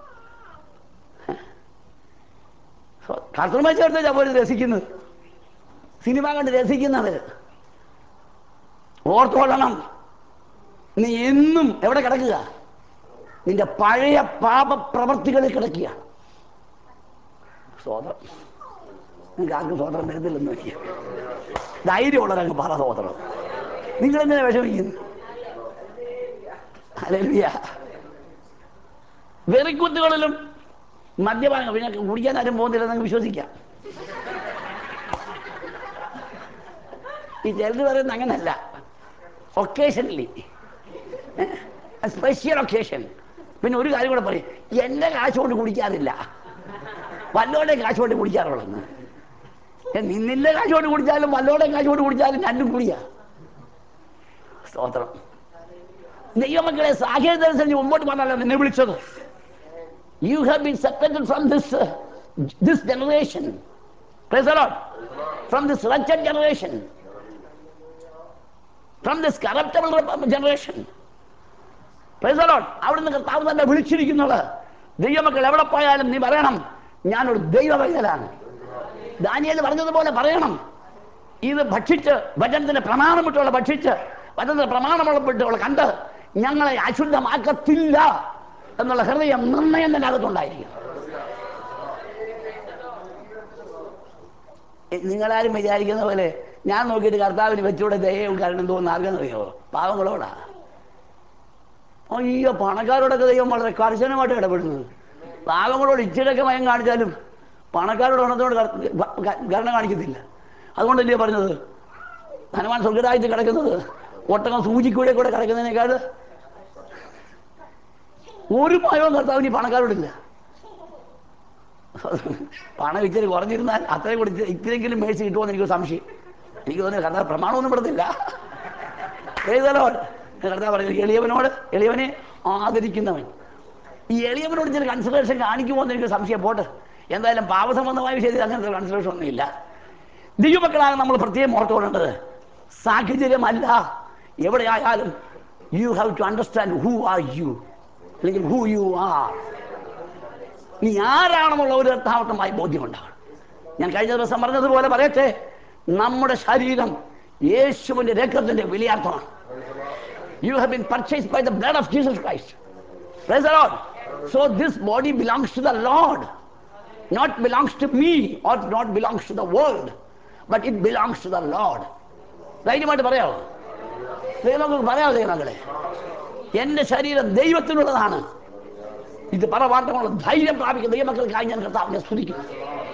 കർത്തൃമായി ചേർത്താ പോയിരുന്ന് രസിക്കുന്നത് സിനിമ കണ്ട് രസിക്കുന്നത് ഓർത്തോളണം നീ എന്നും എവിടെ കിടക്കുക നിന്റെ പഴയ പാപ പ്രവർത്തികളിൽ കിടക്കുക സ്വതം നിങ്ങൾക്ക് ആർക്കും സ്വതന്ത്രം വരുന്നില്ലെന്ന് വയ്ക്കുക ധൈര്യമുള്ളവരങ്ങ് പറ സ്വതന്ത്രം നിങ്ങൾ എന്തിനാ വിഷമിക്കുന്നു അല്ലെലിയ വെറിക്കുത്തുകളിലും മദ്യപാനം പിന്നെ കുടിക്കാൻ ആരും പോകുന്നില്ലെന്ന് വിശ്വസിക്കാം ഈ ചിലർ പറയുന്നത് അങ്ങനല്ല ഒക്കേഷനലി സ്പെഷ്യൽ ഒക്കേഷൻ പിന്നെ ഒരു കാര്യം കൂടെ പറയും എൻ്റെ കാശ് കൊണ്ട് കുടിക്കാറില്ല വല്ലോടെ കാശ് കൊണ്ട് കുടിക്കാറുള്ളെന്ന് ഏ, നിന്നിന്റെ കാശ് കൊണ്ട് കുടിച്ചാലും വല്ലോടെ കാശ് കൊണ്ട് കുടിച്ചാലും രണ്ടും കുടിയാ സ്തോത്രം ദൈവമക്കളെ സാഹചര്യത്തിനനുസരിച്ച് മുമ്പോട്ട് പറഞ്ഞല്ലോ നിന്നെ വിളിച്ചത് you have been separated from this this generation from this wretched generation from this corruptible generation അവിടുന്ന് കർത്താവ് തന്നെ വിളിച്ചിരിക്കുന്നത് ദൈവമക്കൾ എവിടെ പോയാലും നീ പറയണം ഞാനൊരു ദൈവവൈതലാണ് ദാനിയേൽ പറഞ്ഞതുപോലെ പറയണം ഇത് ഭക്ഷിച്ച് വചനത്തിന്റെ പ്രമാണമിട്ടുള്ള ഭക്ഷിച്ച് വചനത്തിന്റെ പ്രമാണമുള്ളപ്പെട്ടുള്ള കണ്ട് ഞങ്ങളെ അശുദ്ധമാക്കത്തില്ല എന്നുള്ള ഹൃദയം നിർണയം തന്നെ അകത്തുണ്ടായിരിക്കും എ- നിങ്ങളാരും വിചാരിക്കുന്ന പോലെ ഞാൻ നോക്കിയിട്ട് കർത്താവിന് വെച്ചൂടെ ദയവും കാരണം തോന്നുന്ന ആർക്കെന്നറിയോ പാവങ്ങളോടാ അയ്യോ പണക്കാരോടൊക്കെ ദൈവം വളരെ കർശനമായിട്ട് ഇടപെടുന്നത് പാവങ്ങളോട് ഇച്ചിരിയൊക്കെ മയം കാണിച്ചാലും പണക്കാരോട് ഒന്നത്തോട് കരുണ കാണിക്കത്തില്ല അതുകൊണ്ടല്ലേ പറഞ്ഞത് ഹനുമാൻ സ്വർഗരാജ്യത്ത് കിടക്കുന്നത് ഒട്ടകം സൂചിക്കൂടെ കൂടെ കിടക്കുന്നതിനേക്കാൾ ഒരു ഭയവും കർത്താവിന് ഈ പണക്കാരോടില്ല പണം ഇച്ചിരി കുറഞ്ഞിരുന്നാൽ അത്രയും കൂടി ഇച്ചിരി- ഇത്തിരിയെങ്കിലും മേടിച്ച് കിട്ടുമെന്ന് എനിക്ക് സംശയം എനിക്ക് തോന്നുന്നു കർത്താവ് പ്രമാണമൊന്നും പെടുന്നില്ല ഏതല്ലോ കർത്താവ് പറഞ്ഞു എളിയവനോട് എളിയവനെ ആദരിക്കുന്നവൻ ഈ എളിയവനോട് ചില കൺസിഡറേഷൻ കാണിക്കുമോ എന്ന് എനിക്ക് സംശയം പോട്ടെ എന്തായാലും പാപസംബന്ധമായ വിഷയത്തിൽ അങ്ങനത്തെ കൺസിഡറേഷൻ ഒന്നുമില്ല ദൈവമക്കളാണ് നമ്മൾ പ്രത്യേകം ഓർത്തുകൊള്ളേണ്ടത് സാഹചര്യമല്ല എവിടെയായാലും you have to understand who are you അല്ലെങ്കിൽ ഹൂ യു ആർ നീ ആരാണെന്നുള്ള ഒരു യഥാർത്ഥമായ ബോധ്യമുണ്ടാകണം ഞാൻ കഴിഞ്ഞ ദിവസം പറഞ്ഞതുപോലെ പറയട്ടെ നമ്മുടെ ശരീരം യേശുവിന്റെ രക്തത്തിന്റെ വിലയാർത്ഥമാണ് you have been purchased by the blood of Jesus Christ Praise the Lord. So this body belongs to the Lord, not belongs to me or not belongs to the world, but it belongs to the Lord. ധൈര്യമായിട്ട് പറയാമോ ദൈവമക്കൾ പറയാമോ ദൈവമക്കളെ എന്റെ ശരീരം ദൈവത്തിനുള്ളതാണ് ഇത് പറവാട്ടമുള്ള ധൈര്യം പ്രാപിക്കുന്ന ദൈവമക്കൾക്കായി ഞാൻ കർത്താവിനെ സ്തുതിക്കുന്നു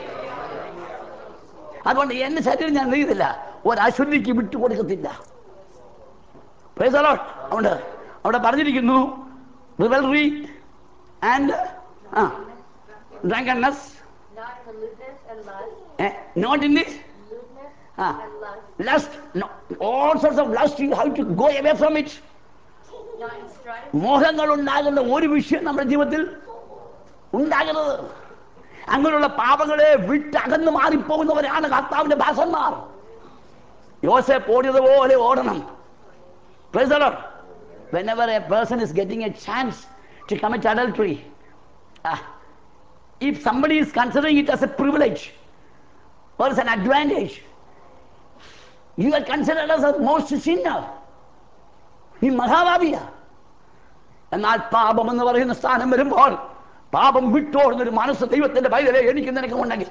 അതുകൊണ്ട് എന്റെ ശരീരം ഞാൻ നെയ്തില്ല ഒരശുദ്ധിക്ക് വിട്ടുകൊടുക്കത്തില്ല Praise the Lord. അതുകൊണ്ട് അവിടെ പറഞ്ഞിരിക്കുന്നു റിവൽറി ആൻഡ് ആ drunkenness Not in lewdness and lust, not in this lewdness Ah. and lust, lust no, all sorts of lust you have to go away from it not in strife, മോഹങ്ങൾ ഉണ്ടാകുന്ന ഒരു വിഷയം നമ്മുടെ ജീവിതത്തിൽ ഉണ്ടാകരുത് അങ്ങനെയുള്ള പാപങ്ങളെ വിട്ടകന്ന് മാറിപ്പോകുന്നവരാണ് കർത്താവിന്റെ ദാസന്മാർ യോസഫ് ഓടിയതുപോലെ ഓടണം Praise the Lord. Whenever a person is getting a chance to commit adultery, ah, if somebody is considering it as a privilege or as an advantage, you are considered as a most sinner. നീ മഹാഭാവിയാ എന്നാൽ പാപം എന്ന് പറയുന്ന സ്ഥാനം വരുമ്പോൾ പാപം വിട്ടോടുന്നൊരു മനസ്സ് ദൈവത്തിന്റെ പൈതലെ എനിക്ക് നിനക്ക് ഉണ്ടെങ്കിൽ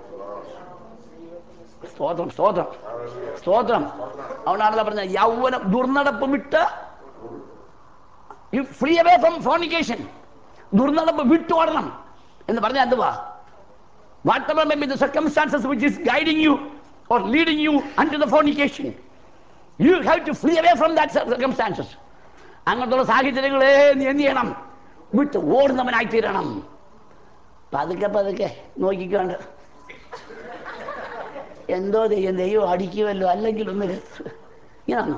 സ്തോത്രം സ്തോത്രം സ്തോത്രം അതുകൊണ്ടാണല്ലോ പറഞ്ഞ യൗവനം ദുർനടപ്പ് വിട്ട് ഫ്രീ അവേ ഫ്രം ഫോണിക്കേഷൻ ദുർനടപ്പ് വിട്ടോടണം എന്ന് പറഞ്ഞാൽ എന്തുവാ whatever may be the circumstances which is guiding you or leading you unto the fornication you have to flee away from that circumstances അങ്ങനത്തുള്ള സാഹചര്യങ്ങളെ നീ എന്ത് ചെയ്യണം വിട്ട് ഓടുന്നവനായി തീരണം പതുക്കെ പതുക്കെ നോക്കിക്കൊണ്ട് എന്തോ ദൈവം ദൈവം അടിക്കുമല്ലോ അല്ലെങ്കിൽ ഒന്ന് രക്ഷ- ഇങ്ങനാണോ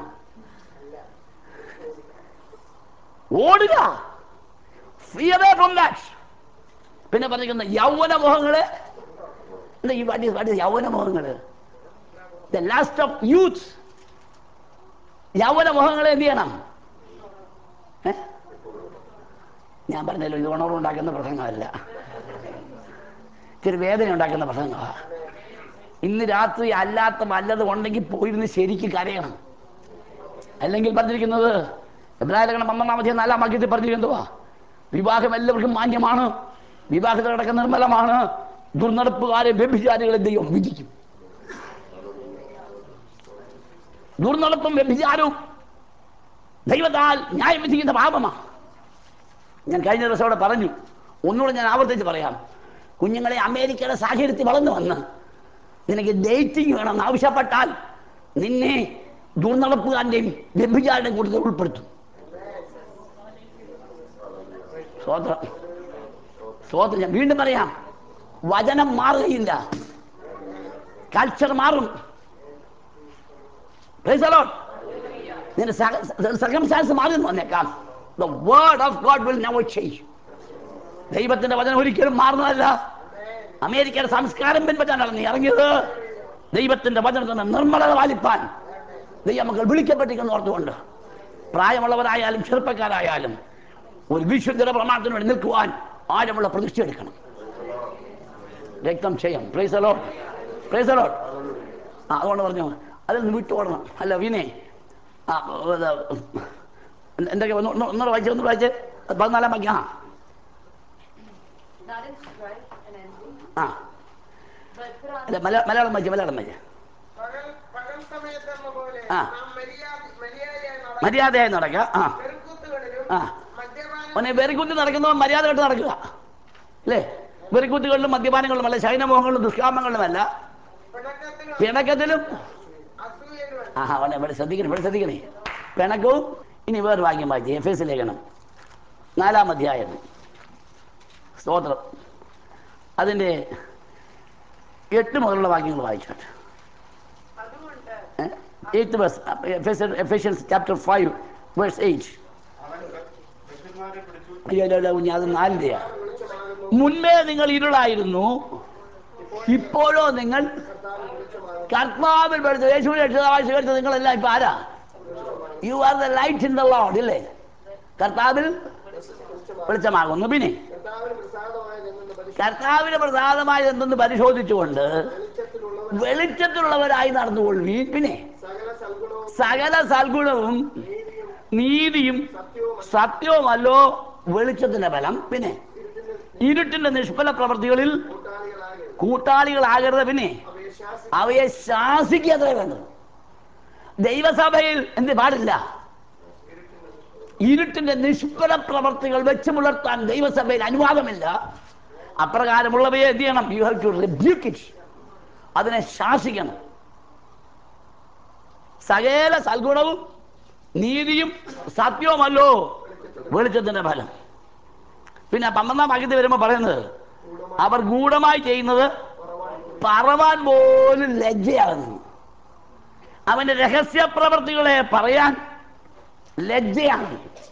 ഓടുക ഫ്രീ അവേ ഫ്രം ദാറ്റ് പിന്നെ പറഞ്ഞിരിക്കുന്ന യൗവന മോഹങ്ങള് എന്താ ഈ വാട്ടി വാട്ടി യൗവന മോഹങ്ങള് ദ ലാസ്റ്റ് ഓഫ് യൂത്ത് യൗവന മോഹങ്ങളെ എന്ത് ചെയ്യണം ഏ? ഞാൻ പറഞ്ഞല്ലോ ഇത് ഉണർവുണ്ടാക്കുന്ന പ്രസംഗമല്ല ഇച്ചിരി വേദന ഉണ്ടാക്കുന്ന പ്രസംഗമാണ് ഇന്ന് രാത്രി അല്ലാത്ത വല്ലതും ഉണ്ടെങ്കിൽ പോയിരുന്ന് ശരിക്ക് കരയണം അല്ലെങ്കിൽ പറഞ്ഞിരിക്കുന്നത് എബ്രാഹിം പന്ത്രണ്ടാമത്തെ നാലാം വാക്യത്തിൽ പറഞ്ഞിരിക്കുന്നതുവാ വിവാഹം എല്ലാവർക്കും മാന്യമാണ് വിവാഹത്തിലടക്കം നിർമ്മലമാണ് ദുർനടപ്പുകാരെ വ്യഭിചാരികളെ ദൈവം വിധിക്കും ദുർനടപ്പും വ്യഭിചാരവും ദൈവത്താൽ ന്യായം വിധിക്കുന്ന പാപമാണ് ഞാൻ കഴിഞ്ഞ ദിവസം അവിടെ പറഞ്ഞു ഒന്നുകൂടെ ഞാൻ ആവർത്തിച്ച് പറയാം കുഞ്ഞുങ്ങളെ അമേരിക്കയുടെ സാഹചര്യത്തിൽ വളർന്നു വന്ന് നിനക്ക് ഡേറ്റിംഗ് വേണമെന്ന് ആവശ്യപ്പെട്ടാൽ നിന്നെ ദുർനടപ്പുകാരൻ്റെയും ലഭ്യജാരുടെയും കൂട്ടത്തിൽ ഉൾപ്പെടുത്തും സ്വോത്രം സ്വോത്രം ഞാൻ വീണ്ടും പറയാം വചനം മാറുകയില്ല കൾച്ചർ മാറും Praise the Lord. നിന്റെ സർക്കംസ്റ്റാൻസ് മാറി എന്ന് വന്നേക്കാം the word of God will never change ദൈവത്തിന്റെ വചനം ഒരിക്കലും മാറുന്നതല്ല അമേരിക്കയുടെ സംസ്കാരം പിൻപറ്റാനാണ് നീ ഇറങ്ങിയത് ദൈവത്തിന്റെ വചനത്തിന് നിർമ്മലത പാലിപ്പാൻ ദൈവമക്കൾ വിളിക്കപ്പെട്ടിരിക്കുന്ന ഓർത്തുകൊണ്ട് പ്രായമുള്ളവരായാലും ചെറുപ്പക്കാരായാലും ഒരു വിശുദ്ധ പ്രമാണത്തിന് വേണ്ടി നിൽക്കുവാൻ ആഴമുള്ള പ്രതിഷ്ഠ എടുക്കണം രക്തം ചെയ്യാം പ്രൈസ് അലോട്ട് പ്രൈസ് അലോട്ട് ആ അതുകൊണ്ട് പറഞ്ഞു അതിൽ നിന്ന് വിട്ടോടണം അല്ല വിനെ ആ ഇത് എന്തൊക്കെ ഒന്ന് ഒന്ന് ഒന്നുകൂടെ വായിച്ച് ഒന്നുകൂടെ വായിച്ച് പതിനാലാം വാക്യം ആ Not in strife and envy, ആ but put on അല്ല മലയാളം മലയാളം വായിച്ച് മലയാളം വായിച്ച് പകൽ പകൽ സമയത്തെന്ന പോലെ ആ. നാം മര്യാദ മര്യാദയായി നട- മര്യാദയായി നടക്കുക ആ തെരുക്കൂത്തുകളിലും ആ. മദ്യപാനം ഒന്നെ വെറിക്കുത്തി നടക്കുന്നവൻ മര്യാദ കെട്ട് നടക്കുക അല്ലേ വെറിക്കുത്തികളിലും മദ്യപാനങ്ങളിലും അല്ല ശൈനമോഹങ്ങളിലും ദുഷ്കാമങ്ങളിലുമല്ല പിണക്കത്തിലും പിണക്കത്തിലും അസൂയയിലും ആ അവനെ ഇവിടെ ശ്രദ്ധിക്കണേ ഇവിടെ ശ്രദ്ധിക്കണേ പിണക്കവും ഇനി വേറെ വാക്യം വായിച്ചു എഫ് എസ് ലേഖനം നാലാം അധ്യായം സ്തോത്രം അതിൻ്റെ എട്ട് മുതലുള്ള വാക്യങ്ങൾ വായിച്ചാട്ടെ അതുകൊണ്ട് എയ്ത്ത് ബസ് Ephesians chapter five verse eight അവൻ ദുഷ്ടന്മാരെ പിടിച്ചു അയ്യോ അല്ല, അല്ല, കുഞ്ഞ് അത് നാലിൻ്റെയാ മുൻപേ നിങ്ങൾ ഇരുളായിരുന്നു ഇപ്പോഴോ നിങ്ങൾ കർത്താവിൽ പഠിച്ച യേശുവിനെ രക്ഷിതാവായി സ്വീകരിച്ച നിങ്ങളെല്ലാം ഇപ്പൊ ആരാ you are the light in the Lord ഇല്ലേ കർത്താവിൽ വെളിച്ചമാകുന്നു പിന്നെ കർത്താവിന് പ്രസാദമായതെന്നു പരിശുദ്ധ കർത്താവിന് പ്രസാദമായത് എന്തെന്ന് പരിശോധിച്ചുകൊണ്ട് വെളിച്ചത്തിലുള്ളവർ വെളിച്ചത്തിലുള്ളവരായി നടന്നുകൊള്ളുവീൻ പിന്നെ സകല സൽഗുണവും സകല സൽഗുണവും നീതിയും സത്യവുമല്ലോ വെളിച്ചത്തിന്റെ ഫലം പിന്നെ ഇരുട്ടിന്റെ നിഷ്ഫല പ്രവൃത്തികളിൽ കൂട്ടാളികളാകരുത് കൂട്ടാളികളാകരുത് പിന്നെ അവയെ ശാസി അവയെ ശാസിക്കുക വേണ്ടത് ദൈവസഭയിൽ എന്ത് പാടില്ല ഇരുട്ടിന്റെ നിഷ്ഫല പ്രവർത്തികൾ വെച്ച് പുലർത്താൻ ദൈവസഭയിൽ അനുവാദമില്ല അപ്രകാരമുള്ളവയെ എന്ത് ചെയ്യണം you have to rebuke it അതിനെ ശാസിക്കണം സകല സൽഗുണവും നീതിയും സത്യവുമല്ലോ വെളിച്ചത്തിന്റെ ഫലം പിന്നെ പന്ത്രണ്ടാം വാക്യത്തിൽ വരുമ്പോൾ പറയുന്നത് അവർ ഗൂഢമായി ചെയ്യുന്നത് പറവാൻ പോലും ലജ്ജയാകുന്നു അവന്റെ രഹസ്യ പ്രവർത്തികളെ പറയാൻ ലജ്ജയാണ്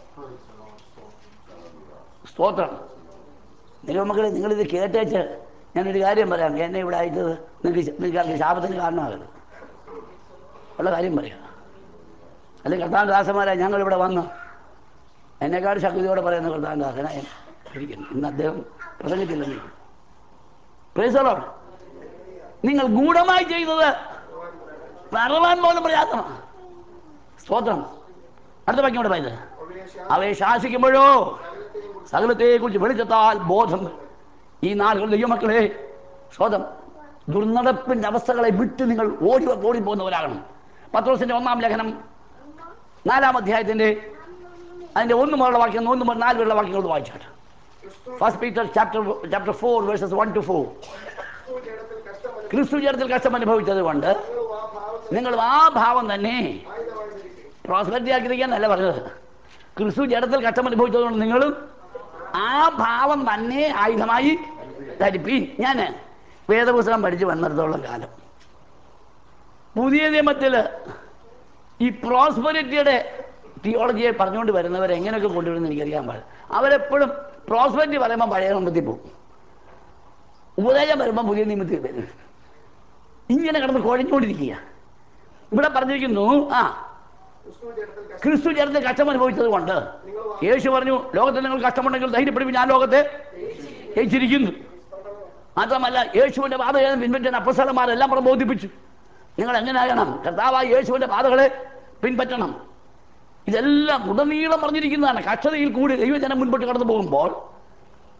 സ്തോത്രം നിരുമക്കളെ നിങ്ങളിത് കേട്ടേച്ച് ഞാനൊരു കാര്യം പറയാം എന്നെ ഇവിടെ അയച്ചത് നിങ്ങൾക്ക് നിങ്ങൾക്ക് ശാപത്തിന് കാരണമാകരുത് ഉള്ള കാര്യം പറയാം അല്ലെങ്കിൽ കർത്താൻ ദാസന്മാരെ ഞങ്ങൾ ഇവിടെ വന്ന് എന്നെക്കാട് ശക്തിയോടെ പറയുന്ന കർത്താൻ ദാസനായ ഇരിക്കുന്നു ഇന്ന് അദ്ദേഹം പ്രസംഗിച്ചില്ലെങ്കിൽ പ്രേസറോട് നിങ്ങൾ ഗൂഢമായി ചെയ്യുന്നത് പറവാൻ പോലും പ്രയാസമാണ് സ്തോത്രം അടുത്ത വാക്യം ഇവിടെ പറയുന്നത് അവയെ ശാ- അവയെ ശാസിക്കുമ്പോഴോ സകലത്തെ കുറിച്ച് വെളിച്ചത്താൽ ബോധം ഈ നാളുകൾ ദൈവമക്കളെ സ്വതം ദുർനടപ്പിന്റെ അവസ്ഥകളെ വിട്ട് നിങ്ങൾ ഓടി ഓടി പോകുന്നവരാകണം പത്രോസിന്റെ ഒന്നാം ലേഖനം നാലാം അധ്യായത്തിന്റെ അതിന്റെ ഒന്ന് മുതലുള്ള വാക്യം ഒന്ന് മുതൽ നാല് വരെയുള്ള വാക്യങ്ങൾ വായിച്ചാട്ട് first Peter chapter chapter four verses one two four ക്രിസ്തു ജഡത്തിൽ കഷ്ടമനുഭവിച്ചു ക്രിസ്തു ജനത്തിൽ കഷ്ടം അനുഭവിച്ചത് കൊണ്ട് നിങ്ങളും നിങ്ങൾ ആ ഭാവം ആ ഭാവം തന്നെ ആയുധമായി ധരിക്കും പ്രോസ്പെരിറ്റി ആക്കിയിരിക്കാന്നല്ല പറഞ്ഞത് ക്രിസ്തു ജഡത്തിൽ കഷ്ടം അനുഭവിച്ചതുകൊണ്ട് നിങ്ങളും ആ ഭാവം തന്നെ ആയുധമായി ധരിപ്പീൻ ഞാൻ വേദപുസ്തകം പഠിച്ച് വന്നിടത്തോളം കാലം പുതിയ നിയമത്തിൽ ഈ പ്രോസ്പെരിറ്റിയുടെ തിയോളജിയെ പറഞ്ഞുകൊണ്ട് വരുന്നവർ എങ്ങനെയൊക്കെ കൊണ്ടുവരുമെന്ന് എനിക്കറിയാൻ പാടില്ല അവരെപ്പോഴും പ്രോസ്പെരിറ്റി പറയുമ്പോൾ പഴയ നിയമത്തിൽ പോകും ഉപദേശം വരുമ്പോൾ പുതിയ നിയമത്തിൽ വരും ഇങ്ങനെ കിടന്ന് കുഴഞ്ഞുകൊണ്ടിരിക്കുക ഇവിടെ പറഞ്ഞിരിക്കുന്നു ആ ക്രിസ്തു ജഡത്തിൽ കഷ്ടം ക്രിസ്തു ചേർന്ന് കഷ്ടം അനുഭവിച്ചത് കൊണ്ട് യേശു പറഞ്ഞു ലോകത്തിൽ നിങ്ങൾ കഷ്ടമുണ്ടെങ്കിൽ ധൈര്യപ്പെടും ഞാൻ ലോകത്തെ ജയിച്ചിരിക്കുന്നു മാത്രമല്ല യേശുവിന്റെ പാതകളെ പിൻപറ്റുന്ന അപ്പസലന്മാരെല്ലാം പ്രബോധിപ്പിച്ചു നിങ്ങൾ എങ്ങനെ ആകണം കർത്താവായ യേശുവിന്റെ പാതകളെ പിൻപറ്റണം ഇതെല്ലാം ഉടനീളം പറഞ്ഞിരിക്കുന്നതാണ് കഷ്ടതയിൽ കൂടി ദൈവജനം മുൻപോട്ട് കടന്നു പോകുമ്പോൾ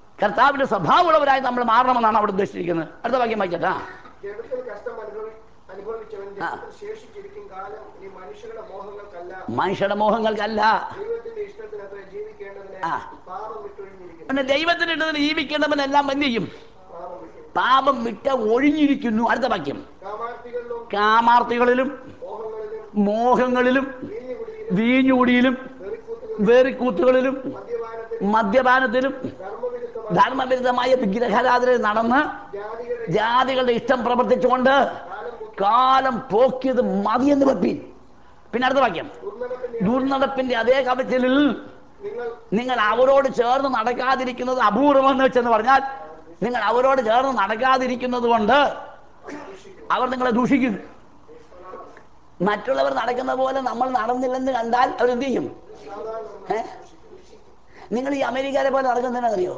കർത്താവിന്റെ സ്വഭാവമുള്ളവരായി നമ്മൾ മാറണമെന്നാണ് അവിടെ ഉദ്ദേശിച്ചിരിക്കുന്നത് അടുത്ത വാക്യം വായിച്ചട്ടാ ജഡത്തിൽ കഷ്ടം അനുഭവി അനുഭവിച്ചവൻ ജനത്തിൽ ശേഷിച്ചിരിക്കും കാലം നീ മനുഷ്യരുടെ മോഹങ്ങൾക്കല്ല മനുഷ്യരുടെ മോഹങ്ങൾക്കല്ല ദൈവത്തിന്റെ ഇഷ്ടത്തിന് അത്ര ജീവിക്കേണ്ടതിന് ആ. പാപം വിട്ടൊഴിഞ്ഞിരിക്കുന്നു പിന്നെ ദൈവത്തിന് ഇട്ടതിന് ജീവിക്കേണ്ടവനെല്ലാം എന്ത് ചെയ്യും പാപം വിട്ടു പാപം വിട്ട് ഒഴിഞ്ഞിരിക്കുന്നു അടുത്ത വാക്യം കാമാർത്ഥികളിലും കാമാർത്തികളിലും മോഹങ്ങളിലും മോഹങ്ങളിലും വീഞ്ഞുകുടിയിലും വീഞ്ഞുകുടിയിലും വെറിക്കൂത്തുകളിലും വേറിക്കൂത്തുകളിലും മദ്യപാനത്തിലും മദ്യപാനത്തിലും ധർമ്മവിരുദ്ധമായ ധർമ്മവിരുദ്ധമായ വിഗ്രഹാരാധന നടന്ന് ജാതികളുടെ ജാതികളുടെ ഇഷ്ടം പ്രവർത്തിച്ചുകൊണ്ട് കാലം മുട്ടി കാലം പോക്കിയത് മതിയെന്ന് വെപ്പീൻ പിന്നെ അടുത്ത വാക്യം ദുർനടപ്പിന്റെ ദുർനടപ്പിന്റെ അതേ കവച്ചലിൽ നിങ്ങൾ നിങ്ങൾ അവരോട് ചേർന്ന് നടക്കാതിരിക്കുന്നത് അപൂർവമെന്ന് വെച്ചെന്ന് പറഞ്ഞാൽ നിങ്ങൾ അവരോട് ചേർന്ന് നടക്കാതിരിക്കുന്നത് കൊണ്ട് അവർ നിങ്ങളെ ദൂഷിക്കുന്നു മറ്റുള്ളവർ നടക്കുന്ന പോലെ നമ്മൾ നടന്നില്ലെന്ന് കണ്ടാൽ അവരെന്ത് ചെയ്യും ഏ? നിങ്ങൾ ഈ അമേരിക്കരെ പോലെ നടക്കുന്നതിനറിയോ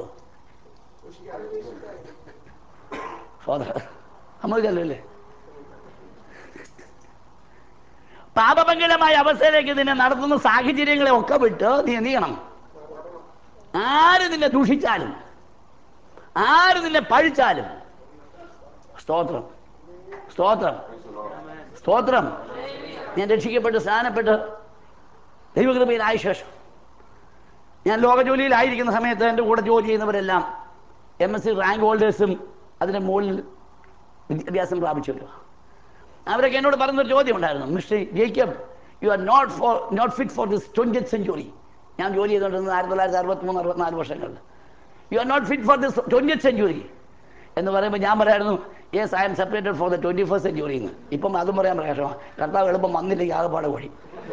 സോദര സമ്മതിച്ചല്ലേ പാപമംഗലമായ അവസ്ഥയിലേക്ക് നിന്നെ നടത്തുന്ന സാഹചര്യങ്ങളെ ഒക്കെ വിട്ട് നീ എന്ത് ചെയ്യണം ആര് നിന്നെ ദൂഷിച്ചാലും ആര് നിന്നെ പഴിച്ചാലും സ്തോത്രം സ്തോത്രം സ്തോത്രം ഞാൻ രക്ഷിക്കപ്പെട്ട് സ്നാനപ്പെട്ട് ദൈവകൃപയിലായ ശേഷം ഞാൻ ലോക ജോലിയിലായിരിക്കുന്ന സമയത്ത് എൻ്റെ കൂടെ ജോലി ചെയ്യുന്നവരെല്ലാം എം എസ് സി റാങ്ക് ഹോൾഡേഴ്സും അതിൻ്റെ മുകളിൽ വിദ്യാഭ്യാസം പ്രാപിച്ചല്ലോ അവരൊക്കെ എന്നോട് പറഞ്ഞൊരു ചോദ്യം ഉണ്ടായിരുന്നു Mister Jacob you are not for not fit for this twenty century ഞാൻ ജോലി ചെയ്തുകൊണ്ടിരുന്നത് ആയിരത്തി തൊള്ളായിരത്തി അറുപത്തി മൂന്ന് അറുപത്തിനാല് വർഷങ്ങളിൽ you are not fit for this twenty century എന്ന് പറയുമ്പോൾ ഞാൻ പറയായിരുന്നു yes I'm separated for the twenty first century എന്ന് ഇപ്പം അതും പറയാൻ പ്രകാശമാണ് കർത്താവ് എളുപ്പം വന്നില്ലെങ്കിൽ ആകെപ്പാടെ വഴി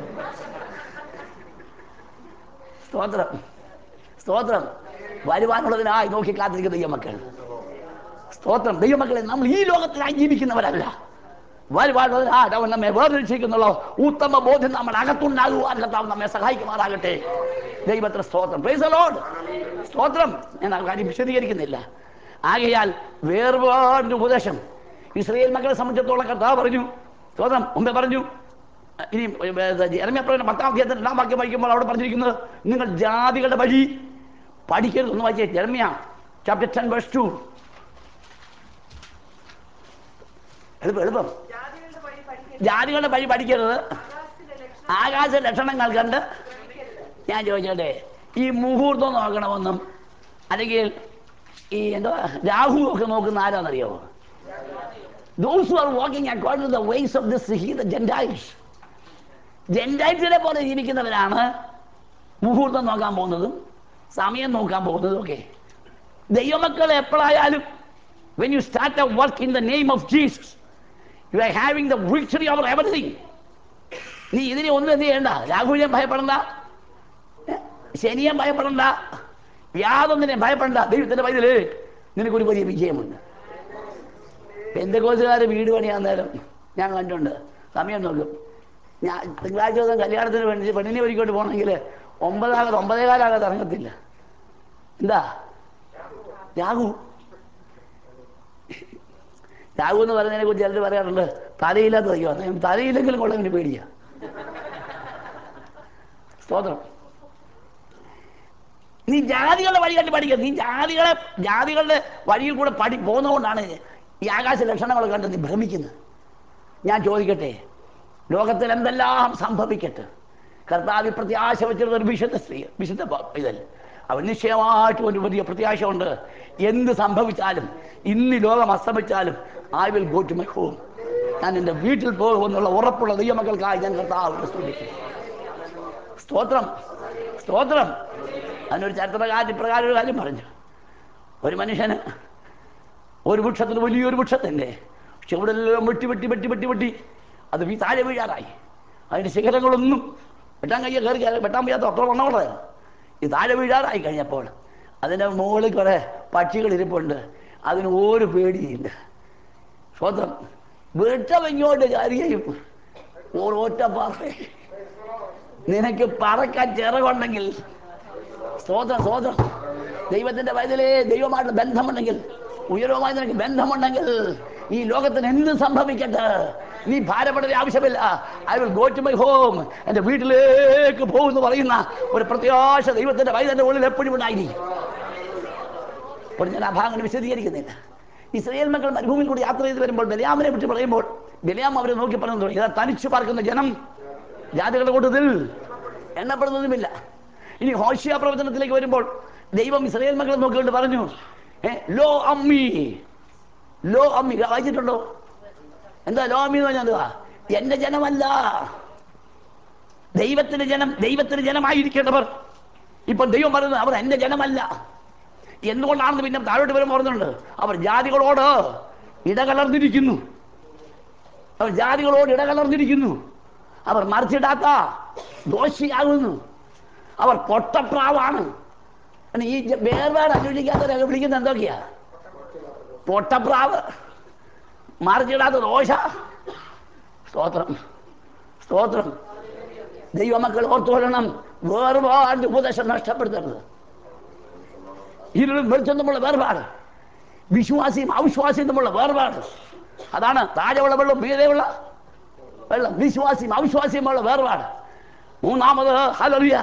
സ്തോത്രം സ്തോത്രം വരുവാനുള്ളതിനായി നോക്കി കാത്തിരിക്കുന്ന ദൈവമക്കൾ സ്തോത്രം ദൈവമക്കളെ നമ്മൾ ഈ ലോകത്തിലായി ജീവിക്കുന്നവരല്ല വരുവാനുള്ളതിനായി അവൻ നമ്മെ വേർതിരിച്ചിരിക്കുന്നുള്ള ഉത്തമ ബോധ്യം നമ്മൾ അകത്തുണ്ടാകുവാൻ കർത്താവ് നമ്മെ സഹായിക്കുമാറാകട്ടെ ദൈവത്തിന് സ്തോത്രം പ്രൈസ് ലോഡ് സ്തോത്രം ഞാൻ ആ കാര്യം വിശദീകരിക്കുന്നില്ല ആകയാൽ വേർപാടിന്റെ ഉപദേശം ഇസ്രയേൽ മക്കളെ സംബന്ധിച്ചിടത്തോളം കർത്താവ് പറഞ്ഞു സ്തോത്രം മുമ്പേ പറഞ്ഞു ഇനി ജനമ്യപ്രവചനം പത്താം അധ്യായത്തിൽ രണ്ടാം വാക്യം വായിക്കുമ്പോൾ അവിടെ പറഞ്ഞിരിക്കുന്നത് നിങ്ങൾ ജാതികളുടെ വഴി പഠിക്കരുത് ഒന്ന് വായിച്ചേ Jeremiah chapter ten verse two എളുപ്പം എളുപ്പം ജാതികളുടെ വഴി പഠിക്കരുത് ജാതികളുടെ വഴി പഠിക്കരുത് ആകാശത്തിന്റെ ലക്ഷണം ആകാശ ലക്ഷണങ്ങൾ കണ്ട് ശ്രമിക്കരുത് ഞാൻ ചോദിച്ചോട്ടെ ഈ മുഹൂർത്തം നോക്കണമെന്നും അല്ലെങ്കിൽ ഈ എന്താ രാഹു ഒക്കെ നോക്കുന്ന ആരാന്നറിയാമോ those who are walking according to the ways of this he the gentiles ജെൻഡൈൽസിനെ പോലെ ജീവിക്കുന്നവരാണ് മുഹൂർത്തം നോക്കാൻ പോകുന്നതും സമയം നോക്കാൻ പോകുന്നതും ഒക്കെ ദൈവമക്കൾ എപ്പോഴായാലും when you start a work in the name of Jesus you are having the victory over everything നീ ഇതിനെ ഒന്നും എന്ത് ചെയ്യണ്ട രാഹുലിനെ ഭയപ്പെടണ്ട ഏ? ശനിയെ ഭയപ്പെടണ്ട യാതൊന്നിനെ ഭയപ്പെടണ്ട ദൈവത്തിന്റെ പൈതല് നിനക്കൊരു വലിയ വിജയമുണ്ട് പെന്തകോസുകാർ വീട് പണിയാൻ നേരം ഞാൻ കണ്ടുണ്ട് സമയം നോക്കും ഞാൻ തിങ്കളാഴ്ച ദിവസം കല്യാണത്തിന് വേണ്ടി പെണ്ണിനെ ഒരുക്കോട്ട് പോകണമെങ്കിൽ ഒമ്പതാകത്ത് ഒമ്പതേകാലാകത്ത് ഇറങ്ങത്തില്ല എന്താ രാഹു രാഹു എന്ന് പറയുന്നതിനെ കുറിച്ച് ചിലർ പറയാറുണ്ട് തലയില്ലാത്ത ദൈവം തലയില്ലെങ്കിലും കൊള്ളങ്ങനെ പേടിയാ സ്തോത്രം നീ ജാതികളുടെ വഴി കണ്ട് പഠിക്കുക നീ ജാതികളെ ജാതികളുടെ വഴിയിൽ കൂടെ പഠി പോകുന്നതുകൊണ്ടാണ് ഈ ആകാശ ലക്ഷണങ്ങൾ കണ്ട് നീ ഭ്രമിക്കുന്നത് ഞാൻ ചോദിക്കട്ടെ ലോകത്തിൽ എന്തെല്ലാം സംഭവിക്കട്ടെ കർത്താവ് പ്രത്യാശ വെച്ചിരുന്ന ഒരു വിശുദ്ധ സ്ത്രീ വിശുദ്ധ പ- ഇതൽ അവൻ നിശ്ചയമായിട്ടും ഒരു വലിയ പ്രത്യാശ ഉണ്ട് എന്ത് സംഭവിച്ചാലും ഇന്ന് ഈ ലോകം അസ്തമിച്ചാലും I will go to my home ഞാൻ എൻ്റെ വീട്ടിൽ പോകുമെന്നുള്ള ഉറപ്പുള്ള ദൈവമക്കൾക്കായി ഞാൻ കർത്താവിനെ സ്തുതിക്കുന്നു സ്തോത്രം സ്തോത്രം അതിനൊരു ചരിത്രകാരൻ ഇപ്രകാരം ഒരു കാര്യം പറഞ്ഞു ഒരു മനുഷ്യന് ഒരു വൃക്ഷത്തിന് വലിയൊരു വൃക്ഷത്തിൻ്റെ ചുവടെല്ലാം വെട്ടി വെട്ടി വെട്ടി വെട്ടി വെട്ടി അത് വീ താഴെ വീഴാറായി അതിൻ്റെ ശിഖരങ്ങളൊന്നും വെട്ടാൻ കയ്യ കയറി കയറി വെട്ടാൻ വയ്യാത്ത അത്ര വണ്ണമുള്ളതായിരുന്നു ഈ താഴെ വീഴാറായി കഴിഞ്ഞപ്പോൾ അതിൻ്റെ മുകളിൽ കുറേ പക്ഷികൾ ഇരിപ്പുണ്ട് അതിന് ഒരു പേടിയില്ല സ്വന്തം വെട്ടം ഇങ്ങോട്ട് കയറിയും ഒരൊറ്റ പാറ നിനക്ക് പറക്കാൻ ചിറകുണ്ടെങ്കിൽ സ്തോത്രം സ്തോത്രം ദൈവത്തിന്റെ വയതിലേ ദൈവമായിട്ട് ബന്ധമുണ്ടെങ്കിൽ ഉയരവുമായി നിനക്ക് ബന്ധമുണ്ടെങ്കിൽ ഈ ലോകത്തിന് എന്ത് സംഭവിക്കട്ടെ നീ ഭാരപ്പെടേണ്ട ആവശ്യമില്ല I will go to my home എൻ്റെ വീട്ടിലേക്ക് പോകുമെന്ന് പറയുന്ന ഒരു പ്രത്യാശ ദൈവത്തിന്റെ വയതിന്റെ ഉള്ളിൽ എപ്പോഴും ഉണ്ടായിരിക്കും അപ്പോൾ ഞാൻ ആ ഭാഗങ്ങൾ വിശദീകരിക്കുന്നില്ല ഇസ്രയേൽ മക്കൾ മരുഭൂമിയിൽ കൂടി യാത്ര ചെയ്ത് വരുമ്പോൾ ബലിയാമിനെ പറ്റി പറയുമ്പോൾ ബലിയാം അവരെ നോക്കി പറഞ്ഞു ഇതാ തനിച്ചു പാർക്കുന്ന ജനം ജാതികളുടെ കൂട്ടത്തിൽ എണ്ണപ്പെടുന്നതുമില്ല ഇനി ഹോഷ്യ പ്രവചനത്തിലേക്ക് വരുമ്പോൾ ദൈവം ഇസ്രയേൽ മക്കളെ നോക്കിക്കൊണ്ട് പറഞ്ഞു ഏ, ലോ അമ്മി ലോ അമ്മി വായിച്ചിട്ടുണ്ടോ എന്താ ലോ അമ്മി എന്ന് പറഞ്ഞാൽ എന്തുവാ എന്റെ ജനമല്ല ദൈവത്തിന്റെ ജനം ദൈവത്തിന്റെ ജനമായിരിക്കേണ്ടവർ ഇപ്പൊ ദൈവം പറയുന്നത് അവർ എന്റെ ജനമല്ല എന്തുകൊണ്ടാണെന്ന് പിന്നെ താഴോട്ട് വരുമ്പോൾ പറഞ്ഞിട്ടുണ്ട് അവർ ജാതികളോട് ഇടകലർന്നിരിക്കുന്നു അവർ ജാതികളോട് ഇടകലർന്നിരിക്കുന്നു അവർ മറിച്ചിടാത്ത ദോഷിയാകുന്നു അവർ പൊട്ടപ്രാവാണ് പിന്നെ ഈ ജ- വേർപാട് അന്വേഷിക്കാത്തവരൊക്കെ വിളിക്കുന്നത് എന്തൊക്കെയാ പൊട്ടപ്രാവ് മറിച്ചിടാത്ത ദോഷ സ്തോത്രം സ്തോത്രം ദൈവമക്കൾ ഓർത്തുകൊള്ളണം വേർപാട് ഉപദേശം നഷ്ടപ്പെടുത്തരുത് ഇരുളും വെളിച്ചം തമ്മിലുള്ള വേർപാട് വിശ്വാസിയും അവിശ്വാസിയും തമ്മിലുള്ള വേർപാട് അതാണ് താഴെയുള്ള വെള്ളം മീതെയുള്ള വെള്ളം വിശ്വാസിയും അവിശ്വാസിയുമുള്ള വേർപാട് മൂന്നാമത് ഹലറിയ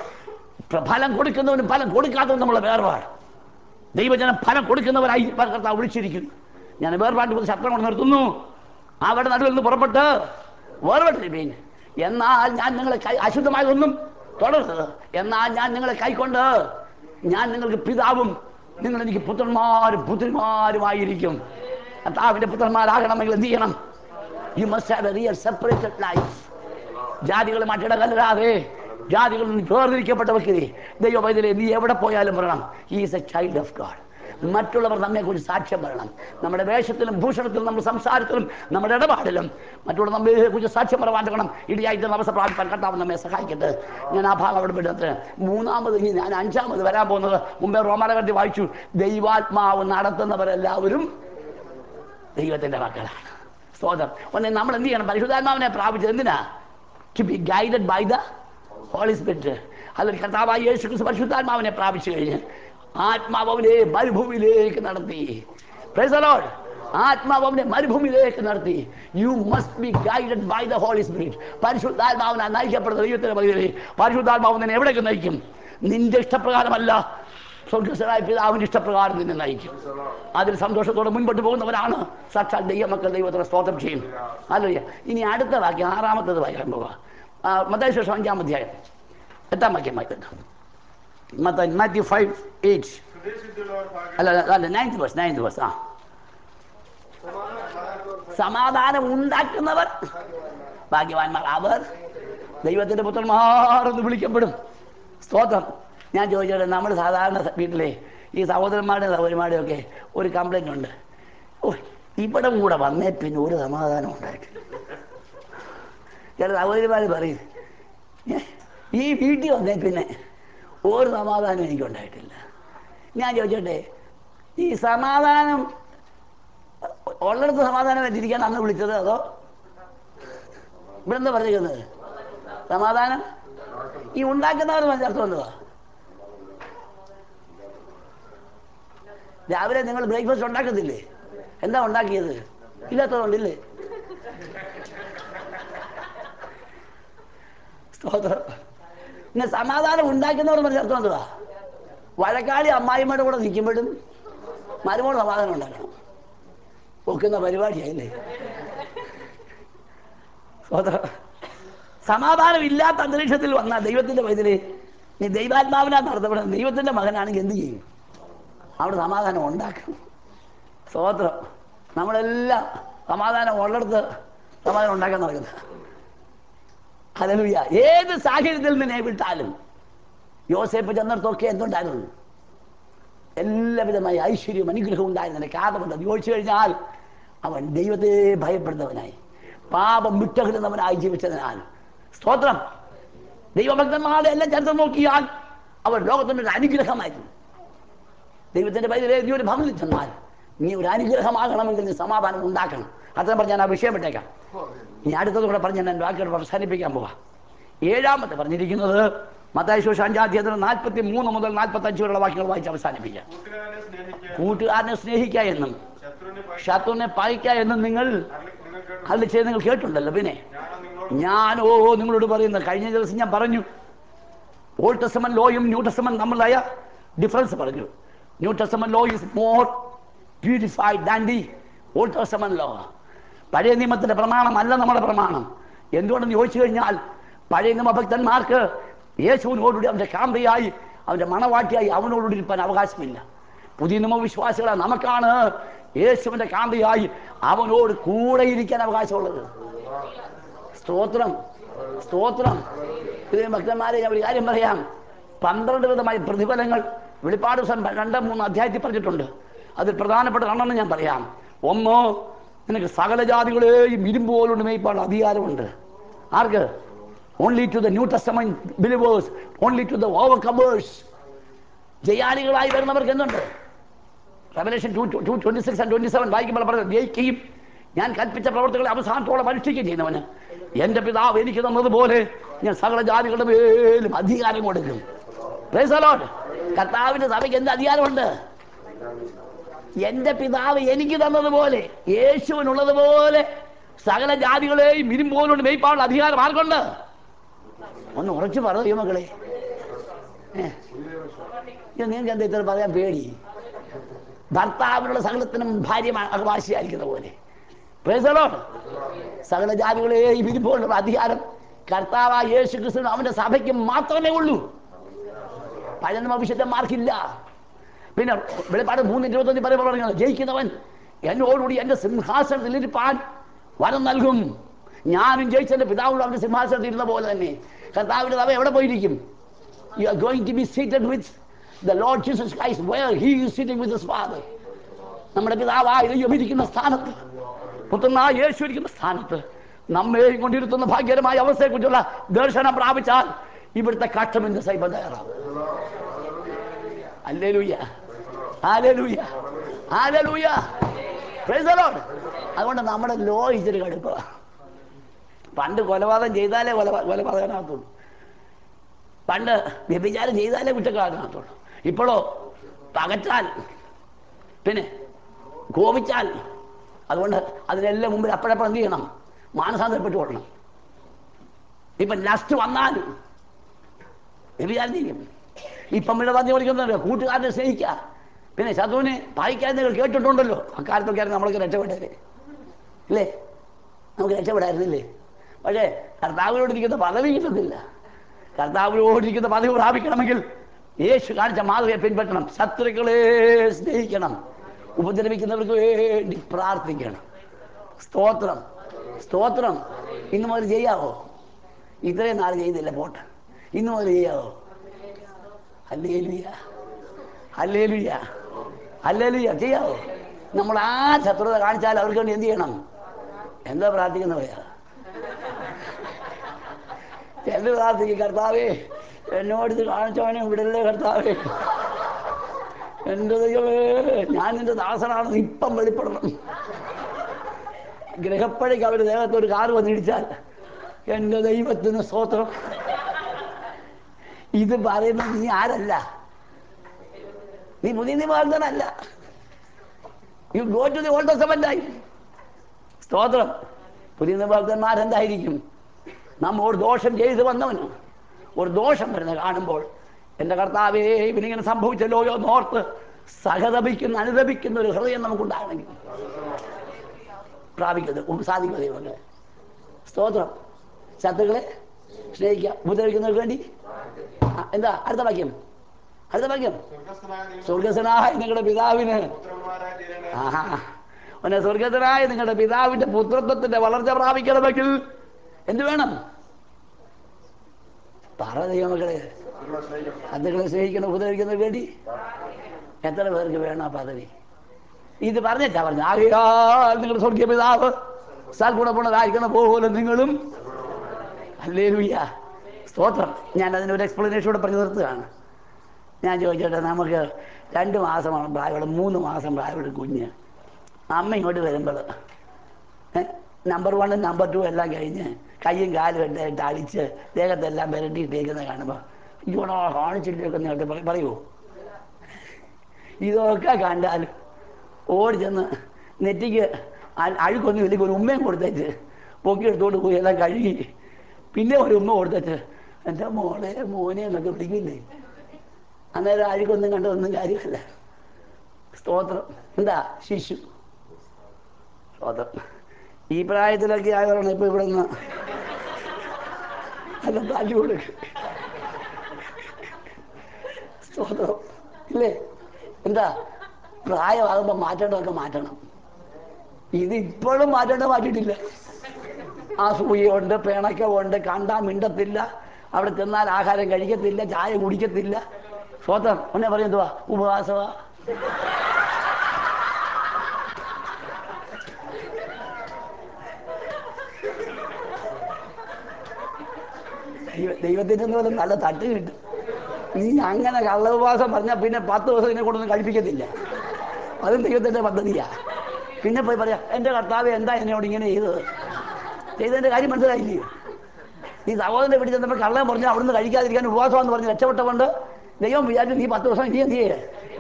ഫലം കൊടുക്കുന്നവനും ഫലം കൊടുക്കാത്തവനും തമ്മിലുള്ള വേർപാട് ദൈവജനം ഫലം കൊടുക്കുന്നവരായി കർത്താവ് വിളിച്ചിരിക്കുന്നു ഞാൻ വേർപാട് ശത്രം കൊണ്ട് നിർത്തുന്നു അവിടെ നടുവിൽ നിന്ന് പുറപ്പെട്ട് വേർപെട്ടിരിപ്പീൻ എന്നാൽ ഞാൻ നിങ്ങളെ കൈ അശുദ്ധമായതൊന്നും തുടരുത് എന്നാൽ ഞാൻ നിങ്ങളെ കൈക്കൊണ്ട് ഞാൻ നിങ്ങൾക്ക് പിതാവും നിങ്ങൾ എനിക്ക് പുത്രന്മാരും പുത്രിമാരുമായിരിക്കും കർത്താവിന്റെ പുത്രന്മാരാകണമെങ്കിൽ എന്ത് ചെയ്യണം you must have a real separated life ജാതികളുമായിട്ട് ഇടകലരാതെ ജാതികളിൽ നിന്ന് വേർതിരിക്കപ്പെട്ട വ്യക്തി ദൈവവൈദ്യരെ നീ എവിടെ പോയാലും പറയണം is a child of God മറ്റുള്ളവർ നമ്മെക്കുറിച്ച് സാക്ഷ്യം പറയണം നമ്മുടെ വേഷത്തിലും ഭൂഷണത്തിലും നമ്മുടെ സംസാരത്തിലും നമ്മുടെ ഇടപാടിലും മറ്റുള്ള നമ്മെ കുറിച്ച് സാക്ഷ്യം പറയാൻ തുടങ്ങണം ഇടിയായിട്ട് അവസ്ഥ പ്രാപിപ്പാൻ കർത്താവ് നമ്മെ സഹായിക്കട്ടെ ഞാൻ ആ ഭാഗം അവിടെ വിടുന്നത് മൂന്നാമത് ഇനി ഞാൻ അഞ്ചാമത് വരാൻ പോകുന്നത് മുമ്പേ റോമാനകട്ടി വായിച്ചു ദൈവാത്മാവ് നടത്തുന്നവരെല്ലാവരും ദൈവത്തിന്റെ മക്കളാണ് സ്തോത്രം ഒന്ന് നമ്മൾ എന്ത് ചെയ്യണം പരിശുദ്ധാത്മാവിനെ പ്രാപിച്ചത് എന്തിനാ to be guided by the Holy Spirit അതിൽ കർത്താവായ യേശു ക്രിസ്തു പരിശുദ്ധാത്മാവിനെ പ്രാപിച്ചു കഴിഞ്ഞ് ആത്മാവ് അവനെ മരുഭൂമിയിലേക്ക് നടത്തി Praise the Lord. ആത്മാവ് അവനെ മരുഭൂമിയിലേക്ക് നടത്തി you must be guided by the Holy Spirit പരിശുദ്ധാത്മാവിനെ നയിക്കപ്പെടുന്ന ദൈവത്തിന്റെ പകുതി പരിശുദ്ധാത്മാവ് നിന്നെ എവിടേക്ക് നയിക്കും നിന്റെ ഇഷ്ടപ്രകാരമല്ല സ്വർഗസ്വനായ പിതാവിന്റെ ഇഷ്ടപ്രകാരം നിന്നെ നയിക്കും അതിൽ സന്തോഷത്തോടെ മുൻപോട്ട് പോകുന്നവരാണ് സാക്ഷാൽ ദൈവമക്കൾ ദൈവത്തിന് സ്തോത്രം ചെയ്യും അല്ലയ്യ ഇനി അടുത്ത വാക്യം ആറാമത്തത് വായിക്കാൻ പോവാ മതശേഷം അഞ്ചാം അധ്യായം എട്ടാം വാക്യം വായിക്കട്ടെ മത്ത മാത്യു ഫൈവ് എയ്റ്റ് ഹൃദയശുദ്ധിയുള്ളവർ ഭാഗ്യം അല്ല അല്ല നയൻത് വേഴ്സ് നയൻത് വേഴ്സ് ആ സമാധാനം ഉണ്ടാക്കുന്നവർ ഭാഗ്യവാന്മാർ അവർ ദൈവത്തിന്റെ പുത്രന്മാർ എന്ന് വിളിക്കപ്പെടും സ്തോത്രം ഞാൻ ചോദിച്ചോട്ടെ നമ്മൾ സാധാരണ വീട്ടിലെ ഈ സഹോദരന്മാരുടെയും സഹോദരിമാരുടെയും ഒക്കെ ഒരു കംപ്ലൈന്റ് ഉണ്ട് ഓ ഇവിടെ കൂടെ വന്നേ പിന്നെ ഒരു സമാധാനം ഉണ്ടായിട്ടില്ല ചില സഹോദരിമാർ പറയും "ഏ, ഈ വീട്ടിൽ വന്നേ പിന്നെ ഒരു സമാധാനം എനിക്കുണ്ടായിട്ടില്ല ഞാൻ ചോദിച്ചോട്ടെ ഈ സമാധാനം ഉള്ളിടത്ത് സമാധാനമായിട്ടിരിക്കാൻ അന്ന് വിളിച്ചത് അതോ ഇവിടെ എന്താ പറഞ്ഞിരിക്കുന്നത് സമാധാനം ഈ ഉണ്ടാക്കുന്നവർ മനസ്സിലർത്ഥം എന്തുവാ രാവിലെ നിങ്ങൾ ബ്രേക്ക്ഫാസ്റ്റ് ഉണ്ടാക്കത്തില്ലേ എന്താ ഉണ്ടാക്കിയത് ഇല്ലാത്തതുകൊണ്ടില്ലേ സ്തോത്രം പിന്നെ സമാധാനം ഉണ്ടാക്കുന്നവർ മനസ്സിലർത്ഥം എന്തുവാ വഴക്കാളി അമ്മായിമ്മയുടെ കൂടെ നിൽക്കുമ്പോഴും മരുമോട് സമാധാനം ഉണ്ടാക്കണം ഒക്കുന്ന പരിപാടിയായില്ലേ സ്തോത്രം സമാധാനം ഇല്ലാത്ത അന്തരീക്ഷത്തിൽ വന്ന ദൈവത്തിന്റെ വൈദ്യര് നീ ദൈവാത്മാവിനാ നടത്തപ്പെടുന്നത് ദൈവത്തിന്റെ മകനാണെങ്കിൽ എന്ത് ചെയ്യും അവിടെ സമാധാനം ഉണ്ടാക്കും സ്തോത്രം നമ്മളെല്ലാം സമാധാനം ഉള്ളിടത്ത് സമാധാനം ഉണ്ടാക്കാൻ നടക്കുന്നത് ഹല്ലേലൂയ ഏത് സാഹചര്യത്തിൽ നിന്നെ വിട്ടാലും യോസേപ്പ് ചെന്നിടത്തൊക്കെ എന്തുണ്ടായിരുന്നു എല്ലാവിധമായ ഐശ്വര്യവും അനുഗ്രഹവും ഉണ്ടായിരുന്ന കാരണമുണ്ട് അത് ചോദിച്ചു കഴിഞ്ഞാൽ അവൻ ദൈവത്തെ ഭയപ്പെടുന്നവനായി പാപം വിട്ടകിടുന്നവനായി ജീവിച്ചതിനാൽ സ്തോത്രം ദൈവഭക്തന്മാരുടെ എല്ലാം ചരിത്രം നോക്കിയാൽ അവർ ലോകത്തിൻ്റെ ഒരു അനുഗ്രഹമായിരുന്നു ദൈവത്തിന്റെ പൈതലേ നീ ഒരു ഭവനിൽ ചെന്നാൽ നീ ഒരു അനുഗ്രഹമാകണമെങ്കിൽ നീ സമാധാനം ഉണ്ടാക്കണം അത്രയും പറഞ്ഞ് ഞാൻ ആ വിഷയം വിട്ടേക്കാം ഇനി അടുത്തത് കൂടെ പറഞ്ഞ് ഞാൻ വാക്കുകൾ അവസാനിപ്പിക്കാൻ പോവാം ഏഴാമത്തെ പറഞ്ഞിരിക്കുന്നത് മത്തായി ശോഷ അഞ്ചാധ്യായത്തിന് നാൽപ്പത്തി മൂന്ന് മുതൽ നാൽപ്പത്തി അഞ്ച് വരെയുള്ള വാക്യങ്ങൾ വായിച്ച് അവസാനിപ്പിക്കാം കൂട്ടുകാരനെ സ്നേഹിക്കുക കൂട്ടുകാരനെ സ്നേഹിക്കുക എന്നും ശത്രുവിനെ പഴി- ശത്രുവിനെ പായിക്കുക എന്നും നിങ്ങൾ അരുളി- നിങ്ങൾ കേട്ടു. അത് ചെയ്ത് നിങ്ങൾ കേട്ടിട്ടുണ്ടല്ലോ പിന്നെ ഞാനോ നിങ്ങളോട് ഞാനോ നിങ്ങളോട് പറയുന്നത് കഴിഞ്ഞ ദിവസം ഞാൻ പറഞ്ഞു ഓൾഡ് ടെസ്റ്റമൻ ലോയും ന്യൂ ടെസ്റ്റമൻ തമ്മിലായ ഡിഫറൻസ് പറഞ്ഞു New Testament law is more purified than the Old Testament law പഴയ നിയമത്തിന്റെ പ്രമാണമല്ല നമ്മുടെ പ്രമാണം എന്തുകൊണ്ടെന്ന് ചോദിച്ചു കഴിഞ്ഞാൽ പഴയ നിയമ ഭക്തന്മാർക്ക് യേശുവിനോടുകൂടി അവന്റെ കാന്തയായി അവന്റെ മണവാട്ടിയായി അവനോടുകൂടി ഇരിപ്പാൻ അവകാശമില്ല പുതിയ നിയമ വിശ്വാസികളെ നമുക്കാണ് യേശുവിന്റെ കാന്തയായി അവനോട് കൂടെ ഇരിക്കാൻ അവകാശമുള്ളത് സ്തോത്രം സ്തോത്രം ഇത് ഭക്തന്മാരെ ഞാൻ ഒരു കാര്യം പറയാം പന്ത്രണ്ട് വിധമായ പ്രതിഫലങ്ങൾ വെളിപ്പാട് ദിവസം രണ്ട് മൂന്ന് അധ്യായത്തിൽ പറഞ്ഞിട്ടുണ്ട് അതിൽ പ്രധാനപ്പെട്ട രണ്ടെണ്ണം ഞാൻ പറയാം ഒന്ന് നിനക്ക് സകല ജാതികളെയും ഇരുമ്പ് പോലുണ്ട് മേയ്പാട് അധികാരമുണ്ട് ആർക്ക് only to the New Testament believers only to the overcomers ജയാളികളായി വരുന്നവർക്ക് എന്തുണ്ട് Revelation two two twenty six and twenty seven വായിക്കുമ്പോൾ പറഞ്ഞത് ജയിക്കുകയും ഞാൻ കൽപ്പിച്ച പ്രവർത്തികളെ അവസാനത്തോളം അനുഷ്ഠിക്കുകയും ചെയ്യുന്നവന് എൻ്റെ പിതാവ് എനിക്ക് തന്നതുപോലെ ഞാൻ സകല ജാതികളുടെ മേലും അധികാരം കൊടുക്കും Praise the Lord. കർത്താവിന്റെ സഭയ്ക്ക് എന്ത് അധികാരമുണ്ട് എന്റെ പിതാവ് എനിക്ക് തന്നതുപോലെ യേശുവിനുള്ളതുപോലെ സകല ജാതികളെയും ഇരുമ്പോലുണ്ട് മേയ്പാനുള്ള അധികാരം ആർക്കുണ്ട് ഒന്ന് ഉറച്ചു പറയൂ മക്കളെ ഏ ഇത് നിങ്ങൾക്ക് എന്താ ഇത്ര പറയാൻ പേടി ഭർത്താവിനുള്ള സകലത്തിനും ഭാര്യ അവകാശിയായിരിക്കുന്ന പോലെ Praise the Lord. സകല ജാതികളെയും ഇരുമ്പോലുള്ള അധികാരം കർത്താവ് യേശു ക്രിസ്തു അവന്റെ സഭയ്ക്ക് മാത്രമേ ഉള്ളൂ പഴയ ഭവിഷ്യന്മാർക്കില്ല പിന്നെ വെളിപ്പാട് മൂന്ന് ഇരുപത്തൊന്ന് പറയുമ്പോൾ പറയുന്നത് ജയിക്കുന്നവൻ എന്നോടുകൂടി എൻ്റെ സിംഹാസനത്തിൽ ഇരിപ്പാൻ വരം നൽകും ഞാനും ജയിച്ചെൻ്റെ പിതാവിനോട് അവൻ്റെ സിംഹാസനത്തിൽ ഇരുന്ന പോലെ തന്നെ കർത്താവിൻ്റെ സഭ എവിടെ പോയിരിക്കും you are going to be seated with the Lord Jesus Christ where he is sitting with his father നമ്മുടെ പിതാവായ ദൈവം ഇരിക്കുന്ന സ്ഥാനത്ത് പുത്രനായ യേശു ഇരിക്കുന്ന സ്ഥാനത്ത് നമ്മെയും കൊണ്ടിരുത്തുന്ന ഭാഗ്യകരമായ അവസ്ഥയെക്കുറിച്ചുള്ള ദർശനം പ്രാപിച്ചാൽ ഇവിടുത്തെ കഷ്ടമെന്ന് സൈബം തയ്യാറാവും hallelujah hallelujah hallelujah praise the Lord അതുകൊണ്ട് നമ്മുടെ ലോ ഇച്ചിരി കടുക്കുക പണ്ട് കൊലപാതകം ചെയ്താലേ കൊല കൊലപാതകനാകത്തുള്ളൂ പണ്ട് വ്യഭിചാരം ചെയ്താലേ കുറ്റക്കാരനാകത്തുള്ളൂ ഇപ്പോഴോ പകച്ചാൽ പിന്നെ കോപിച്ചാൽ അതുകൊണ്ട് അതിനെല്ലാം മുമ്പിൽ അപ്പോഴപ്പോൾ എന്ത് ചെയ്യണം മാനസാന്തരപ്പെട്ടു കൊള്ളണം ഇപ്പം ലസ്റ്റ് വന്നാലും വ്യഭിചാരം ചെയ്യും ഇപ്പം ഇവിടെ പറഞ്ഞു വിളിക്കുന്നുണ്ട് കൂട്ടുകാരനെ സ്നേഹിക്കുക പിന്നെ ശത്രുവിനെ പായിക്കാൻ നിങ്ങൾ കേട്ടിട്ടുണ്ടല്ലോ അക്കാലത്തൊക്കെ ആയിരുന്നു നമ്മളൊക്കെ രക്ഷപ്പെട്ടത് ഇല്ലേ നമുക്ക് രക്ഷപ്പെടായിരുന്നില്ലേ പക്ഷേ കർത്താവിനോടിരിക്കുന്ന പദവി കിട്ടുന്നില്ല കർത്താവിനോടിരിക്കുന്ന പദവി പ്രാപിക്കണമെങ്കിൽ യേശു കാണിച്ച മാതൃകയെ പിൻപറ്റണം ശത്രുക്കളെ സ്നേഹിക്കണം ഉപദ്രവിക്കുന്നവർക്ക് വേണ്ടി പ്രാർത്ഥിക്കണം സ്തോത്രം സ്തോത്രം ഇന്ന് മുതൽ ചെയ്യാവോ ഇത്രയും നാൾ ചെയ്തില്ല പോട്ടെ ഇന്ന് മുതൽ ചെയ്യാവോ ഹല്ലേലൂയ ഹല്ലേലൂയ ഹല്ലേലൂയ ചെയ്യാവോ നമ്മൾ ആ ശത്രുത കാണിച്ചാൽ അവർക്ക് വേണ്ടി എന്ത് ചെയ്യണം എന്താ പ്രാർത്ഥിക്കുന്നവരാ എന്ത് പ്രാർത്ഥിക്കും കർത്താവേ എന്നോട് ഇത് കാണിച്ചവനെ വിടല്ലേ കർത്താവേ എൻ്റെ ദൈവമേ ഞാൻ നിന്റെ ദാസനാണെന്ന് ഇപ്പം വെളിപ്പെടണം ഗ്രഹപ്പഴയ്ക്ക് അവർ ദേഹത്ത് ഒരു കാറ് വന്നിടിച്ചാൽ എൻ്റെ ദൈവത്തിന് സ്തോത്രം ഇത് പറയുന്നത് നീ ആരല്ല നീ പുതിയ നിവാസനല്ല you go to the old ടെസ്റ്റമെന്റായി സ്തോത്രം പുതിയ നിവാസന്മാരെന്തായിരിക്കും നമ്മ ഒരു ദോഷം ചെയ്തു വന്നവന് ഒരു ദോഷം വരുന്ന കാണുമ്പോൾ എൻ്റെ കർത്താവേ ഇവനിങ്ങനെ സംഭവിച്ചല്ലോ എന്ന് ഓർത്ത് സഹതപിക്കുന്ന അനുതപിക്കുന്ന ഒരു ഹൃദയം നമുക്കുണ്ടാകണമെങ്കിൽ പ്രാപിക്കുന്നത് നമുക്ക് സാധിക്കും ദൈവങ്ങളെ സ്തോത്രം ശത്രുക്കളെ സ്നേഹിക്കുക ഉപദ്രവിക്കുന്നവർക്ക് വേണ്ടി ആ, എന്താ അടുത്ത വാക്യം അടുത്ത വാക്യം സ്വർഗസ്ഥനായ ദൈവം സ്വർഗസ്വനായ നിങ്ങളുടെ പിതാവിന് പുത്രന്മാരായി തീരണേ ആഹാ പിന്നെ സ്വർഗത്തിനായ നിങ്ങളുടെ പിതാവിന്റെ പുത്രത്വത്തിന്റെ വളർച്ച പ്രാപിക്കണമെങ്കിൽ എന്ത് വേണം പറ ദൈവമക്കളെ അതുങ്ങളെ സ്നേഹിക്കണം ഉപദ്രവിക്കുന്നതിന് വേണ്ടി എത്ര പേർക്ക് വേണം ആ പദവി ഇത് പറഞ്ഞിട്ടാ പറഞ്ഞു ആകയാൽ നിങ്ങളുടെ സ്വർഗീയ പിതാവ് സൽഗുണപൂർണ്ണതായിരിക്കുന്ന പോലെ നിങ്ങളും അല്ലേ സ്തോത്രം ഞാൻ അതിനൊരു എക്സ്പ്ലനേഷൻ കൂടെ പറഞ്ഞു നിർത്തുകയാണ് ഞാൻ ചോദിച്ചോട്ടെ നമുക്ക് രണ്ട് മാസമാണ് പ്രായമുള്ള മൂന്ന് മാസം പ്രായമുള്ള കുഞ്ഞ് അമ്മ ഇങ്ങോട്ട് വരുമ്പോൾ നമ്പർ വണ്ണും നമ്പർ ടു എല്ലാം കഴിഞ്ഞ് കയ്യും കാലും ഇട്ടായിട്ട് അടിച്ച് ദേഹത്തെല്ലാം പുരട്ടിയിട്ടേക്കുന്നത് കാണുമ്പോൾ ഇങ്ങോട്ടോ കാണിച്ചിട്ടൊക്കെ നീട്ട് പറയുമോ ഇതൊക്കെ കണ്ടാൽ ഓടി ചെന്ന് നെറ്റിക്ക് അ- അഴുക്കൊന്നും ഇല്ലെങ്കിൽ ഒരു ഉമ്മയും കൊടുത്തേച്ച് പൊക്കി എടുത്തോണ്ട് പോയി എല്ലാം കഴുകി പിന്നെ ഒരു ഉമ്മ കൊടുത്തേച്ച് എൻ്റെ മോളെ മോനെ എന്നൊക്കെ വിളിക്കില്ലേ അന്നേരം അഴുക്കൊന്നും കണ്ടതൊന്നും കാര്യമല്ല സ്തോത്രം എന്താ ശിശു സ്തോത്രം ഈ പ്രായത്തിലൊക്കെ ആയവരാണ് ഇപ്പൊ ഇവിടെ നിന്ന് അല്ല തല്ലി കൊടുക്കും സ്തോത്രം ഇല്ലേ എന്താ പ്രായമാകുമ്പോൾ മാറ്റേണ്ടതൊക്കെ മാറ്റണം ഇത് ഇപ്പോഴും മാറ്റേണ്ട മാറ്റിയിട്ടില്ല അസൂയുണ്ട് പിണക്കമുണ്ട് കണ്ടാ മിണ്ടത്തില്ല അവിടെ ചെന്നാൽ ആഹാരം കഴിക്കത്തില്ല ചായ കുടിക്കത്തില്ല സ്വതം ഒന്നെ പറയും എന്തുവാ ഉപവാസമാ ദൈവ ദൈവത്തിൻ്റെ പോലും നല്ല തട്ട് കിട്ടും നീ അങ്ങനെ കള്ളോപവാസം പറഞ്ഞാൽ പിന്നെ പത്ത് ദിവസം ഇതിനെ കൊണ്ടൊന്നും കഴിപ്പിക്കത്തില്ല അതും ദൈവത്തിൻ്റെ പദ്ധതിയാ പിന്നെ പോയി പറയാം എൻ്റെ കർത്താവ് എന്താ എന്നോട് ഇങ്ങനെ ചെയ്തത് ചെയ്തതിൻ്റെ കാര്യം മനസ്സിലായില്ലേ നീ സഹോദരനെ പിടിച്ച് ചെന്നപ്പോൾ കള്ളം പറഞ്ഞു അവിടുന്ന് കഴിക്കാതിരിക്കാൻ ഉപവാസമെന്ന് പറഞ്ഞ് രക്ഷപ്പെട്ടതുകൊണ്ട് ദൈവം വിചാരിച്ചു നീ പത്ത് ദിവസം നീ എന്ത് ചെയ്യേ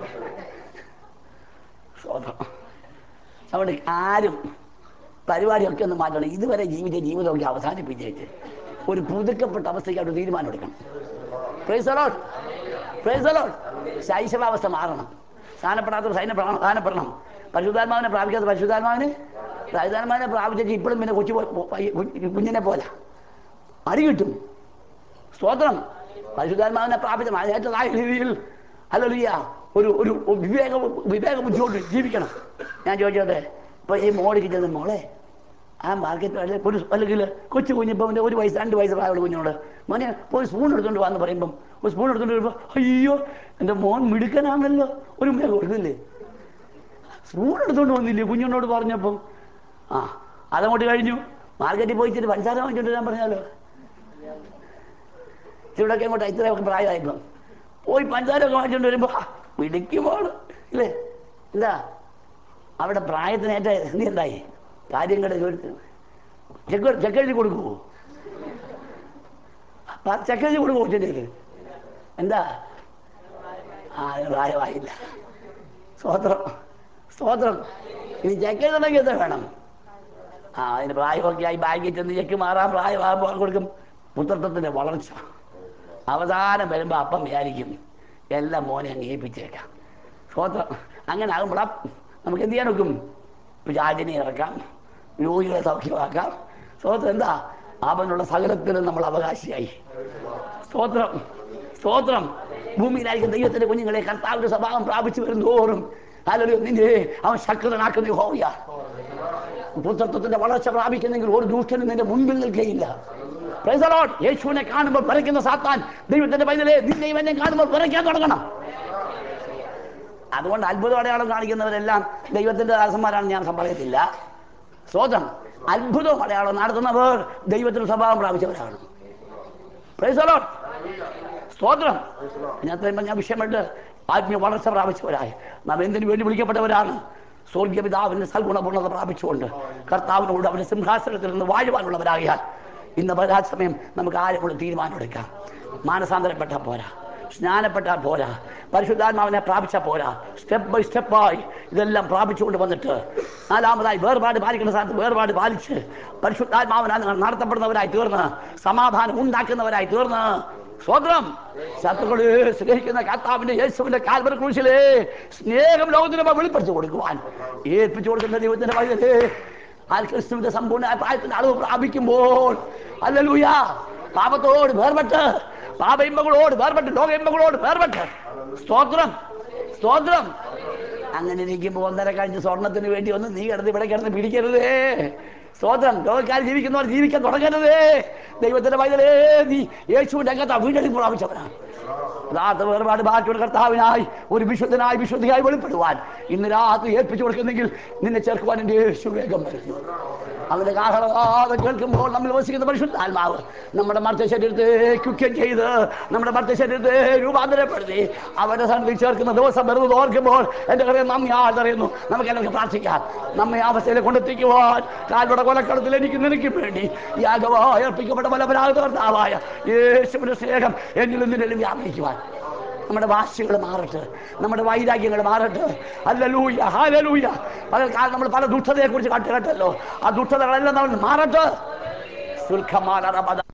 സ്വതം അതുകൊണ്ട് ആരും പരിപാടിയൊക്കെ ഒന്ന് മാറ്റണം ഇതുവരെ ജീവിച്ച ജീവിതമൊക്കെ അവസാനിപ്പിച്ചേച്ച് ഒരു പുതുക്കപ്പെട്ട അവസ്ഥയ്ക്ക് അവിടെ തീരുമാനം എടുക്കണം പ്രൈസ് അലോട്ട് പ്രൈസ് അലോട്ട് ശൈശവാവസ്ഥ മാറണം സ്ഥാനപ്പെടാത്ത സൈന്യപ്പെടണം സ്ഥാനപ്പെടണം പരിശുദ്ധാത്മാവിനെ പ്രാപിക്കാത്ത പരിശുദ്ധാത്മാവിന് പരിശുദ്ധാത്മാവിനെ പ്രാപിച്ചിട്ട് ഇപ്പോഴും പിന്നെ കൊച്ചു പോ- പോ- കു- കുഞ്ഞിനെ പോലെ അടി കിട്ടും സ്തോത്രം പരിശുദ്ധാത്മാവിനെ പ്രാപിച്ച ഏറ്റതായ രീതിയിൽ അല്ലല്ല ഒരു ഒരു വിവേക വിവേക ബുദ്ധിയോട് ജീവിക്കണം ഞാൻ ചോദിച്ചോട്ടെ ഇപ്പൊ ഈ മോളിക്ക് ചെന്ന് മോളെ ആ മാർക്കറ്റ് ഒരു അല്ലെങ്കിൽ കൊച്ചു കുഞ്ഞിപ്പോൾ അവൻ്റെ ഒരു വയസ്സ് രണ്ട് വയസ്സ് പ്രായമുള്ള കുഞ്ഞിനോട് മോനെ പോയി സ്പൂൺ എടുത്തുകൊണ്ട് വാന്ന് പറയുമ്പം ഒരു സ്പൂൺ എടുത്തുകൊണ്ട് വരുമ്പോൾ അയ്യോ എൻ്റെ മോൻ മിടുക്കനാണല്ലോ ഒരു ഉമ്മ കൊടുക്കില്ലേ സ്പൂൺ എടുത്തുകൊണ്ട് വന്നില്ലേ കുഞ്ഞിനോട് പറഞ്ഞപ്പം ആ അതങ്ങോട്ട് കഴിഞ്ഞു മാർക്കറ്റിൽ പോയി ഇച്ചിരി പഞ്ചാര വാങ്ങിച്ചോണ്ട് വരാൻ പറഞ്ഞാലോ ഇച്ചിരിയൊക്കെ അങ്ങോട്ട് ഇത്രയൊക്കെ പ്രായമായപ്പം പോയി പഞ്ചാരൊക്കെ വാങ്ങിച്ചോണ്ട് വരുമ്പോൾ പിടിക്കുമ്പോൾ ഇല്ലേ എന്താ അവിടെ പ്രായത്തിനേറ്റ നീ എന്തായി കാര്യങ്ങളുടെ ചോദിച്ചു ചെക്ക് ചെക്കെഴുതി കൊടുക്കുമോ ചെക്കെഴുതി കൊടുക്കുമോ ചെന്നൈക്ക് എന്താ ആ അതിന് പ്രായമായില്ല സ്തോത്രം സ്തോത്രം ഇനി ചെക്കെഴുതണമെങ്കിൽ എന്താ വേണം ആ അതിന് പ്രായമൊക്കെ ആയി ബാങ്കിൽ ചെന്ന് ചെക്ക് മാറാൻ പ്രായമാകുമ്പോൾ കൊടുക്കും പുത്രത്വത്തിൻ്റെ വളർച്ച അവസാനം വരുമ്പോൾ അപ്പം വിചാരിക്കും എല്ലാം മോനെ അങ്ങ് ഏൽപ്പിച്ചേക്കാം സ്വോത്രം അങ്ങനെ ആകുമ്പോഴാ നമുക്ക് എന്ത് ചെയ്യാൻ നോക്കും ജാതിനെ ഇറക്കാം രോഗികളെ സൗഖ്യമാക്കാം സ്വോത്രം എന്താ അവനുള്ള സകലത്തിനും നമ്മൾ അവകാശിയായി സ്തോത്രം സ്തോത്രം ഭൂമിയിലായിരിക്കും ദൈവത്തിന്റെ കുഞ്ഞുങ്ങളെ കർത്താവിന്റെ സ്വഭാവം പ്രാപിച്ചു വരുന്നതോറും അല്ലല്ലോ നിന്നെ അവൻ ശക്തനാക്കുന്ന ഹോവിയ പുത്രത്വത്തിന്റെ വളർച്ച പ്രാപിക്കുന്നെങ്കിൽ ഒരു ദൂഷ്ടനും നിന്റെ മുൻപിൽ നിൽക്കുകയില്ല Praise the Lord. യേശുവിനെ കാണുമ്പോൾ വിറയ്ക്കുന്ന സാത്താൻ ദൈവത്തിന്റെ പൈതലെ നിന്നെ ഇവനെ കാണുമ്പോൾ വിറയ്ക്കാൻ തുടങ്ങണം അതുകൊണ്ട് അത്ഭുത അടയാളം കാണിക്കുന്നവരെല്ലാം ദൈവത്തിന്റെ ദാസന്മാരാണ് ഞാൻ പറയത്തില്ല സ്വതം അത്ഭുതവും അടയാളം നടത്തുന്നവർ ദൈവത്തിന്റെ സ്വഭാവം പ്രാപിച്ചവരാണ് Praise the Lord. സ്തോത്രം ഞാൻ പറയുമ്പോൾ ഞാൻ വിഷയമായിട്ട് ആത്മീയ വളർച്ച പ്രാപിച്ചവരായി നാം എന്തിനു വേണ്ടി വിളിക്കപ്പെട്ടവരാണ് സ്വർഗീയ പിതാവിന്റെ സൽഗുണപൂർണ്ണത പ്രാപിച്ചുകൊണ്ട് കർത്താവിനോട് അവന്റെ സിംഹാസനത്തിൽ നിന്ന് വാഴുവാനുള്ളവരാകിയാൽ ഇന്ന് പരാസമയം നമുക്ക് ആരെങ്കിലും തീരുമാനമെടുക്കാം മാനസാന്തരപ്പെട്ട പോരാ സ്നാനപ്പെട്ടാൽ പോരാ പരിശുദ്ധാത്മാവിനെ പ്രാപിച്ച പോരാ സ്റ്റെപ്പ് ബൈ സ്റ്റെപ്പായി ഇതെല്ലാം പ്രാപിച്ചുകൊണ്ട് വന്നിട്ട് നാലാമതായി വേർപാട് പാലിക്കുന്ന സ്ഥലത്ത് വേർപാട് പാലിച്ച് പരിശുദ്ധാത്മാവിനാൽ നടത്തപ്പെടുന്നവരായി തീർന്ന് സമാധാനം ഉണ്ടാക്കുന്നവരായി തീർന്ന് സ്വതന്ത്രം ശത്രുക്കളെ സ്നേഹിക്കുന്ന കർത്താവിന്റെ യേശുവിന്റെ കാൽവര ക്രൂശിലെ സ്നേഹം ലോകത്തിന് മുമ്പ് വെളിപ്പെടുത്തി കൊടുക്കുവാൻ ഏൽപ്പിച്ചു കൊടുക്കുന്ന ദൈവത്തിന്റെ വഴിയിലേ ആ ക്രിസ്തുവിന്റെ സമ്പൂർണ്ണ പ്രായത്തിന്റെ അളവ് പ്രാപിക്കുമ്പോൾ അല്ലലൂയ പാപത്തോട് വേർപെട്ട് പാപ ഇമ്പകളോട് വേർപെട്ട് ലോക ഇമ്പകളോട് വേർപെട്ട് സ്തോത്രം സ്തോത്രം അങ്ങനെ ഇരിക്കുമ്പോൾ ഒന്നര കഴിഞ്ഞ് സ്വർണത്തിന് വേണ്ടി ഒന്ന് നീ കിടന്ന് ഇവിടെ കിടന്ന് പിടിക്കരുതേ സ്തോത്രം ലോകക്കാർ ജീവിക്കുന്നവർ ജീവിക്കാൻ തുടങ്ങരുതേ ദൈവത്തിന്റെ വൈദ്യലേ നീ യേശുവിന്റെ അകത്ത് വീണ്ടെടുപ്പ് പ്രാപിച്ചവനാണ് യഥാർത്ഥ വേർപാട് ബാക്കിയുള്ള കർത്താവിനായി ഒരു വിശുദ്ധനായി വിശുദ്ധിയായി വെളിപ്പെടുവാൻ ഇന്ന് രാത്രി ഏൽപ്പിച്ചു കൊടുക്കുന്നെങ്കിൽ നിന്നെ ചേർക്കുവാൻ എൻ്റെ യേശു വേഗം വരുന്നു അവന്റെ കാഹളവാദം കേൾക്കുമ്പോൾ നമ്മൾ വസിക്കുന്ന പരിശുദ്ധാത്മാവ് നമ്മുടെ മർത്ത ശരീരത്തെ കുക്കം ചെയ്ത് നമ്മുടെ മർത്ത ശരീരത്തെ രൂപാന്തരപ്പെടുത്തി അവന്റെ സന്നിധി ചേർക്കുന്ന ദിവസം വരുന്നത് ഓർക്കുമ്പോൾ എൻ്റെ കറിയ നന്ദി ആദറിയുന്നു നമുക്ക് എല്ലാവർക്കും പ്രാർത്ഥിക്കാം നമ്മെ ആ അവസ്ഥയിൽ കൊണ്ടെത്തിക്കുവാൻ കാൽവട കൊലക്കളത്തിൽ എനിക്ക് നിനക്ക് വേണ്ടി യാഗമായി അർപ്പിക്കപ്പെട്ട പരമ്പരാഗത കർത്താവായ യേശുവിന്റെ സ്നേഹം എന്നിലും നിന്നിലും വ്യാപരിക്കുവാൻ നമ്മുടെ വാശികൾ മാറട്ടെ നമ്മുടെ വൈരാഗ്യങ്ങൾ മാറട്ടെ അല്ലലൂയ ഹാലലൂയ പല കാലം നമ്മൾ പല ദുഷ്ടതയെ കുറിച്ച് കണ്ടു കേട്ടല്ലോ ആ ദുഷ്ടതകളെല്ലാം നമ്മൾ മാറട്ടെ സുൽഖമാല